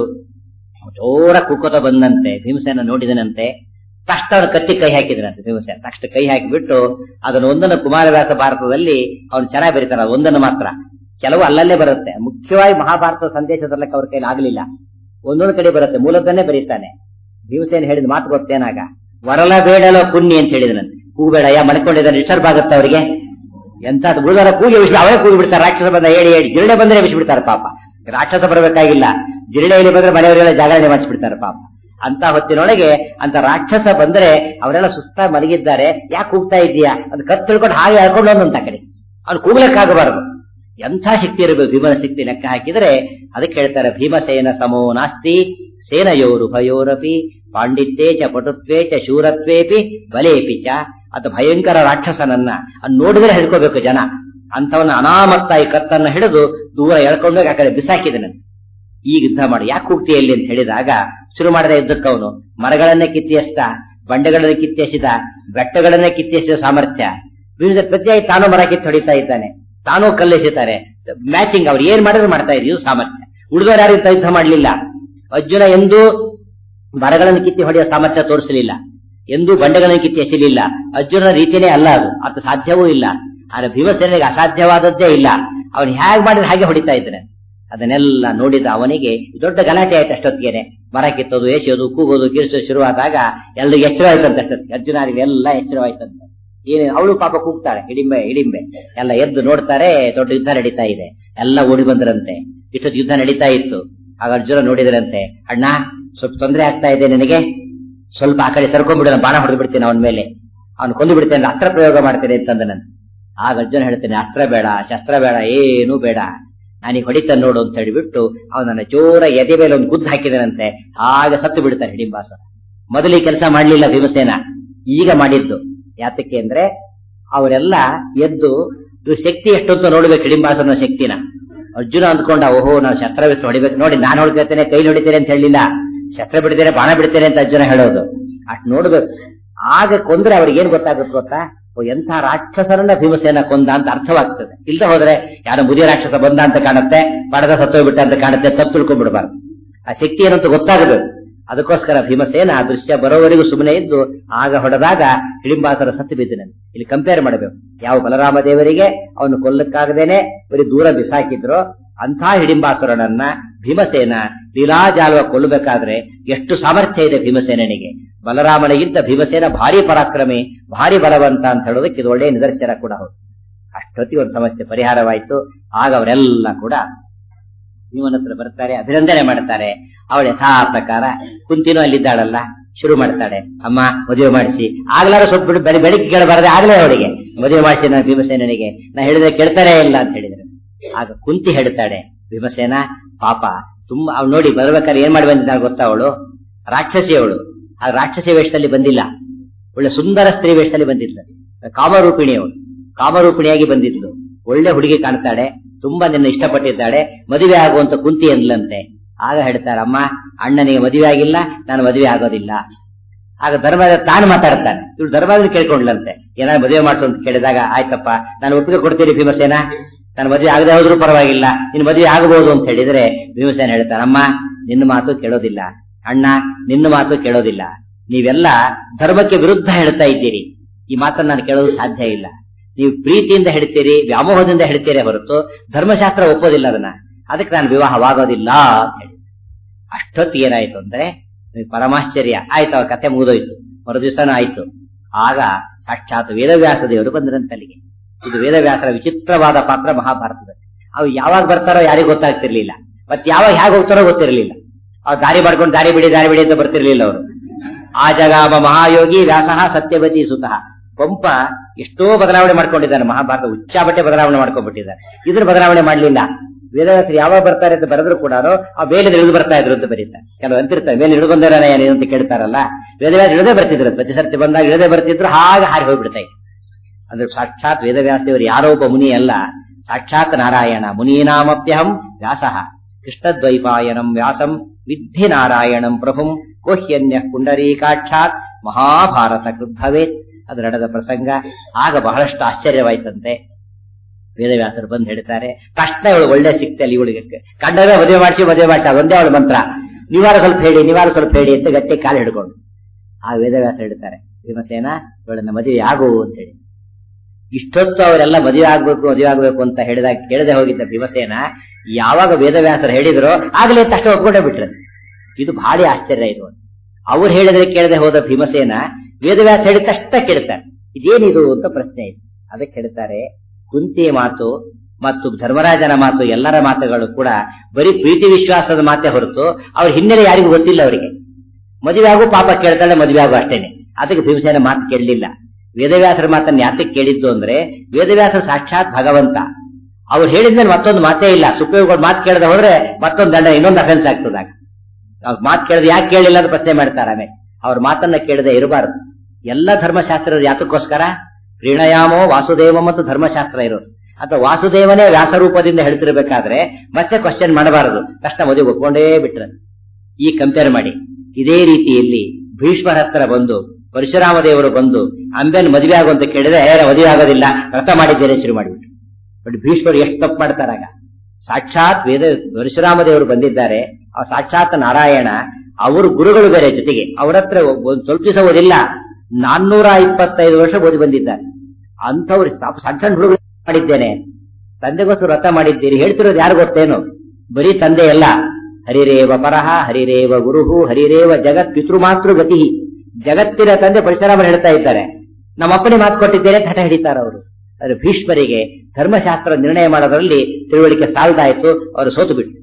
ಜೋರ ಕುಕ್ಕತ ಬಂದಂತೆ ಭೀಮಸೇನ ನೋಡಿದನಂತೆ ತಕ್ಷಣ ಅವನು ಕತ್ತಿ ಕೈ ಹಾಕಿದನಂತೆ ಭೀಮಸೇನ ತಕ್ಷಣ ಕೈ ಹಾಕಿಬಿಟ್ಟು ಅದನ್ನು ಒಂದನ್ನು ಕುಮಾರವ್ಯಾಸ ಭಾರತದಲ್ಲಿ ಅವನು ಚೆನ್ನಾಗಿ ಬರೀತಾನೆ ಅದು ಒಂದನ್ನು ಮಾತ್ರ ಕೆಲವು ಅಲ್ಲಲ್ಲೇ ಬರುತ್ತೆ ಮುಖ್ಯವಾಗಿ ಮಹಾಭಾರತ ಸಂದೇಶ ತರಲಿಕ್ಕೆ ಅವ್ರ ಕೈಲಿ ಆಗಲಿಲ್ಲ ಒಂದೊಂದು ಕಡೆ ಬರುತ್ತೆ ಮೂಲದನ್ನೇ ಬರೀತಾನೆ ಭೀಮಸೇನ ಹೇಳಿದ ಮಾತು ಗೊತ್ತೇನಾಗ ವರಲ ಬೇಡಲೋ ಪುಣ್ಯ ಅಂತ ಹೇಳಿದನಂತೆ ಕೂಬೇಡ ಯಾ ಮಡ್ಕೊಂಡಿದ್ದಾನೆ ಡಿಸ್ಟರ್ಬ್ ಆಗುತ್ತೆ ಅವರಿಗೆ ಎಂತ ಉಳಿದಾರ ಕೂಗಿ ವಿಷಯ ಅವರೇ ಕೂಗಿ ಬಿಡ್ತಾರೆ ರಾಕ್ಷಸ ಬಂದ ಹೇಳಿ ಹೇಳಿ ಜಿರಳೆ ಬಂದ್ರೆ ಬಿಡ್ತಾರೆ ಪಾಪ ರಾಕ್ಷಸ ಬರಬೇಕಾಗಿಲ್ಲ ಜಿರಳೆಯಲ್ಲಿ ಬಂದ್ರೆ ಮನೆಯವರೆಲ್ಲ ಜಾಗರಣೆ ಮಾಡಿಸ್ಬಿಡ್ತಾರೆ ಪಾಪ ಅಂತ ಹೊತ್ತಿನೊಳಗೆ ಅಂತ ರಾಕ್ಷಸ ಬಂದ್ರೆ ಅವರೆಲ್ಲ ಸುಸ್ತ ಮಲಗಿದ್ದಾರೆ ಯಾಕೆ ಕೂಗ್ತಾ ಇದೀಯಾ ಅದು ಕತ್ ತಿಳ್ಕೊಂಡು ಹಾಗೆ ಹೇಳ್ಕೊಂಡು ಒಂದಂತ ಕಡೆ ಅವ್ನು ಕೂಗ್ಲಕ್ಕಾಗಬಾರದು ಎಂಥ ಶಕ್ತಿ ಇರಬೇಕು ಭೀಮನ ಶಕ್ತಿ ಲೆಕ್ಕ ಹಾಕಿದ್ರೆ ಅದಕ್ಕೆ ಹೇಳ್ತಾರೆ ಭೀಮಸೇನ ಸಮೋ ನಾಸ್ತಿ ಸೇನಯೋರು ಭಯೋರಪಿ ಪಾಂಡಿತ್ಯೇ ಚ ಪಟುತ್ವೇ ಚ ಶೂರತ್ವೇಪಿ ಬಲೇಪಿ ಚ ಅದು ಭಯಂಕರ ರಾಕ್ಷಸನನ್ನ ಅದ್ ನೋಡಿದ್ರೆ ಹಿಡ್ಕೋಬೇಕು ಜನ ಅಂತವನ್ನ ಅನಾಮತ್ತಾಗಿ ಕತ್ತನ್ನ ಹಿಡಿದು ದೂರ ಎಳ್ಕೊಂಡೋಗಿ ಆ ಕಡೆ ಬಿಸಾಕಿದನಂತೆ ಈಗ ಯುದ್ಧ ಮಾಡಿ ಯಾಕೆ ಹೋಗ್ತೀಯಲ್ಲಿ ಅಂತ ಹೇಳಿದಾಗ ಶುರು ಮಾಡಿದ ಯುದ್ಧಕ್ಕೆ ಅವನು ಮರಗಳನ್ನೇ ಕಿತ್ತೆಸ್ತ ಬಂಡೆಗಳನ್ನ ಕಿತ್ತೆಸಿದ ಬೆಟ್ಟಗಳನ್ನೇ ಕಿತ್ತೆಸಿದ ಸಾಮರ್ಥ್ಯ ವಿವಿಧ ಪ್ರತಿಯಾಗಿ ತಾನು ಮರ ಕಿತ್ತು ಹೊಡಿತಾ ಇದ್ದಾನೆ ತಾನೂ ಕಲ್ಲೆಸಿತಾರೆ ಮ್ಯಾಚಿಂಗ್ ಅವ್ರು ಏನ್ ಮಾಡಿದ್ರು ಮಾಡ್ತಾ ಇದ್ದೀವಿ ಸಾಮರ್ಥ್ಯ ಉಳಿದವರು ಯಾರು ಇಂಥ ಯುದ್ಧ ಮಾಡಲಿಲ್ಲ ಅರ್ಜುನ ಎಂದೂ ಮರಗಳನ್ನು ಕಿತ್ತಿ ಹೊಡೆಯುವ ಸಾಮರ್ಥ್ಯ ತೋರಿಸಲಿಲ್ಲ ಎಂದೂ ಬಂಡೆಗಳನ್ನು ಕಿತ್ತಿ ಎಸಲಿಲ್ಲ ಅರ್ಜುನನ ರೀತಿಯೇ ಅಲ್ಲ ಅದು ಅದು ಸಾಧ್ಯವೂ ಇಲ್ಲ ಆದ್ರೆ ಭೀಮಸೇನಿಗೆ ಅಸಾಧ್ಯವಾದದ್ದೇ ಇಲ್ಲ ಅವನು ಹೇಗೆ ಮಾಡಿದ್ರೆ ಹಾಗೆ ಹೊಡಿತಾ ಇದ್ದಾನೆ ಅದನ್ನೆಲ್ಲ ನೋಡಿದ ಅವನಿಗೆ ದೊಡ್ಡ ಗಲಾಟೆ ಆಯ್ತು ಅಷ್ಟೊತ್ತಿಗೆನೆ ಮರ ಕಿತ್ತೋದು ಎಸೆಯೋದು ಕೂಗೋದು ಕಿರಿಸೋದು ಶುರುವಾದಾಗ ಎಲ್ರಿಗೂ ಎಚ್ಚರ ಆಯ್ತಂತೆ ಅಷ್ಟೊತ್ತಿಗೆ ಅರ್ಜುನರಿಗೆ ಎಲ್ಲ ಎಚ್ಚರವಾಯ್ತಂತೆ ಏನು ಅವಳು ಪಾಪ ಕೂಗ್ತಾಳೆ ಹಿಡಿಂಬೆ ಹಿಡಿಂಬೆ ಎಲ್ಲ ಎದ್ದು ನೋಡ್ತಾರೆ ದೊಡ್ಡ ಯುದ್ಧ ನಡೀತಾ ಇದೆ ಎಲ್ಲ ಓಡಿ ಬಂದ್ರಂತೆ ಇಷ್ಟೊತ್ತು ಯುದ್ಧ ನಡೀತಾ ಇತ್ತು ಆಗ ಅರ್ಜುನ ನೋಡಿದ್ರಂತೆ ಅಣ್ಣ ಸ್ವಲ್ಪ ತೊಂದರೆ ಆಗ್ತಾ ಇದೆ ನಿನಗೆ ಸ್ವಲ್ಪ ಆ ಕಡೆ ಸರ್ಕೊಂಡ್ಬಿಡೋಣ ಬಾಣ ಹೊಡೆದು ಬಿಡ್ತೇನೆ ಅವನ ಮೇಲೆ ಅವನು ಕೊಂದು ಬಿಡ್ತೇನೆ ಅಸ್ತ್ರ ಪ್ರಯೋಗ ಮಾಡ್ತೇನೆ ಅಂತಂದನಂತೆ ಆಗ ಅರ್ಜುನ ಹೇಳ್ತೇನೆ ಅಸ್ತ್ರ ಬೇಡ ಶಸ್ತ್ರ ಬೇಡ ಏನೂ ಬೇಡ ನಾನೀಗ ಹೊಡಿತ ನೋಡು ಅಂತ ಹೇಳಿಬಿಟ್ಟು ಅವನನ್ನ ಜೋರ ಎದೆ ಮೇಲೆ ಒಂದು ಗುದ್ದು ಹಾಕಿದನಂತೆ ಹಾಗೆ ಸತ್ತು ಬಿಡ್ತಾನೆ ಹಿಡಿಂಬಾಸ ಮೊದಲಿಗೆ ಕೆಲಸ ಮಾಡ್ಲಿಲ್ಲ ಭೀಮಸೇನ ಈಗ ಮಾಡಿದ್ದು ಯಾತಕ್ಕೆ ಅಂದ್ರೆ ಅವರೆಲ್ಲ ಎದ್ದು ಇವ್ರ ಶಕ್ತಿ ಎಷ್ಟು ಅಂತ ನೋಡ್ಬೇಕು ಹಿಡಿಂಬಾಸನ ಶಕ್ತಿನ ಅರ್ಜುನ ಅಂದ್ಕೊಂಡ ಓಹೋ ನಾವು ಶಸ್ತ್ರ ಬಿಟ್ಟು ಹೊಡಿಬೇಕು ನೋಡಿ ನಾನು ಹೊಡಿತೇನೆ ಕೈ ಹೊಡಿತೇನೆ ಅಂತ ಹೇಳಿಲ್ಲ ಶಸ್ತ್ರ ಬಿಡ್ತೇನೆ ಬಾಣ ಬಿಡ್ತೇನೆ ಅಂತ ಅರ್ಜುನ ಹೇಳೋದು ಅಷ್ಟು ನೋಡ್ಬೇಕು ಆಗ ಕೊಂದ್ರೆ ಅವ್ರಿಗೆ ಏನ್ ಗೊತ್ತಾಗುತ್ತೆ ಗೊತ್ತಾ ಓ, ಎಂಥ ರಾಕ್ಷಸರನ್ನ ಭೀಮಸೇನ ಕೊಂದ ಅಂತ ಅರ್ಥವಾಗ್ತದೆ ಇಲ್ದ ಹೋದ್ರೆ ಯಾರೋ ಮುದಿಯ ರಾಕ್ಷಸ ಬಂದ ಅಂತ ಕಾಣುತ್ತೆ ಬಡದ ಸತ್ತೋಗ್ಬಿಟ್ಟ ಅಂತ ಕಾಣುತ್ತೆ ತಪ್ಪು ತಿಳ್ಕೊಂಡ್ಬಿಡ್ಬಾರ್ದು ಆ ಶಕ್ತಿ ಏನಂತ ಗೊತ್ತಾಗಬೇಕು ಅದಕ್ಕೋಸ್ಕರ ಭೀಮಸೇನ ಆ ದೃಶ್ಯ ಬರೋವರೆಗೂ ಸುಮ್ಮನೆ ಇದ್ದು ಆಗ ಹೊಡೆದಾಗ ಹಿಡಿಂಬಾಸರ ಸತ್ತು ಬಿದ್ದನಂತೆ ಇಲ್ಲಿ ಕಂಪೇರ್ ಮಾಡಬೇಕು ಯಾವ ಬಲರಾಮ ದೇವರಿಗೆ ಅವನು ಕೊಲ್ಲಕ್ಕಾಗದೇನೆ ಬರೀ ದೂರ ಬಿಸಾಕಿದ್ರು ಅಂಥ ಹಿಡಿಂಬಾಸುರನನ್ನ ಭೀಮಸೇನ ಲೀಲಾಜಾಲ್ವ ಕೊಲ್ಲಬೇಕಾದ್ರೆ ಎಷ್ಟು ಸಾಮರ್ಥ್ಯ ಇದೆ ಭೀಮಸೇನನಿಗೆ ಬಲರಾಮನಿಗಿಂತ ಭೀಮಸೇನ ಭಾರಿ ಪರಾಕ್ರಮಿ ಭಾರಿ ಬಲವಂತ ಅಂತ ಹೇಳೋದಕ್ಕೆ ಇದು ಒಳ್ಳೆಯ ನಿದರ್ಶನ ಕೂಡ ಹೌದು ಅಷ್ಟೊತ್ತಿಗೆ ಒಂದು ಸಮಸ್ಯೆ ಪರಿಹಾರವಾಯಿತು ಆಗ ಅವರೆಲ್ಲ ಕೂಡ ಭೀಮನ ಹತ್ರ ಬರ್ತಾರೆ ಅಭಿನಂದನೆ ಮಾಡ್ತಾರೆ ಅವಳ ಯಥಾ ಪ್ರಕಾರ ಕುಂತಿನೂ ಅಲ್ಲಿದ್ದಾಳಲ್ಲ ಶುರು ಮಾಡ್ತಾಳೆ ಅಮ್ಮ ಮದುವೆ ಮಾಡಿಸಿ ಆಗ್ಲಾರು ಸ್ವಲ್ಪ ಬಿಡು ಬೆಳಿ ಬೆಳಿಗ್ಗೆ ಕೇಳಬಾರದೆ ಆಗ್ಲೇ ಅವಳಿಗೆ ಮದುವೆ ಮಾಡಿಸಿ ನಾನು ಭೀಮಸೇನನಿಗೆ ನಾ ಹೇಳಿದ್ರೆ ಕೇಳ್ತಾರೇ ಇಲ್ಲ ಅಂತ ಹೇಳಿದ್ರು ಆಗ ಕುಂತಿ ಹೇಳ್ತಾಳೆ ಭೀಮಸೇನ ಪಾಪ ತುಂಬಾ ಅವ್ಳು ನೋಡಿ ಬರ್ಬೇಕಾದ್ರೆ ಏನ್ ಮಾಡಿ ಬಂದಿದ್ದಾಳೆ ಗೊತ್ತಾ ಅವಳು ರಾಕ್ಷಸಿ ಅವಳು ಆ ರಾಕ್ಷಸಿ ವೇಷದಲ್ಲಿ ಬಂದಿಲ್ಲ ಒಳ್ಳೆ ಸುಂದರ ಸ್ತ್ರೀ ವೇಷದಲ್ಲಿ ಬಂದಿದ್ಲು ಕಾಮರೂಪಿಣಿ ಅವಳು ಕಾಮರೂಪಿಣಿಯಾಗಿ ಬಂದಿದ್ಲು ಒಳ್ಳೆ ಹುಡುಗಿ ಕಾಣ್ತಾಳೆ ತುಂಬಾ ನಿನ್ನ ಇಷ್ಟಪಟ್ಟಿದ್ದಾಳೆ ಮದುವೆ ಆಗುವಂತ ಕುಂತಿ ಅಂದ್ಲಂತೆ ಆಗ ಹೇಳ್ತಾರೆ ಅಮ್ಮ ಅಣ್ಣನಿಗೆ ಮದುವೆ ಆಗಿಲ್ಲ ನಾನು ಮದುವೆ ಆಗೋದಿಲ್ಲ ಆಗ ಧರ್ಮದ ತಾನು ಮಾತಾಡ್ತಾನೆ ಇವಳು ಧರ್ಮದ ಕೇಳ್ಕೊಂಡ್ಲಂತೆ ಏನಾದ್ರು ಮದುವೆ ಮಾಡಿಸು ಅಂತ ಕೇಳಿದಾಗ ಆಯ್ತಪ್ಪ ನಾನು ಒಪ್ಪಿಗೆ ಕೊಡ್ತೀನಿ ಭೀಮಸೇನ ನಾನು ಮದುವೆ ಆಗದೆ ಹೋದ್ರೂ ಪರವಾಗಿಲ್ಲ ನಿನ್ ಮದುವೆ ಆಗಬಹುದು ಅಂತ ಹೇಳಿದ್ರೆ ಭೀಮಸೇನ ಹೇಳ್ತಾನೆ ಅಮ್ಮ ನಿನ್ನ ಮಾತು ಕೇಳೋದಿಲ್ಲ ಅಣ್ಣ ನಿನ್ನ ಮಾತು ಕೇಳೋದಿಲ್ಲ ನೀವೆಲ್ಲ ಧರ್ಮಕ್ಕೆ ವಿರುದ್ಧ ಹೇಳ್ತಾ ಇದ್ದೀರಿ ಈ ಮಾತನ್ನ ನಾನು ಕೇಳೋದು ಸಾಧ್ಯ ಇಲ್ಲ ನೀವು ಪ್ರೀತಿಯಿಂದ ಹೇಳ್ತೀರಿ ವ್ಯಾಮೋಹದಿಂದ ಹೇಳ್ತೀರಿ ಹೊರತು ಧರ್ಮಶಾಸ್ತ್ರ ಒಪ್ಪೋದಿಲ್ಲ ಅದನ್ನ ಅದಕ್ಕೆ ನಾನು ವಿವಾಹವಾಗೋದಿಲ್ಲ ಅಂತ ಹೇಳಿ ಅಷ್ಟೊತ್ತಿಗೆ ಏನಾಯ್ತು ಅಂದ್ರೆ ನಿಮ್ಗೆ ಪರಮಾಶ್ಚರ್ಯ ಆಯ್ತು ಅವ್ರ ಕಥೆ ಮುಗಿದೋಯ್ತು ಮರುದಿವಸನೂ ಆಯ್ತು ಆಗ ಸಾಕ್ಷಾತ್ ವೇದವ್ಯಾಸ ದೇವರು ಬಂದ್ರಂತೆ ಅಲ್ಲಿಗೆ ಇದು ವೇದವ್ಯಾಸರ ವಿಚಿತ್ರವಾದ ಪಾತ್ರ ಮಹಾಭಾರತದಲ್ಲಿ ಅವು ಯಾವಾಗ ಬರ್ತಾರೋ ಯಾರಿಗೂ ಗೊತ್ತಾಗ್ತಿರ್ಲಿಲ್ಲ ಮತ್ತೆ ಯಾವಾಗ ಹೇಗೆ ಹೋಗ್ತಾರೋ ಗೊತ್ತಿರಲಿಲ್ಲ ಅವ್ರು ದಾರಿ ಮಾಡ್ಕೊಂಡು ದಾರಿ ಬಿಡಿ ದಾರಿ ಬಿಡಿ ಅಂತ ಬರ್ತಿರ್ಲಿಲ್ಲ ಅವರು ಆ ಜಗಾಮ ಮಹಾಯೋಗಿ ವ್ಯಾಸಃ ಸತ್ಯವತಿ ಸುತಃ ಪಂಪ ಎಷ್ಟೋ ಬದಲಾವಣೆ ಮಾಡ್ಕೊಂಡಿದ್ದಾನೆ ಮಹಾಭಾರತ ಉಚ್ಚಾಬಟ್ಟೆ ಬದಲಾವಣೆ ಮಾಡ್ಕೊಂಡ್ಬಿಟ್ಟಿದ್ದಾರೆ ಇದ್ರ ಬದಲಾವಣೆ ಮಾಡಲಿಲ್ಲ ವೇದವ್ಯಾಸರು ಯಾವಾಗ ಬರ್ತಾರೆ ಅಂತ ಬರೆದ್ರು ಕೂಡ ಆ ಮೇಲೆ ಇಳಿದು ಬರ್ತಾ ಇದ್ರು ಅಂತ ಬರೀತಾರೆ ಕೆಲವು ಅಂತಿರ್ತಾರೆ ಮೇಲೆ ಇಳಿದು ಬಂದಿರೋಣ ಏನು ಅಂತ ಕೇಳ್ತಾರಲ್ಲ ವೇದವ್ಯಾಸ ಇಳದೇ ಬರ್ತಿದ್ರು ಪ್ರತಿ ಸರ್ತಿ ಬಂದಾಗ ಇಳದೇ ಬರ್ತಿದ್ರು ಹಾಗೆ ಹಾರಿ ಹೋಗ್ಬಿಡ್ತಾ ಇತ್ತು ಅಂದ್ರೆ ಸಾಕ್ಷಾತ್ ವೇದವ್ಯಾಸ ದೇವರು ಯಾರೋ ಒಬ್ಬ ಮುನಿ ಅಲ್ಲ ಸಾಕ್ಷಾತ್ ನಾರಾಯಣ ಮುನೀನಾಮಪ್ಯಹಂ ವ್ಯಾಸಃ ಕೃಷ್ಣದ್ವೈಪಾಯನಂ ವ್ಯಾಸಂ ವಿದ್ಧಿ ನಾರಾಯಣಂ ಪ್ರಭುಂ ಕೋಹ್ಯನ್ಯ ಪುಂಡರೀಕಾಕ್ಷಾತ್ ಮಹಾಭಾರತ ಕೃದ್ಭವೇತ್ ಅದು ನಡೆದ ಪ್ರಸಂಗ ಆಗ ಬಹಳಷ್ಟು ಆಶ್ಚರ್ಯವಾಯ್ತಂತೆ ವೇದವ್ಯಾಸರು ಬಂದು ಹೇಳ್ತಾರೆ ತಕ್ಷಣ ಇವಳು ಒಳ್ಳೆ ಸಿಕ್ತಲ್ಲಿ ಇವಳಿಗೆ ಕಂಡರೆ ಮದುವೆ ಮಾಡಿಸಿ ಮದುವೆ ಮಾಡಿಸಿ ಅದೊಂದೇ ಅವಳು ಮಂತ್ರ ನೀವಾರ ಸ್ವಲ್ಪ ಹೇಳಿ ನೀವಾರ ಸ್ವಲ್ಪ ಹೇಳಿ ಅಂತ ಗಟ್ಟಿ ಕಾಲು ಹಿಡ್ಕೊಂಡು ಆ ವೇದವ್ಯಾಸ ಹೇಳ್ತಾರೆ ಭೀಮಸೇನ ಇವಳನ್ನ ಮದುವೆ ಆಗು ಅಂತ ಹೇಳಿ ಇಷ್ಟೊತ್ತು ಅವರೆಲ್ಲ ಮದುವೆ ಆಗ್ಬೇಕು ಮದುವೆ ಆಗ್ಬೇಕು ಅಂತ ಹೇಳಿದಾಗ ಕೇಳದೆ ಹೋಗಿದ್ದ ಭೀಮಸೇನ ಯಾವಾಗ ವೇದವ್ಯಾಸರು ಹೇಳಿದ್ರು ಆಗ್ಲೇ ತಕ್ಷಣ ಒಪ್ಕೊಂಡೇ ಬಿಟ್ರು ಇದು ಭಾರಿ ಆಶ್ಚರ್ಯ ಇದು ಅವ್ರು ಹೇಳಿದ್ರೆ ಕೇಳದೆ ಹೋದ ಭೀಮಸೇನ ವೇದವ್ಯಾಸ ಹೇಳಿದ ತಕ್ಷಣ ಕೇಳ್ತಾರೆ ಇದೇನಿದು ಅಂತ ಪ್ರಶ್ನೆ ಇದೆ ಅದಕ್ಕೆ ಹೇಳ್ತಾರೆ ಕುಂತಿಯ ಮಾತು ಮತ್ತು ಧರ್ಮರಾಜನ ಮಾತು ಎಲ್ಲರ ಮಾತುಗಳು ಕೂಡ ಬರೀ ಪ್ರೀತಿ ವಿಶ್ವಾಸದ ಮಾತೆ ಹೊರತು ಅವ್ರ ಹಿನ್ನೆಲೆ ಯಾರಿಗೂ ಗೊತ್ತಿಲ್ಲ ಅವರಿಗೆ ಮದುವೆ ಆಗು ಪಾಪ ಕೇಳ್ತಾಳೆ ಮದುವೆ ಆಗು ಅಷ್ಟೇನೆ ಅದಕ್ಕೆ ಭೀಮಸೇನ ಮಾತು ಕೇಳಲಿಲ್ಲ ವೇದವ್ಯಾಸರ ಮಾತನ್ನ ಯಾತಕ್ಕೆ ಕೇಳಿದ್ದು ಅಂದ್ರೆ ವೇದವ್ಯಾಸ ಸಾಕ್ಷಾತ್ ಭಗವಂತ ಅವ್ರು ಹೇಳಿದ್ಮೇಲೆ ಮತ್ತೊಂದು ಮಾತೇ ಇಲ್ಲ ಸುಪ್ರೀಂ ಮಾತು ಕೇಳದೆ ಹೋದ್ರೆ ಮತ್ತೊಂದು ದಂಡ ಇನ್ನೊಂದು ಅಫೆನ್ಸ್ ಆಗ್ತದಾಗ ಅವ್ರ ಮಾತು ಕೇಳದೆ ಯಾಕೆ ಕೇಳಿಲ್ಲ ಅಂತ ಪ್ರಶ್ನೆ ಮಾಡ್ತಾರೆ ಆಮೇಲೆ ಅವ್ರ ಮಾತನ್ನ ಕೇಳದೆ ಇರಬಾರದು ಎಲ್ಲ ಧರ್ಮಶಾಸ್ತ್ರದ ಯಾತಕ್ಕೋಸ್ಕರ ಪ್ರೀಣಯಾಮೋ ವಾಸುದೇವ ಮತ್ತು ಧರ್ಮಶಾಸ್ತ್ರ ಇರೋದು ಅಥವಾ ವಾಸುದೇವನೇ ವ್ಯಾಸರೂಪದಿಂದ ಹೇಳ್ತಿರ್ಬೇಕಾದ್ರೆ ಮತ್ತೆ ಕ್ವಶನ್ ಮಾಡಬಾರದು ತಕ್ಷಣ ಮದುವೆ ಒಪ್ಕೊಂಡೇ ಬಿಟ್ರ ಈ ಕಂಪೇರ್ ಮಾಡಿ ಇದೇ ರೀತಿಯಲ್ಲಿ ಭೀಷ್ಮರ ಹತ್ರ ಬಂದು ಪರಶುರಾಮ ದೇವರು ಬಂದು ಅಂಬೆನ್ ಮದುವೆ ಆಗು ಅಂತ ಕೇಳಿದ್ರೆ ಏ ಮದುವೆ ಆಗೋದಿಲ್ಲ ವ್ರತ ಮಾಡಿದ್ದೇನೆ ಶುರು ಮಾಡಿಬಿಟ್ರು ಬಟ್ ಭೀಷ್ಮರು ಎಷ್ಟು ತಪ್ಪು ಮಾಡ್ತಾರಾಗ ಸಾಕ್ಷಾತ್ ವೇದ ಪರಶುರಾಮ ದೇವರು ಬಂದಿದ್ದಾರೆ ಆ ಸಾಕ್ಷಾತ್ ನಾರಾಯಣ ಅವರು ಗುರುಗಳು ಬೇರೆ ಜೊತೆಗೆ ಅವರ ಹತ್ರ ಒಂದ್ ಸ್ವಲ್ಪ ದಿವಸ ಓದಿಲ್ಲ ನಾನ್ನೂರ ಇಪ್ಪತ್ತೈದು ವರ್ಷ ಓದಿ ಬಂದಿದ್ದಾರೆ ಅಂಥವ್ರು ಸಣ್ಣ ಸಣ್ಣ ಹುಡುಗರು ಮಾಡಿದ್ದೇನೆ ತಂದೆಗೋಸ್ಕರ ವ್ರತ ಮಾಡಿದ್ದೀರಿ ಹೇಳ್ತಿರೋದು ಯಾರು ಗೊತ್ತೇನು ಬರೀ ತಂದೆ ಅಲ್ಲ ಹರಿರೇವ ಪರಹ ಹರಿರೇವ ಗುರುಹು ಹರಿರೇವ ಜಗತ್ ಪಿತೃ ಮಾತೃ ಗತಿ ಜಗತ್ತಿನ ತಂದೆ ಪರಶುರಾಮರು ಹೇಳ್ತಾ ಇದ್ದಾರೆ ನಮ್ಮಪ್ಪನೇ ಮಾತು ಕೊಟ್ಟಿದ್ದೇನೆ ಹಠ ಹಿಡಿತಾರ ಅವರು ಅದು ಭೀಷ್ಮರಿಗೆ ಧರ್ಮಶಾಸ್ತ್ರ ನಿರ್ಣಯ ಮಾಡೋದ್ರಲ್ಲಿ ತಿಳುವಳಿಕೆ ಸಾಲದಾಯಿತು ಅವರು ಸೋತು ಬಿಟ್ಟು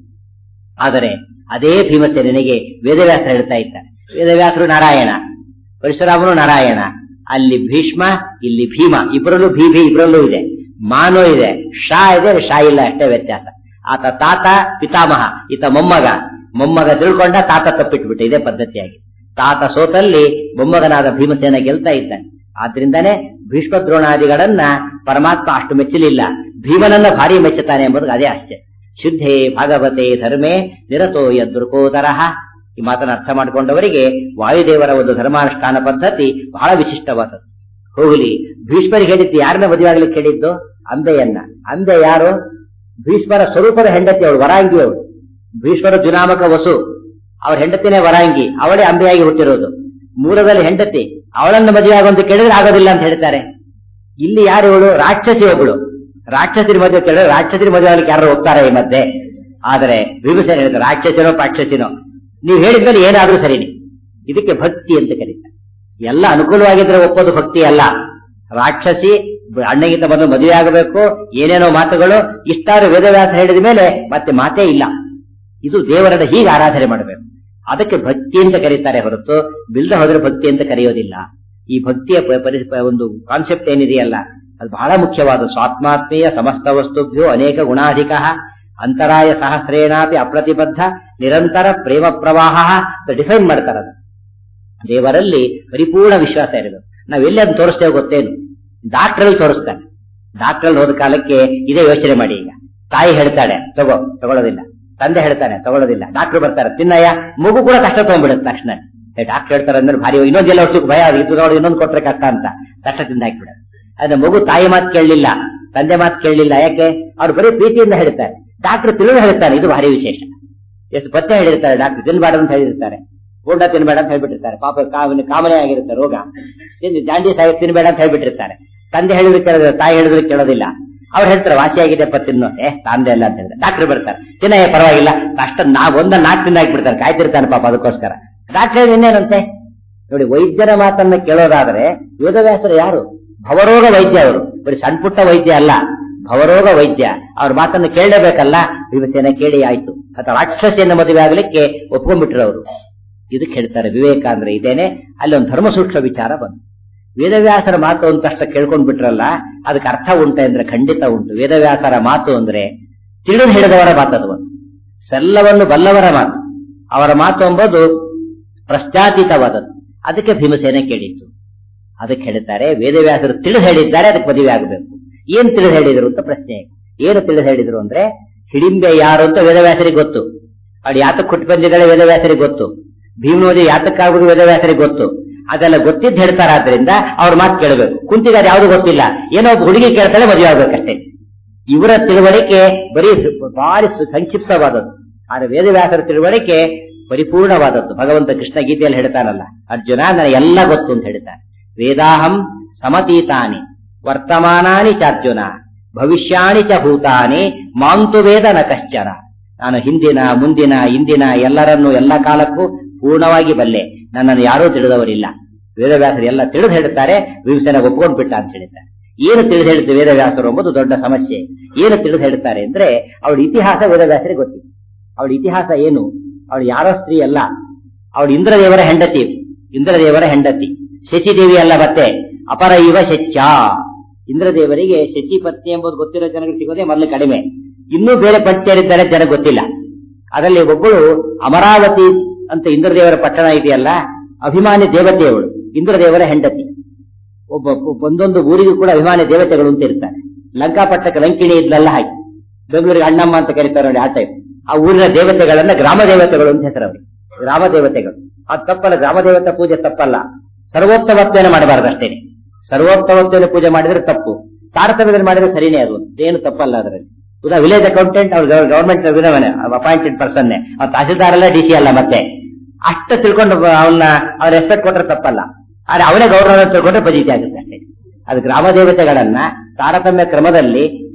ಆದರೆ ಅದೇ ಭೀಮಸೇನಿಗೆ ವೇದವ್ಯಾಸ ಹೇಳ್ತಾ ಇದ್ದಾರೆ ವೇದವ್ಯಾಸರು ನಾರಾಯಣ ಪರಶುರಾಮನು ನಾರಾಯಣ ಅಲ್ಲಿ ಭೀಷ್ಮ ಇಲ್ಲಿ ಭೀಮ ಇಬ್ಬರಲ್ಲೂ ಭೀಭಿ ಇಬ್ಬರಲ್ಲೂ ಇದೆ ಮಾನೋ ಇದೆ ಶಾ ಇದೆ ಶಾ ಇಲ್ಲ ಅಷ್ಟೇ ವ್ಯತ್ಯಾಸ ಆತ ತಾತ ಪಿತಾಮಹ ಈತ ಮೊಮ್ಮಗ ಮೊಮ್ಮಗ ತಿಳ್ಕೊಂಡ ತಾತ ತಪ್ಪಿಟ್ಬಿಟ್ಟು ಇದೇ ಪದ್ಧತಿಯಾಗಿ ತಾತ ಸೋತಲ್ಲಿ ಮೊಮ್ಮಗನಾದ ಭೀಮಸೇನ ಗೆಲ್ತಾ ಇದ್ದಾನೆ ಆದ್ರಿಂದಾನೇ ಭೀಷ್ಮ ದ್ರೋಣಾದಿಗಳನ್ನ ಪರಮಾತ್ಮ ಅಷ್ಟು ಮೆಚ್ಚಲಿಲ್ಲ ಭೀಮನನ್ನ ಭಾರಿ ಮೆಚ್ಚುತ್ತಾನೆ ಎಂಬುದು ಅದೇ ಆಶ್ಚರ್ಯ ಶುದ್ಧೇ ಭಾಗವತೆ ಧರ್ಮೇ ನಿರತೋ ಯದೃಕೋದರಹ ಈ ಮಾತನ್ನು ಅರ್ಥ ಮಾಡಿಕೊಂಡವರಿಗೆ ವಾಯುದೇವರ ಒಂದು ಧರ್ಮಾನುಷ್ಠಾನ ಪದ್ಧತಿ ಬಹಳ ವಿಶಿಷ್ಟವಾದದ್ದು ಹೋಗಲಿ ಭೀಷ್ಮರಿಗೆ ಹೇಳಿದ್ದು ಯಾರನ್ನ ಮದುವೆ ಆಗ್ಲಿಕ್ಕೆ ಹೇಳಿದ್ದು ಅಂಬೆಯನ್ನ ಅಂಬೆ ಯಾರು ಭೀಷ್ಮರ ಸ್ವರೂಪದ ಹೆಂಡತಿ ಅವಳು ವರಾಂಗಿ ಅವಳು ಭೀಷ್ಮರ ಜುನಾಮಕ ವಸು ಅವ್ರ ಹೆಂಡತಿನೇ ವರಾಂಗಿ ಅವಳೇ ಅಂಬೆಯಾಗಿ ಹುಟ್ಟಿರೋದು ಮೂಲದಲ್ಲಿ ಹೆಂಡತಿ ಅವಳನ್ನು ಮದುವೆ ಆಗುವಂತ ಕೇಳಿದ್ರೆ ಆಗೋದಿಲ್ಲ ಅಂತ ಹೇಳ್ತಾರೆ ಇಲ್ಲಿ ಯಾರು ಇವಳು ರಾಕ್ಷಸಿ ಒಬ್ಬಳು ರಾಕ್ಷಸಿನ ಮದುವೆ ಕೇಳಿದ್ರೆ ರಾಕ್ಷಸಿನ ಮದುವೆ ಆಗ್ಲಿಕ್ಕೆ ಯಾರು ಹೋಗ್ತಾರೆ ಈ ಮಧ್ಯೆ ಆದರೆ ವಿಭೂಷಣ ಹೇಳಿದ್ರೆ ರಾಕ್ಷಸಿನೋ ಪಾಕ್ಷಸಿನೋ ನೀವು ಹೇಳಿದ್ಮೇಲೆ ಏನಾದ್ರೂ ಸರಿನಿ ಇದಕ್ಕೆ ಭಕ್ತಿ ಅಂತ ಕರೀತಾರೆ ಎಲ್ಲ ಅನುಕೂಲವಾಗಿದ್ರೆ ಒಪ್ಪೋದು ಭಕ್ತಿ ಅಲ್ಲ ರಾಕ್ಷಸಿ ಅಣ್ಣಗಿಂತ ಬಂದು ಮದುವೆ ಆಗಬೇಕು ಏನೇನೋ ಮಾತುಗಳು ಇಷ್ಟಾರು ವೇದವ್ಯಾಸ ಹೇಳಿದ ಮೇಲೆ ಮತ್ತೆ ಮಾತೇ ಇಲ್ಲ ಇದು ದೇವರನ್ನ ಹೀಗೆ ಆರಾಧನೆ ಮಾಡಬೇಕು ಅದಕ್ಕೆ ಭಕ್ತಿ ಅಂತ ಕರೀತಾರೆ ಹೊರತು ಬಿಲ್ದ ಹೋದ್ರೆ ಭಕ್ತಿ ಅಂತ ಕರೆಯೋದಿಲ್ಲ ಈ ಭಕ್ತಿಯ ಪ- ಪರಿ- ಪ- ಒಂದು ಕಾನ್ಸೆಪ್ಟ್ ಏನಿದೆಯಲ್ಲ ಅದು ಬಹಳ ಮುಖ್ಯವಾದ ಸ್ವಾತ್ಮಾತ್ಮೀಯ ಸಮಸ್ತ ವಸ್ತುಭ್ಯೋ ಅನೇಕ ಗುಣಾಧಿಕ ಅಂತರಾಯ ಸಹಸ್ರೇಣಾಪಿ ಅಪ್ರತಿಬದ್ಧ ನಿರಂತರ ಪ್ರೇಮ ಪ್ರವಾಹ ಡಿಫೈನ್ ಮಾಡ್ತಾರೆ ಅದು ದೇವರಲ್ಲಿ ಪರಿಪೂರ್ಣ ವಿಶ್ವಾಸ ಇರಬೇಕು ನಾವ್ ಎಲ್ಲಿ ಅದನ್ನ ತೋರಿಸ್ತೇವೆ ಗೊತ್ತೇನು ಡಾಕ್ಟ್ರಲ್ಲಿ ತೋರಿಸ್ತಾನೆ ಡಾಕ್ಟ್ರಲ್ಲಿ ಹೋದ ಕಾಲಕ್ಕೆ ಇದೇ ಯೋಚನೆ ಮಾಡಿ ಈಗ ತಾಯಿ ಹೇಳ್ತಾಳೆ ತಗೋ ತಗೊಳ್ಳೋದಿಲ್ಲ ತಂದೆ ಹೇಳ್ತಾನೆ ತಗೊಳ್ಳೋದಿಲ್ಲ ಡಾಕ್ಟರ್ ಬರ್ತಾರೆ ತಿನ್ನಯ್ಯ ಮಗು ಕೂಡ ಕಷ್ಟ ತಗೊಂಡ್ಬಿಡುತ್ತೆ ತಕ್ಷಣ ಡಾಕ್ಟರ್ ಹೇಳ್ತಾರೆ ಅಂದ್ರೆ ಭಾರಿ ಇನ್ನೊಂದೆಲ್ಲ ವರ್ಷಕ್ಕೆ ಭಯ ಅದು ಇದು ನೋಡಿ ಇನ್ನೊಂದು ಕೊಟ್ರೆ ಕಷ್ಟ ಅಂತ ಕಷ್ಟ ತಿಂದ ಹಾಕ್ಬಿಡ ಅದ್ರ ಮಗು ತಾಯಿ ಮಾತು ಕೇಳಲಿಲ್ಲ ತಂದೆ ಮಾತು ಕೇಳಲಿಲ್ಲ ಯಾಕೆ ಅವ್ರು ಬರೀ ಪ್ರೀತಿಯಿಂದ ಹೇಳ್ತಾರೆ ಡಾಕ್ಟರ್ ತಿಳಿದು ಹೇಳ್ತಾನೆ ಇದು ಭಾರಿ ವಿಶೇಷ ಎಷ್ಟು ಪತ್ತೆ ಹೇಳಿರ್ತಾರೆ ಡಾಕ್ಟರ್ ತಿನ್ಬೇಡ ಅಂತ ಹೇಳಿರ್ತಾರೆ ಬೋಂಡ ತಿನ್ಬೇಡ ಅಂತ ಹೇಳ್ಬಿಟ್ಟಿರ್ತಾರೆ ಪಾಪ ಕಾವಲಿ ಕಾಮನೆ ಆಗಿರುತ್ತೆ ರೋಗ ತಿಂದು ಜಾಂಡೀಸ್ ಆಗಿ ತಿನ್ಬೇಡ ಅಂತ ಹೇಳ್ಬಿಟ್ಟಿರ್ತಾರೆ ತಂದೆ ಹೇಳಿದ್ರೆ ಕೇಳೋದಿಲ್ಲ ತಾಯಿ ಹೇಳಿದ್ರೆ ಕೇಳೋದಿಲ್ಲ ಅವ್ರು ಹೇಳ್ತಾರೆ ವಾಸಿಯಾಗಿದೆ ಅಪ್ಪ ತಿನ್ನು ಏ ತಾಂದೆ ಅಲ್ಲ ಅಂತ ಹೇಳಿದ್ರೆ ಡಾಕ್ಟರ್ ಬರ್ತಾರೆ ತಿನ್ನಯ್ಯ ಪರವಾಗಿಲ್ಲ ಕಷ್ಟ ನಾ ಒಂದ ನಾಲ್ಕು ತಿಂದ ಹಾಕ್ಬಿಡ್ತಾರೆ ಕಾಯ್ತಿರ್ತಾನೆ ಪಾಪ ಅದಕ್ಕೋಸ್ಕರ ಡಾಕ್ಟರ್ ಇನ್ನೇನಂತೆ ನೋಡಿ ವೈದ್ಯರ ಮಾತನ್ನ ಕೇಳೋದಾದ್ರೆ ವೇದವ್ಯಾಸರು ಯಾರು ಭವರೋಗ ವೈದ್ಯ ಅವರು ಬರೀ ಸಣ್ಣ ಪುಟ್ಟ ವೈದ್ಯ ಅಲ್ಲ ಭವರೋಗ ವೈದ್ಯ ಅವ್ರ ಮಾತನ್ನ ಕೇಳಲೇಬೇಕಲ್ಲ ಭೀಮಸೇನ ಕೇಳಿ ಆಯ್ತು ಅಥವಾ ರಾಕ್ಷಸಿಯನ್ನ ಮದುವೆ ಆಗ್ಲಿಕ್ಕೆ ಒಪ್ಕೊಂಡ್ಬಿಟ್ರು ಅವರು ಇದಕ್ಕೆ ಹೇಳ್ತಾರೆ ವಿವೇಕ ಅಂದ್ರೆ ಇದೇನೆ ಅಲ್ಲಿ ಒಂದು ಧರ್ಮ ಸೂಕ್ಷ್ಮ ವಿಚಾರ ಬಂತು ವೇದವ್ಯಾಸರ ಮಾತು ಅಂತ ತಕ್ಷಣ ಕೇಳ್ಕೊಂಡ್ ಬಿಟ್ರಲ್ಲ ಅದಕ್ಕೆ ಅರ್ಥ ಉಂಟೆ ಅಂದ್ರೆ ಖಂಡಿತ ಉಂಟು ವೇದವ್ಯಾಸರ ಮಾತು ಅಂದ್ರೆ ತಿಳಿದು ಹಿಡಿದವರ ಮಾತದು ಒಂದು ಸೆಲ್ಲವನ್ನು ಬಲ್ಲವರ ಮಾತು ಅವರ ಮಾತು ಎಂಬುದು ಪ್ರಶ್ನಾತೀತವಾದದ್ದು ಅದಕ್ಕೆ ಭೀಮಸೇನೆ ಕೇಳಿತ್ತು ಅದಕ್ಕೆ ಹೇಳ್ತಾರೆ ವೇದವ್ಯಾಸರು ತಿಳಿದು ಹೇಳಿದ್ದಾರೆ ಅದಕ್ಕೆ ಮದುವೆ ಆಗಬೇಕು ಏನ್ ತಿಳಿದು ಹೇಳಿದ್ರು ಅಂತ ಪ್ರಶ್ನೆ ಏನು ತಿಳಿದು ಹೇಳಿದ್ರು ಅಂದ್ರೆ ಹಿಡಿಂಬೆ ಯಾರು ಅಂತ ವೇದವ್ಯಾಸರಿಗೆ ಗೊತ್ತು ಅವಳು ಯಾತಕ್ಕೆ ಕೊಟ್ಟು ಬಂದಿದ್ದಾಳೆ ವೇದವ್ಯಾಸರಿಗೆ ಗೊತ್ತು ಭೀಮನೋದಿ ಯಾತಕ್ಕಾಗುವುದು ವೇದವ್ಯಾಸರಿಗೆ ಗೊತ್ತು ಅದೆಲ್ಲ ಗೊತ್ತಿದ್ದು ಹೇಳ್ತಾರಾದ್ರಿಂದ ಅವ್ರ ಮಾತು ಕೇಳಬೇಕು ಕುಂತಿದ್ದಾರೆ ಯಾವುದು ಗೊತ್ತಿಲ್ಲ ಏನೋ ಒಬ್ಬ ಹುಡುಗಿ ಕೇಳ್ತಾಳೆ ಮದುವೆ ಆಗ್ಬೇಕಷ್ಟೇ ಇವರ ತಿಳುವಳಿಕೆ ಬರೀ ಭಾರಿ ಸು- ಸಂಕ್ಷಿಪ್ತವಾದದ್ದು ಆದ್ರೆ ವೇದವ್ಯಾಸರ ತಿಳುವಳಿಕೆ ಪರಿಪೂರ್ಣವಾದದ್ದು ಭಗವಂತ ಕೃಷ್ಣ ಗೀತೆಯಲ್ಲಿ ಹೇಳ್ತಾನಲ್ಲ ಅರ್ಜುನ ನನಗೆ ಎಲ್ಲ ಗೊತ್ತು ಅಂತ ಹೇಳ್ತಾನೆ ವೇದಾಹಂ ಸಮತೀತಾನಿ ವರ್ತಮಾನಾನಿ ಚಾರ್ಜುನ ಭವಿಷ್ಯಾಣಿ ಚ ಭೂತಾನಿ ಮಾಂತು ವೇದ ನ ಕಶ್ಚನ ನಾನು ಹಿಂದಿನ ಮುಂದಿನ ಇಂದಿನ ಎಲ್ಲರನ್ನೂ ಎಲ್ಲ ಕಾಲಕ್ಕೂ ಪೂರ್ಣವಾಗಿ ಬಲ್ಲೆ ನನ್ನನ್ನು ಯಾರೂ ತಿಳಿದವರಿಲ್ಲ ವೇದವ್ಯಾಸರು ಎಲ್ಲ ತಿಳಿದು ಹೇಳ್ತಾರೆ ವಿಭೀಷಣ ಒಪ್ಕೊಂಡ್ ಬಿಟ್ಟ ಅಂತ ಹೇಳ್ತಾರೆ ಏನು ತಿಳಿದು ಹೇಳ್ತಾರೆ ವೇದವ್ಯಾಸರು ಎಂಬುದು ದೊಡ್ಡ ಸಮಸ್ಯೆ ಏನು ತಿಳಿದು ಹೇಳ್ತಾರೆ ಅಂದ್ರೆ ಅವಳ ಇತಿಹಾಸ ವೇದವ್ಯಾಸರಿಗೆ ಗೊತ್ತಿತ್ತು ಅವಳ ಇತಿಹಾಸ ಏನು ಅವಳು ಯಾರೋ ಸ್ತ್ರೀ ಅಲ್ಲ ಅವಳು ಇಂದ್ರದೇವರ ಹೆಂಡತಿ ಇಂದ್ರದೇವರ ಹೆಂಡತಿ ಶಚಿದೇವಿ ಅಲ್ಲ ಮತ್ತೆ ಅಪರ ಇವ ಶಚ್ಚ ಇಂದ್ರದೇವರಿಗೆ ಶಚಿ ಪತ್ನಿ ಎಂಬುದು ಗೊತ್ತಿರೋ ಜನರಿಗೆ ಸಿಗೋದೇ ಮೊದಲು ಕಡಿಮೆ ಇನ್ನೂ ಬೇರೆ ಪತ್ನಿಯರಿದ್ದಾರೆ ಜನ ಗೊತ್ತಿಲ್ಲ ಅದರಲ್ಲಿ ಒಬ್ಬಳು ಅಮರಾವತಿ ಅಂತ ಇಂದ್ರದೇವರ ಪಟ್ಟಣ ಇದೆಯಲ್ಲ ಅಭಿಮಾನಿ ದೇವತೆಯವಳು ಇಂದ್ರದೇವರ ಹೆಂಡತಿ ಒಬ್ಬ ಒಬ್ಬ- ಒಂದೊಂದು ಊರಿಗೂ ಕೂಡ ಅಭಿಮಾನಿ ದೇವತೆಗಳು ಅಂತ ಇರ್ತಾರೆ ಲಂಕಾಪಟ್ಟಕ್ಕೆ ಲಂಕಿಣಿ ಇದ್ಲೆಲ್ಲ ಹಾಕಿ ಬೆಂಗಳೂರಿಗೆ ಅಣ್ಣಮ್ಮ ಅಂತ ಕರೀತಾರೆ ನೋಡಿ ಆ ಟೈಪ್ ಆ ಊರಿನ ದೇವತೆಗಳನ್ನ ಗ್ರಾಮ ದೇವತೆಗಳು ಅಂತ ಹೆಸರು ಅವ್ರಿಗೆ ಗ್ರಾಮ ದೇವತೆಗಳು ಅದು ತಪ್ಪಲ್ಲ ಗ್ರಾಮ ದೇವತೆ ಪೂಜೆ ತಪ್ಪಲ್ಲ ಸರ್ವೋತ್ತಮತ್ವೇನ ಮಾಡಬಾರದು ಅಷ್ಟೇ ಸರ್ವೋತ್ತಮತ್ವೇನ ಪೂಜೆ ಮಾಡಿದ್ರೆ ತಪ್ಪು ತಾರತಮ್ಯದಲ್ಲಿ ಮಾಡಿದ್ರೆ ಸರಿನೇ ಅದು ಏನು ತಪ್ಪಲ್ಲ ಅದರಲ್ಲಿ ಉದಾ ವಿಲೇಜ್ ಅಕೌಂಟೆಂಟ್ ಅವ್ರು ಗವರ್ಮೆಂಟ್ ಅಪಾಯಿಂಟೆಡ್ ಪರ್ಸನ್ನೇ ಅವ್ರು ತಹಸೀಲ್ದಾರ್ ಅಲ್ಲ ಡಿ ಸಿ ಅಲ್ಲ ಮತ್ತೆ ಅಷ್ಟು ತಿಳ್ಕೊಂಡು ಅವನ್ನ ಅವ್ರ ರೆಸ್ಪೆಕ್ಟ್ ಕೊಟ್ರೆ ತಪ್ಪಲ್ಲ ಆದ್ರೆ ಅವನೇ ಗೌರವ ತಿಳ್ಕೊಂಡ್ರೆ ಪಜಿತಿ ಆಗುತ್ತೆ ಅಷ್ಟೇ ಅದು ಗ್ರಾಮ ದೇವತೆಗಳನ್ನ ತಾರತಮ್ಯ ಕ್ರಮದಲ್ಲಿ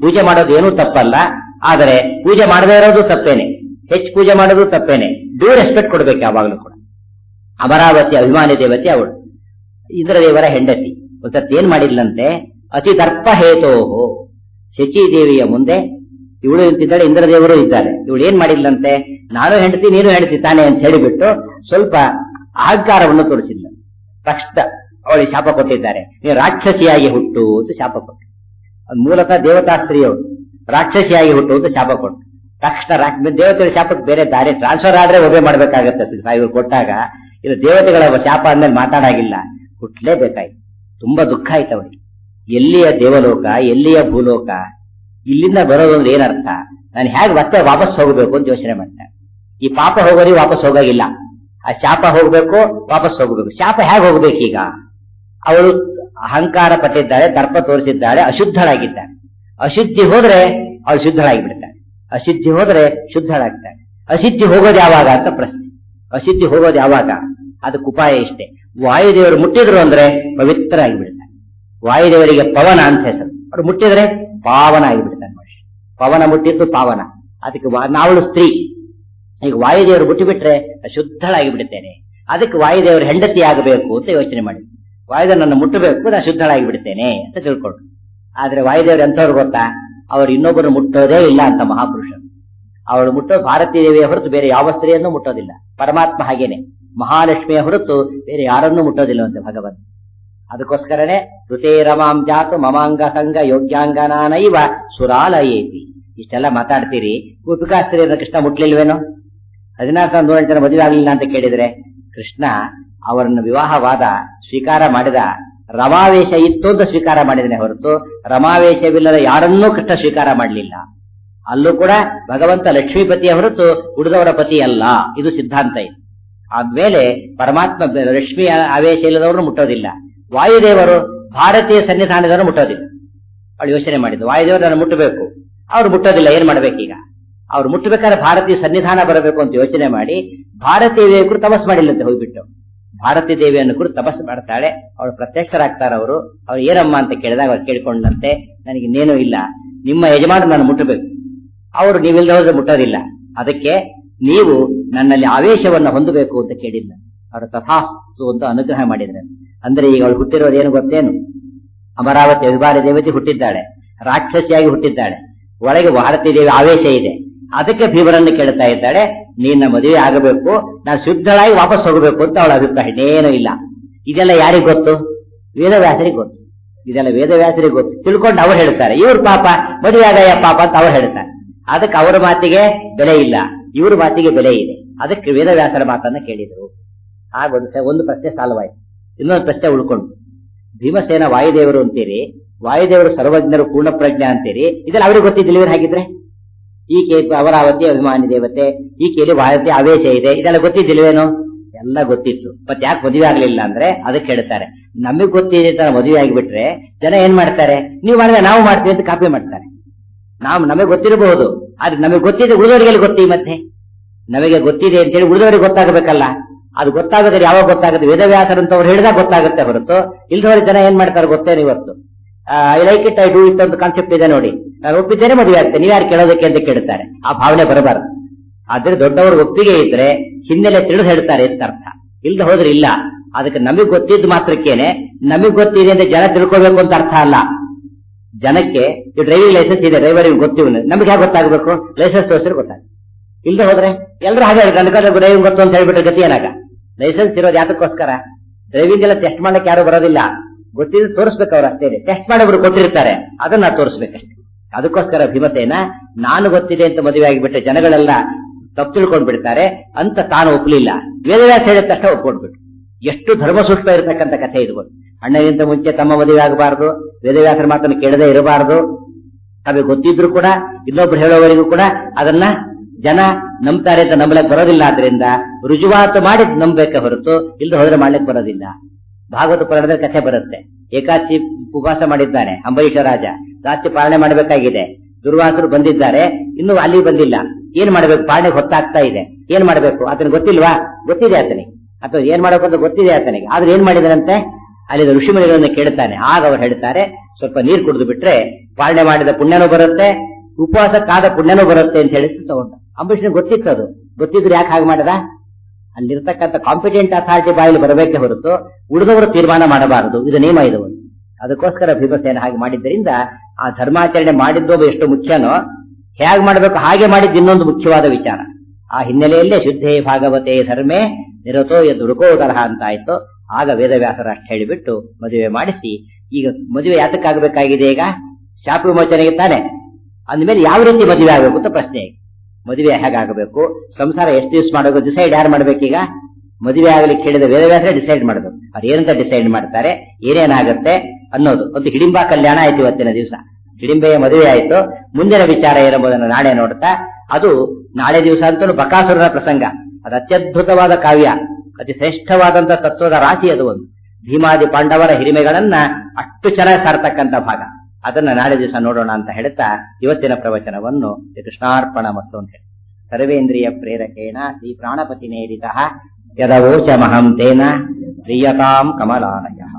ಪೂಜೆ ಮಾಡೋದು ಏನೂ ತಪ್ಪಲ್ಲ ಆದರೆ ಪೂಜೆ ಮಾಡದೇ ಇರೋದು ತಪ್ಪೇನೆ ಹೆಚ್ಚು ಪೂಜೆ ಮಾಡೋದು ತಪ್ಪೇನೆ ಡ್ಯೂ ರೆಸ್ಪೆಕ್ಟ್ ಕೊಡ್ಬೇಕು ಯಾವಾಗಲೂ ಕೂಡ ಅಮರಾವತಿ ಅಭಿಮಾನಿ ದೇವತೆ ಅವಳು ಇಂದ್ರದೇವರ ಹೆಂಡತಿ ಒಂದ್ಸತಿ ಏನ್ ಮಾಡಿದ್ಲಂತೆ ಅತಿ ದರ್ಪ ಹೇತೋಹೋ ಶಚೀದೇವಿಯ ಮುಂದೆ ಇವಳು ನಿಂತಿದ್ದಾಳೆ ಇಂದ್ರದೇವರು ಇದ್ದಾರೆ ಇವಳು ಏನ್ ಮಾಡಿದ್ಲಂತೆ ನಾನು ಹೆಂಡತಿ ನೀನು ಹೆಂಡತಿ ತಾನೆ ಅಂತ ಹೇಳಿಬಿಟ್ಟು ಸ್ವಲ್ಪ ಅಹಂಕಾರವನ್ನು ತೋರಿಸಿದ್ಲು ತಕ್ಷಣ ಅವಳಿಗೆ ಶಾಪ ಕೊಟ್ಟಿದ್ದಾರೆ ನೀನು ರಾಕ್ಷಸಿಯಾಗಿ ಹುಟ್ಟು ಅಂತ ಶಾಪ ಕೊಟ್ಟು ಅದು ಮೂಲತಃ ದೇವತಾ ಸ್ತ್ರೀಯವರು ರಾಕ್ಷಸಿಯಾಗಿ ಹುಟ್ಟು ಅಂತ ಶಾಪ ಕೊಟ್ಟು ತಕ್ಷಣ ರಾಕ್- ದೇವತೆಗಳ ಶಾಪಕ್ಕೆ ಬೇರೆ ದಾರಿ ಟ್ರಾನ್ಸ್ಫರ್ ಆದ್ರೆ ಒಬ್ಬೆ ಮಾಡ್ಬೇಕಾಗತ್ತೆ ಸಾವಿರ ಕೊಟ್ಟಾಗ ಇದು ದೇವತೆಗಳ ಶಾಪ ಅಂದ್ಮೇಲೆ ಮಾತಾಡಾಗಿಲ್ಲ ಹುಟ್ಲೇಬೇಕಾಯ್ತು ತುಂಬಾ ದುಃಖ ಆಯ್ತು ಅವಳಿಗೆ ಎಲ್ಲಿಯ ದೇವಲೋಕ ಎಲ್ಲಿಯ ಭೂಲೋಕ ಇಲ್ಲಿಂದ ಬರೋದು ಅಂದ್ರೆ ಏನರ್ಥ ನಾನು ಹೇಗೆ ಮತ್ತೆ ವಾಪಸ್ ಹೋಗಬೇಕು ಅಂತ ಯೋಚನೆ ಮಾಡ್ತಾರೆ ಈ ಪಾಪ ಹೋಗೋರಿಗೆ ವಾಪಸ್ ಹೋಗಾಗಿಲ್ಲ ಆ ಶಾಪ ಹೋಗ್ಬೇಕು ವಾಪಸ್ ಹೋಗಬೇಕು ಶಾಪ ಹೇಗೆ ಹೋಗ್ಬೇಕೀಗ ಅವಳು ಅಹಂಕಾರ ಪಟ್ಟಿದ್ದಾಳೆ ದರ್ಪ ತೋರಿಸಿದ್ದಾಳೆ ಅಶುದ್ಧಳಾಗಿದ್ದಾಳೆ ಅಶುದ್ಧಿ ಹೋದ್ರೆ ಅವಳು ಶುದ್ಧಳಾಗಿ ಬಿಡ್ತಾಳೆ ಅಶುದ್ಧಿ ಹೋದ್ರೆ ಶುದ್ಧಳಾಗ್ತಾಳೆ ಅಶುದ್ಧಿ ಹೋಗೋದು ಯಾವಾಗ ಅಂತ ಪ್ರಶ್ನೆ ಅಶುದ್ಧಿ ಹೋಗೋದು ಯಾವಾಗ ಅದಕ್ಕೆ ಉಪಾಯ ಇಷ್ಟೇ ವಾಯುದೇವರು ಮುಟ್ಟಿದ್ರು ಅಂದ್ರೆ ಪವಿತ್ರ ಆಗಿಬಿಡ್ತಾನೆ ವಾಯುದೇವರಿಗೆ ಪವನ ಅಂತ ಹೆಸರು ಅವ್ರು ಮುಟ್ಟಿದ್ರೆ ಪಾವನ ಆಗಿಬಿಡ್ತಾನೆ ಮನುಷ್ಯ ಪವನ ಮುಟ್ಟಿದ್ದು ಪಾವನ ಅದಕ್ಕೆ ವಾ- ನಾವಳು ಸ್ತ್ರೀ ಈಗ ವಾಯುದೇವರು ಮುಟ್ಟಿಬಿಟ್ರೆ ಶುದ್ಧಳಾಗಿ ಬಿಡುತ್ತೇನೆ ಅದಕ್ಕೆ ವಾಯುದೇವರು ಹೆಂಡತಿ ಆಗಬೇಕು ಅಂತ ಯೋಚನೆ ಮಾಡಿ ವಾಯುದೇವರು ನನ್ನ ಮುಟ್ಟಬೇಕು ನಾನು ಶುದ್ಧಳಾಗಿ ಬಿಡ್ತೇನೆ ಅಂತ ತಿಳ್ಕೊಂಡು ಆದ್ರೆ ವಾಯುದೇವರು ಎಂಥವ್ರು ಗೊತ್ತಾ ಅವರು ಇನ್ನೊಬ್ಬರು ಮುಟ್ಟೋದೇ ಇಲ್ಲ ಅಂತ ಮಹಾಪುರುಷರು ಅವಳು ಮುಟ್ಟೋ ಭಾರತೀ ದೇವಿಯ ಹೊರತು ಬೇರೆ ಯಾವ ಸ್ತ್ರೀಯನ್ನು ಮುಟ್ಟೋದಿಲ್ಲ ಪರಮಾತ್ಮ ಹಾಗೇನೆ ಮಹಾಲಕ್ಷ್ಮಿಯ ಹೊರತು ಬೇರೆ ಯಾರನ್ನೂ ಮುಟ್ಟೋದಿಲ್ಲವಂತೆ ಭಗವಂತ ಅದಕ್ಕೋಸ್ಕರನೇ ಋತೇರಮಾಂ ಜಾತು ಮಮಾಂಗ ಸಂಗ ಯೋಗ್ಯಾಂಗನಾನೈವ ಸುರಾಲಯೇತಿ ಇಷ್ಟೆಲ್ಲ ಮಾತಾಡ್ತೀರಿ ಗೋಪಿಕಾಸ್ತ್ರೀಯರನ್ನ ಕೃಷ್ಣ ಮುಟ್ಲಿಲ್ವೇನೋ ಹದಿನಾರು ಸಾವಿರದ ನೂರೆಂಟು ಜನ ಮದುವೆ ಆಗಲಿಲ್ಲ ಅಂತ ಕೇಳಿದ್ರೆ ಕೃಷ್ಣ ಅವರನ್ನು ವಿವಾಹವಾದ ಸ್ವೀಕಾರ ಮಾಡಿದ ರಮಾವೇಶ ಇತ್ತು ಅಂತ ಸ್ವೀಕಾರ ಮಾಡಿದನೆ ಹೊರತು ರಮಾವೇಶವಿಲ್ಲದ ಯಾರನ್ನೂ ಕೃಷ್ಣ ಸ್ವೀಕಾರ ಮಾಡಲಿಲ್ಲ ಅಲ್ಲೂ ಕೂಡ ಭಗವಂತ ಲಕ್ಷ್ಮೀಪತಿಯ ಹೊರತು ಉಳಿದವರ ಪತಿ ಅಲ್ಲ ಇದು ಸಿದ್ಧಾಂತ ಇದೆ ಆದ್ಮೇಲೆ ಪರಮಾತ್ಮ ಬೆ- ಲಕ್ಷ್ಮಿ ಆವೇಶ ಇಲ್ಲದವ್ರನ್ನು ಮುಟ್ಟೋದಿಲ್ಲ ವಾಯುದೇವರು ಭಾರತೀಯ ಸನ್ನಿಧಾನದವರು ಮುಟ್ಟೋದಿಲ್ಲ ಅವಳು ಯೋಚನೆ ಮಾಡಿದ್ದು ವಾಯುದೇವರು ಮುಟ್ಟಬೇಕು ಅವ್ರು ಮುಟ್ಟೋದಿಲ್ಲ ಏನ್ ಮಾಡ್ಬೇಕೀಗ ಅವ್ರು ಮುಟ್ಟಬೇಕಾದ್ರೆ ಭಾರತೀಯ ಸನ್ನಿಧಾನ ಬರಬೇಕು ಅಂತ ಯೋಚನೆ ಮಾಡಿ ಭಾರತೀಯ ದೇವಿ ಕುರಿತು ತಪಸ್ ಮಾಡಿಲ್ಲಂತೆ ಹೋಗ್ಬಿಟ್ಟು ಭಾರತೀ ದೇವಿಯನ್ನು ಕುರಿತು ತಪಸ್ಸು ಮಾಡ್ತಾಳೆ ಅವಳು ಪ್ರತ್ಯಕ್ಷರಾಗ್ತಾರ ಅವರು ಅವ್ರು ಏನಮ್ಮ ಅಂತ ಕೇಳಿದಾಗ ಅವ್ರು ಕೇಳ್ಕೊಂಡಂತೆ ನನಗೆ ಇನ್ನೇನೂ ಇಲ್ಲ ನಿಮ್ಮ ಯಜಮಾನ ನಾನು ಮುಟ್ಟಬೇಕು ಅವರು ನೀವಿಲ್ಲದೆ ಹೋದ್ರೆ ಮುಟ್ಟೋದಿಲ್ಲ ಅದಕ್ಕೆ ನೀವು ನನ್ನಲ್ಲಿ ಆವೇಶವನ್ನು ಹೊಂದಬೇಕು ಅಂತ ಕೇಳಿಲ್ಲ ಅವರು ತಥಾಸ್ತು ಅಂತ ಅನುಗ್ರಹ ಮಾಡಿದ್ರೆ ಅಂದ್ರೆ ಈಗ ಅವಳು ಹುಟ್ಟಿರೋದು ಏನು ಗೊತ್ತೇನು ಅಮರಾವತಿ ಅಭಿಮಾನಿ ದೇವತೆ ಹುಟ್ಟಿದ್ದಾಳೆ ರಾಕ್ಷಸಿಯಾಗಿ ಹುಟ್ಟಿದ್ದಾಳೆ ಒಳಗೆ ಭಾರತೀ ದೇವಿ ಆವೇಶ ಇದೆ ಅದಕ್ಕೆ ಭೀಮರನ್ನು ಕೇಳ್ತಾ ಇದ್ದಾಳೆ ನಿನ್ನ ಮದುವೆ ಆಗಬೇಕು ನಾನು ಶುದ್ಧಳಾಗಿ ವಾಪಸ್ ಹೋಗಬೇಕು ಅಂತ ಅವಳ ಅಭಿಪ್ರಾಯ ಇನ್ನೇನು ಇಲ್ಲ ಇದೆಲ್ಲ ಯಾರಿಗ್ ಗೊತ್ತು ವೇದವ್ಯಾಸರಿಗೆ ಗೊತ್ತು ಇದೆಲ್ಲ ವೇದವ್ಯಾಸರಿಗೆ ಗೊತ್ತು ತಿಳ್ಕೊಂಡು ಅವ್ರು ಹೇಳ್ತಾರೆ ಇವ್ರ ಪಾಪ ಮದುವೆ ಆಗಯ್ಯ ಪಾಪ ಅಂತ ಅವ್ರು ಹೇಳ್ತಾರೆ ಅದಕ್ಕೆ ಅವರ ಮಾತಿಗೆ ಬೆಲೆ ಇಲ್ಲ ಇವ್ರ ಮಾತಿಗೆ ಬೆಲೆ ಇದೆ ಅದಕ್ಕೆ ವೇದವ್ಯಾಸರ ಮಾತನ್ನ ಕೇಳಿದರು ಆಗ ಒಂದು ಸ- ಒಂದು ಪ್ರಶ್ನೆ ಸಾಲ್ವಾಯ್ತು ಇನ್ನೊಂದು ಪ್ರಶ್ನೆ ಉಳ್ಕೊಂಡು ಭೀಮಸೇನ ವಾಯುದೇವರು ಅಂತೀರಿ ವಾಯುದೇವರು ಸರ್ವಜ್ಞರು ಪೂರ್ಣ ಪ್ರಜ್ಞೆ ಅಂತೀರಿ ಇದೆಲ್ಲ ಅವ್ರಿಗೆ ಗೊತ್ತಿದ್ದಿಲ್ಲ ಇವ್ರು ಹಾಗಿದ್ರೆ ಈಕೆ ಅಮರಾವತಿ ಅಭಿಮಾನಿ ದೇವತೆ ಈಕೆಯಲ್ಲಿ ಭಾರತೀಯ ಆವೇಶ ಇದೆ ಇದೆಲ್ಲ ಗೊತ್ತಿದ್ದಿಲ್ವೇನೋ ಎಲ್ಲ ಗೊತ್ತಿತ್ತು ಮತ್ತೆ ಯಾಕೆ ಮದುವೆ ಆಗ್ಲಿಲ್ಲ ಅಂದ್ರೆ ಅದಕ್ಕೆ ಹೇಳ್ತಾರೆ ನಮಗ್ ಗೊತ್ತಿದೆ ತರ ಮದುವೆ ಆಗಿಬಿಟ್ರೆ ಜನ ಏನ್ ಮಾಡ್ತಾರೆ ನೀವು ಮಾಡಿದ್ರೆ ನಾವು ಮಾಡ್ತೀವಿ ಅಂತ ಕಾಪಿ ಮಾಡ್ತಾರೆ ನಾವು ನಮಗೆ ಗೊತ್ತಿರಬಹುದು ಆದ್ರೆ ನಮಗೆ ಗೊತ್ತಿದೆ ಉಳಿದವರಿಗೆ ಗೊತ್ತಿ ಮತ್ತೆ ನಮಗೆ ಗೊತ್ತಿದೆ ಅಂತೇಳಿ ಉಳಿದವರಿಗೆ ಗೊತ್ತಾಗಬೇಕಲ್ಲ ಅದು ಗೊತ್ತಾಗದ್ರೆ ಯಾವಾಗ ಗೊತ್ತಾಗುತ್ತೆ ವೇದವ್ಯಾಸರು ಅಂತ ಅವ್ರು ಹೇಳಿದಾಗ ಗೊತ್ತಾಗುತ್ತೆ ಹೊರತು ಇಲ್ದವರ ಜನ ಏನ್ ಮಾಡ್ತಾರೆ ಗೊತ್ತೇನು ಇವತ್ತು I like it I do it ಅಂತ ಕಾನ್ಸೆಪ್ಟ್ ಇದೆ ನೋಡಿ ನಾನು ಒಪ್ಪಿದ್ದೇನೆ ಮದುವೆ ಆಗ್ತೇನೆ ನೀವು ಯಾರು ಕೇಳೋದಕ್ಕೆ ಅಂತ ಕೇಳ್ತಾರೆ ಆ ಭಾವನೆ ಬರಬಾರದು ಆದ್ರೆ ದೊಡ್ಡವರು ಒಪ್ಪಿಗೆ ಇದ್ರೆ ಹಿನ್ನೆಲೆ ತಿಳಿದು ಹೇಳ್ತಾರೆ ಅಂತ ಅರ್ಥ ಇಲ್ದ ಹೋದ್ರೆ ಇಲ್ಲ ಅದಕ್ಕೆ ನಮಗ್ ಗೊತ್ತಿದ್ದು ಮಾತ್ರಕ್ಕೇನೆ ನಮಗ್ ಗೊತ್ತಿದೆ ಅಂತ ಜನ ತಿಳ್ಕೋಬೇಕು ಅಂತ ಅರ್ಥ ಅಲ್ಲ ಜನಕ್ಕೆ ಈ ಡ್ರೈವಿಂಗ್ ಲೈಸೆನ್ಸ್ ಇದೆ ಡ್ರೈವರಿಗೆ ಗೊತ್ತಿವ್ ನಮ್ಗೆ ಯಾಕೆ ಗೊತ್ತಾಗಬೇಕು ಲೈಸೆನ್ಸ್ ತೋರಿಸಿದ್ರೆ ಗೊತ್ತಾಗುತ್ತೆ ಇಲ್ದೆ ಹೋದ್ರೆ ಎಲ್ಲರೂ ಹಾಗೆ ನನಗೆ ಡ್ರೈವಿಂಗ್ ಗೊತ್ತು ಅಂತ ಹೇಳ್ಬಿಟ್ರೆ ಗತಿ ಏನಾಗ ಲೈಸೆನ್ಸ್ ಇರೋದು ಯಾತಕ್ಕೋಸ್ಕರ ಡ್ರೈವಿಂಗ್ ಎಲ್ಲ ಟೆಸ್ಟ್ ಮಾಡಕ್ಕೆ ಯಾರು ಬರೋದಿಲ್ಲ ಗೊತ್ತಿದ್ದು ತೋರಿಸ್ಬೇಕು ಅವ್ರು ಅಷ್ಟೇ ಟೆಸ್ಟ್ ಮಾಡೋರು ಕೊಟ್ಟಿರ್ತಾರೆ ಅದನ್ನ ತೋರಿಸ್ಬೇಕಷ್ಟೇ ಅದಕ್ಕೋಸ್ಕರ ಭೀಮಸೇನ ನಾನು ಗೊತ್ತಿದೆ ಅಂತ ಮದುವೆ ಆಗಿಬಿಟ್ರೆ ಜನಗಳೆಲ್ಲ ತಪ್ಪು ತಿಳ್ಕೊಂಡ್ ಬಿಡ್ತಾರೆ ಅಂತ ತಾನು ಒಪ್ಪಲಿಲ್ಲ ವೇದವ್ಯಾಸ ಹೇಳಿದ ತಕ್ಷಣ ಒಪ್ಕೊಂಡ್ಬಿಟ್ಟು ಎಷ್ಟು ಧರ್ಮ ಸೂಕ್ಷ್ಮ ಇರತಕ್ಕಂಥ ಕಥೆ ಇದು ಅಣ್ಣಗಿಂತ ಮುಂಚೆ ತಮ್ಮ ಮದುವೆ ಆಗಬಾರದು ವೇದವ್ಯಾಸರ ಮಾತನ್ನು ಕೇಳದೆ ಇರಬಾರದು ನಮಗೆ ಗೊತ್ತಿದ್ರು ಕೂಡ ಇನ್ನೊಬ್ರು ಹೇಳೋವರೆಗೂ ಕೂಡ ಅದನ್ನ ಜನ ನಂಬ್ತಾರೆ ಅಂತ ನಂಬಲಕ್ಕೆ ಬರೋದಿಲ್ಲ ಆದ್ರಿಂದ ರುಜುವಾತು ಮಾಡಿ ನಂಬಬೇಕೆ ಹೊರತು ಇಲ್ದ ಹೋದ್ರೆ ಮಾಡ್ಲಿಕ್ಕೆ ಬರೋದಿಲ್ಲ ಭಾಗವತ ಪುರಾಣದಲ್ಲಿ ಕಥೆ ಬರುತ್ತೆ ಏಕಾದಶಿ ಉಪವಾಸ ಮಾಡಿದ್ದಾನೆ ಅಂಬರೀಷ ರಾಜ ರಾತ್ರಿ ಪಾಲನೆ ಮಾಡಬೇಕಾಗಿದೆ ದುರ್ವಾಸರು ಬಂದಿದ್ದಾರೆ ಇನ್ನೂ ಅಲ್ಲಿ ಬಂದಿಲ್ಲ ಏನ್ ಮಾಡ್ಬೇಕು ಪಾಲನೆಗೆ ಹೊತ್ತಾಗ್ತಾ ಇದೆ ಏನ್ ಮಾಡ್ಬೇಕು ಆತನಿಗೆ ಗೊತ್ತಿಲ್ವಾ ಗೊತ್ತಿದೆ ಆತನಿಗೆ ಅಥವಾ ಏನ್ ಮಾಡ್ಬೇಕು ಅಂತ ಗೊತ್ತಿದೆ ಆತನಿಗೆ ಆದ್ರೆ ಏನ್ ಮಾಡಿದರಂತೆ ಅಲ್ಲಿ ಋಷಿಮುನಿಗಳನ್ನ ಕೇಳ್ತಾನೆ ಆಗ ಅವ್ರು ಹೇಳ್ತಾರೆ ಸ್ವಲ್ಪ ನೀರು ಕುಡಿದು ಬಿಟ್ರೆ ಪಾಲನೆ ಮಾಡಿದ ಪುಣ್ಯನೂ ಬರುತ್ತೆ ಉಪವಾಸಕ್ಕಾದ ಪುಣ್ಯನೂ ಬರುತ್ತೆ ಅಂತ ಹೇಳಿ ತಗೊಂಡ ಅಂಬರೀಷ್ನ ಗೊತ್ತಿತ್ತು ಅದು ಗೊತ್ತಿದ್ರೆ ಯಾಕೆ ಹಾಗೆ ಮಾಡಿದ ಅಲ್ಲಿರ್ತಕ್ಕಂಥ ಕಾಂಪಿಟೆಂಟ್ ಅಥಾರಿಟಿ ಬಾಯಲ್ಲಿ ಬರಬೇಕೆ ಹೊರತು ಉಳಿದವರು ತೀರ್ಮಾನ ಮಾಡಬಾರದು ಇದು ನಿಯಮ ಇದು ಒಂದು ಅದಕ್ಕೋಸ್ಕರ ಭೀಮಸೇನ ಹಾಗೆ ಮಾಡಿದ್ದರಿಂದ ಆ ಧರ್ಮಾಚರಣೆ ಮಾಡಿದ್ದು ಎಷ್ಟು ಮುಖ್ಯನೋ ಹೇಗೆ ಮಾಡಬೇಕು ಹಾಗೆ ಮಾಡಿದ್ದು ಇನ್ನೊಂದು ಮುಖ್ಯವಾದ ವಿಚಾರ ಆ ಹಿನ್ನೆಲೆಯಲ್ಲೇ ಶುದ್ಧೇ ಭಾಗವತೆ ಧರ್ಮೇ ನಿರತೋ ಎದ್ದು ಹುಡುಕೋ ತರಹ ಅಂತ ಆಯ್ತು ಆಗ ವೇದವ್ಯಾಸರ ಅಷ್ಟು ಹೇಳಿಬಿಟ್ಟು ಮದುವೆ ಮಾಡಿಸಿ ಈಗ ಮದುವೆ ಯಾತಕ್ಕಾಗಬೇಕಾಗಿದೆ ಈಗ ಶಾಪ ವಿಮೋಚನೆಗೆ ತಾನೆ ಅಂದಮೇಲೆ ಯಾವ ರೀತಿ ಮದುವೆ ಆಗಬೇಕು ಅಂತ ಪ್ರಶ್ನೆ ಈಗ ಮದುವೆ ಹೇಗಾಗಬೇಕು ಸಂಸಾರ ಎಷ್ಟು ದಿವಸ ಮಾಡಬೇಕು ಡಿಸೈಡ್ ಯಾರು ಮಾಡ್ಬೇಕೀಗ ಮದುವೆ ಆಗಲಿಕ್ಕೆ ಹೇಳಿದ ವೇದವ್ಯಾಸರೇ ಡಿಸೈಡ್ ಮಾಡಬೇಕು ಅವ್ರು ಏನಂತ ಡಿಸೈಡ್ ಮಾಡ್ತಾರೆ ಏನೇನಾಗುತ್ತೆ ಅನ್ನೋದು ಒಂದು ಹಿಡಿಂಬ ಕಲ್ಯಾಣ ಆಯ್ತು ಇವತ್ತಿನ ದಿವಸ ಹಿಡಿಂಬೆಯ ಮದುವೆ ಆಯ್ತು ಮುಂದಿನ ವಿಚಾರ ಏನೆಂಬುದನ್ನು ನಾಳೆ ನೋಡ್ತಾ ಅದು ನಾಳೆ ದಿವಸ ಅಂತಲೂ ಬಕಾಸುರನ ಪ್ರಸಂಗ ಅದು ಅತ್ಯದ್ಭುತವಾದ ಕಾವ್ಯ ಅತಿ ಶ್ರೇಷ್ಠವಾದಂತ ತತ್ವದ ರಾಶಿ ಅದು ಒಂದು ಭೀಮಾದಿ ಪಾಂಡವರ ಹಿರಿಮೆಗಳನ್ನ ಅಷ್ಟು ಚೆನ್ನಾಗಿ ಸಾರ್ತಕ್ಕಂಥ ಭಾಗ ಅದನ್ನ ನಾಳೆ ದಿವಸ ನೋಡೋಣ ಅಂತ ಹೇಳ್ತಾ ಇವತ್ತಿನ ಪ್ರವಚನವನ್ನು ಕೃಷ್ಣಾರ್ಪಣ ಮಸ್ತು ಅಂತ ಹೇಳಿ ಸರ್ವೇಂದ್ರಿಯ ಪ್ರೇರಕೇಣ ಶ್ರೀ ಪ್ರಾಣಪತಿ ನೇರಿತ ಯದವೋಚ ಮಹಂ ತೇನ ಪ್ರಿಯತಾಂ ಕಮಲಾನಯ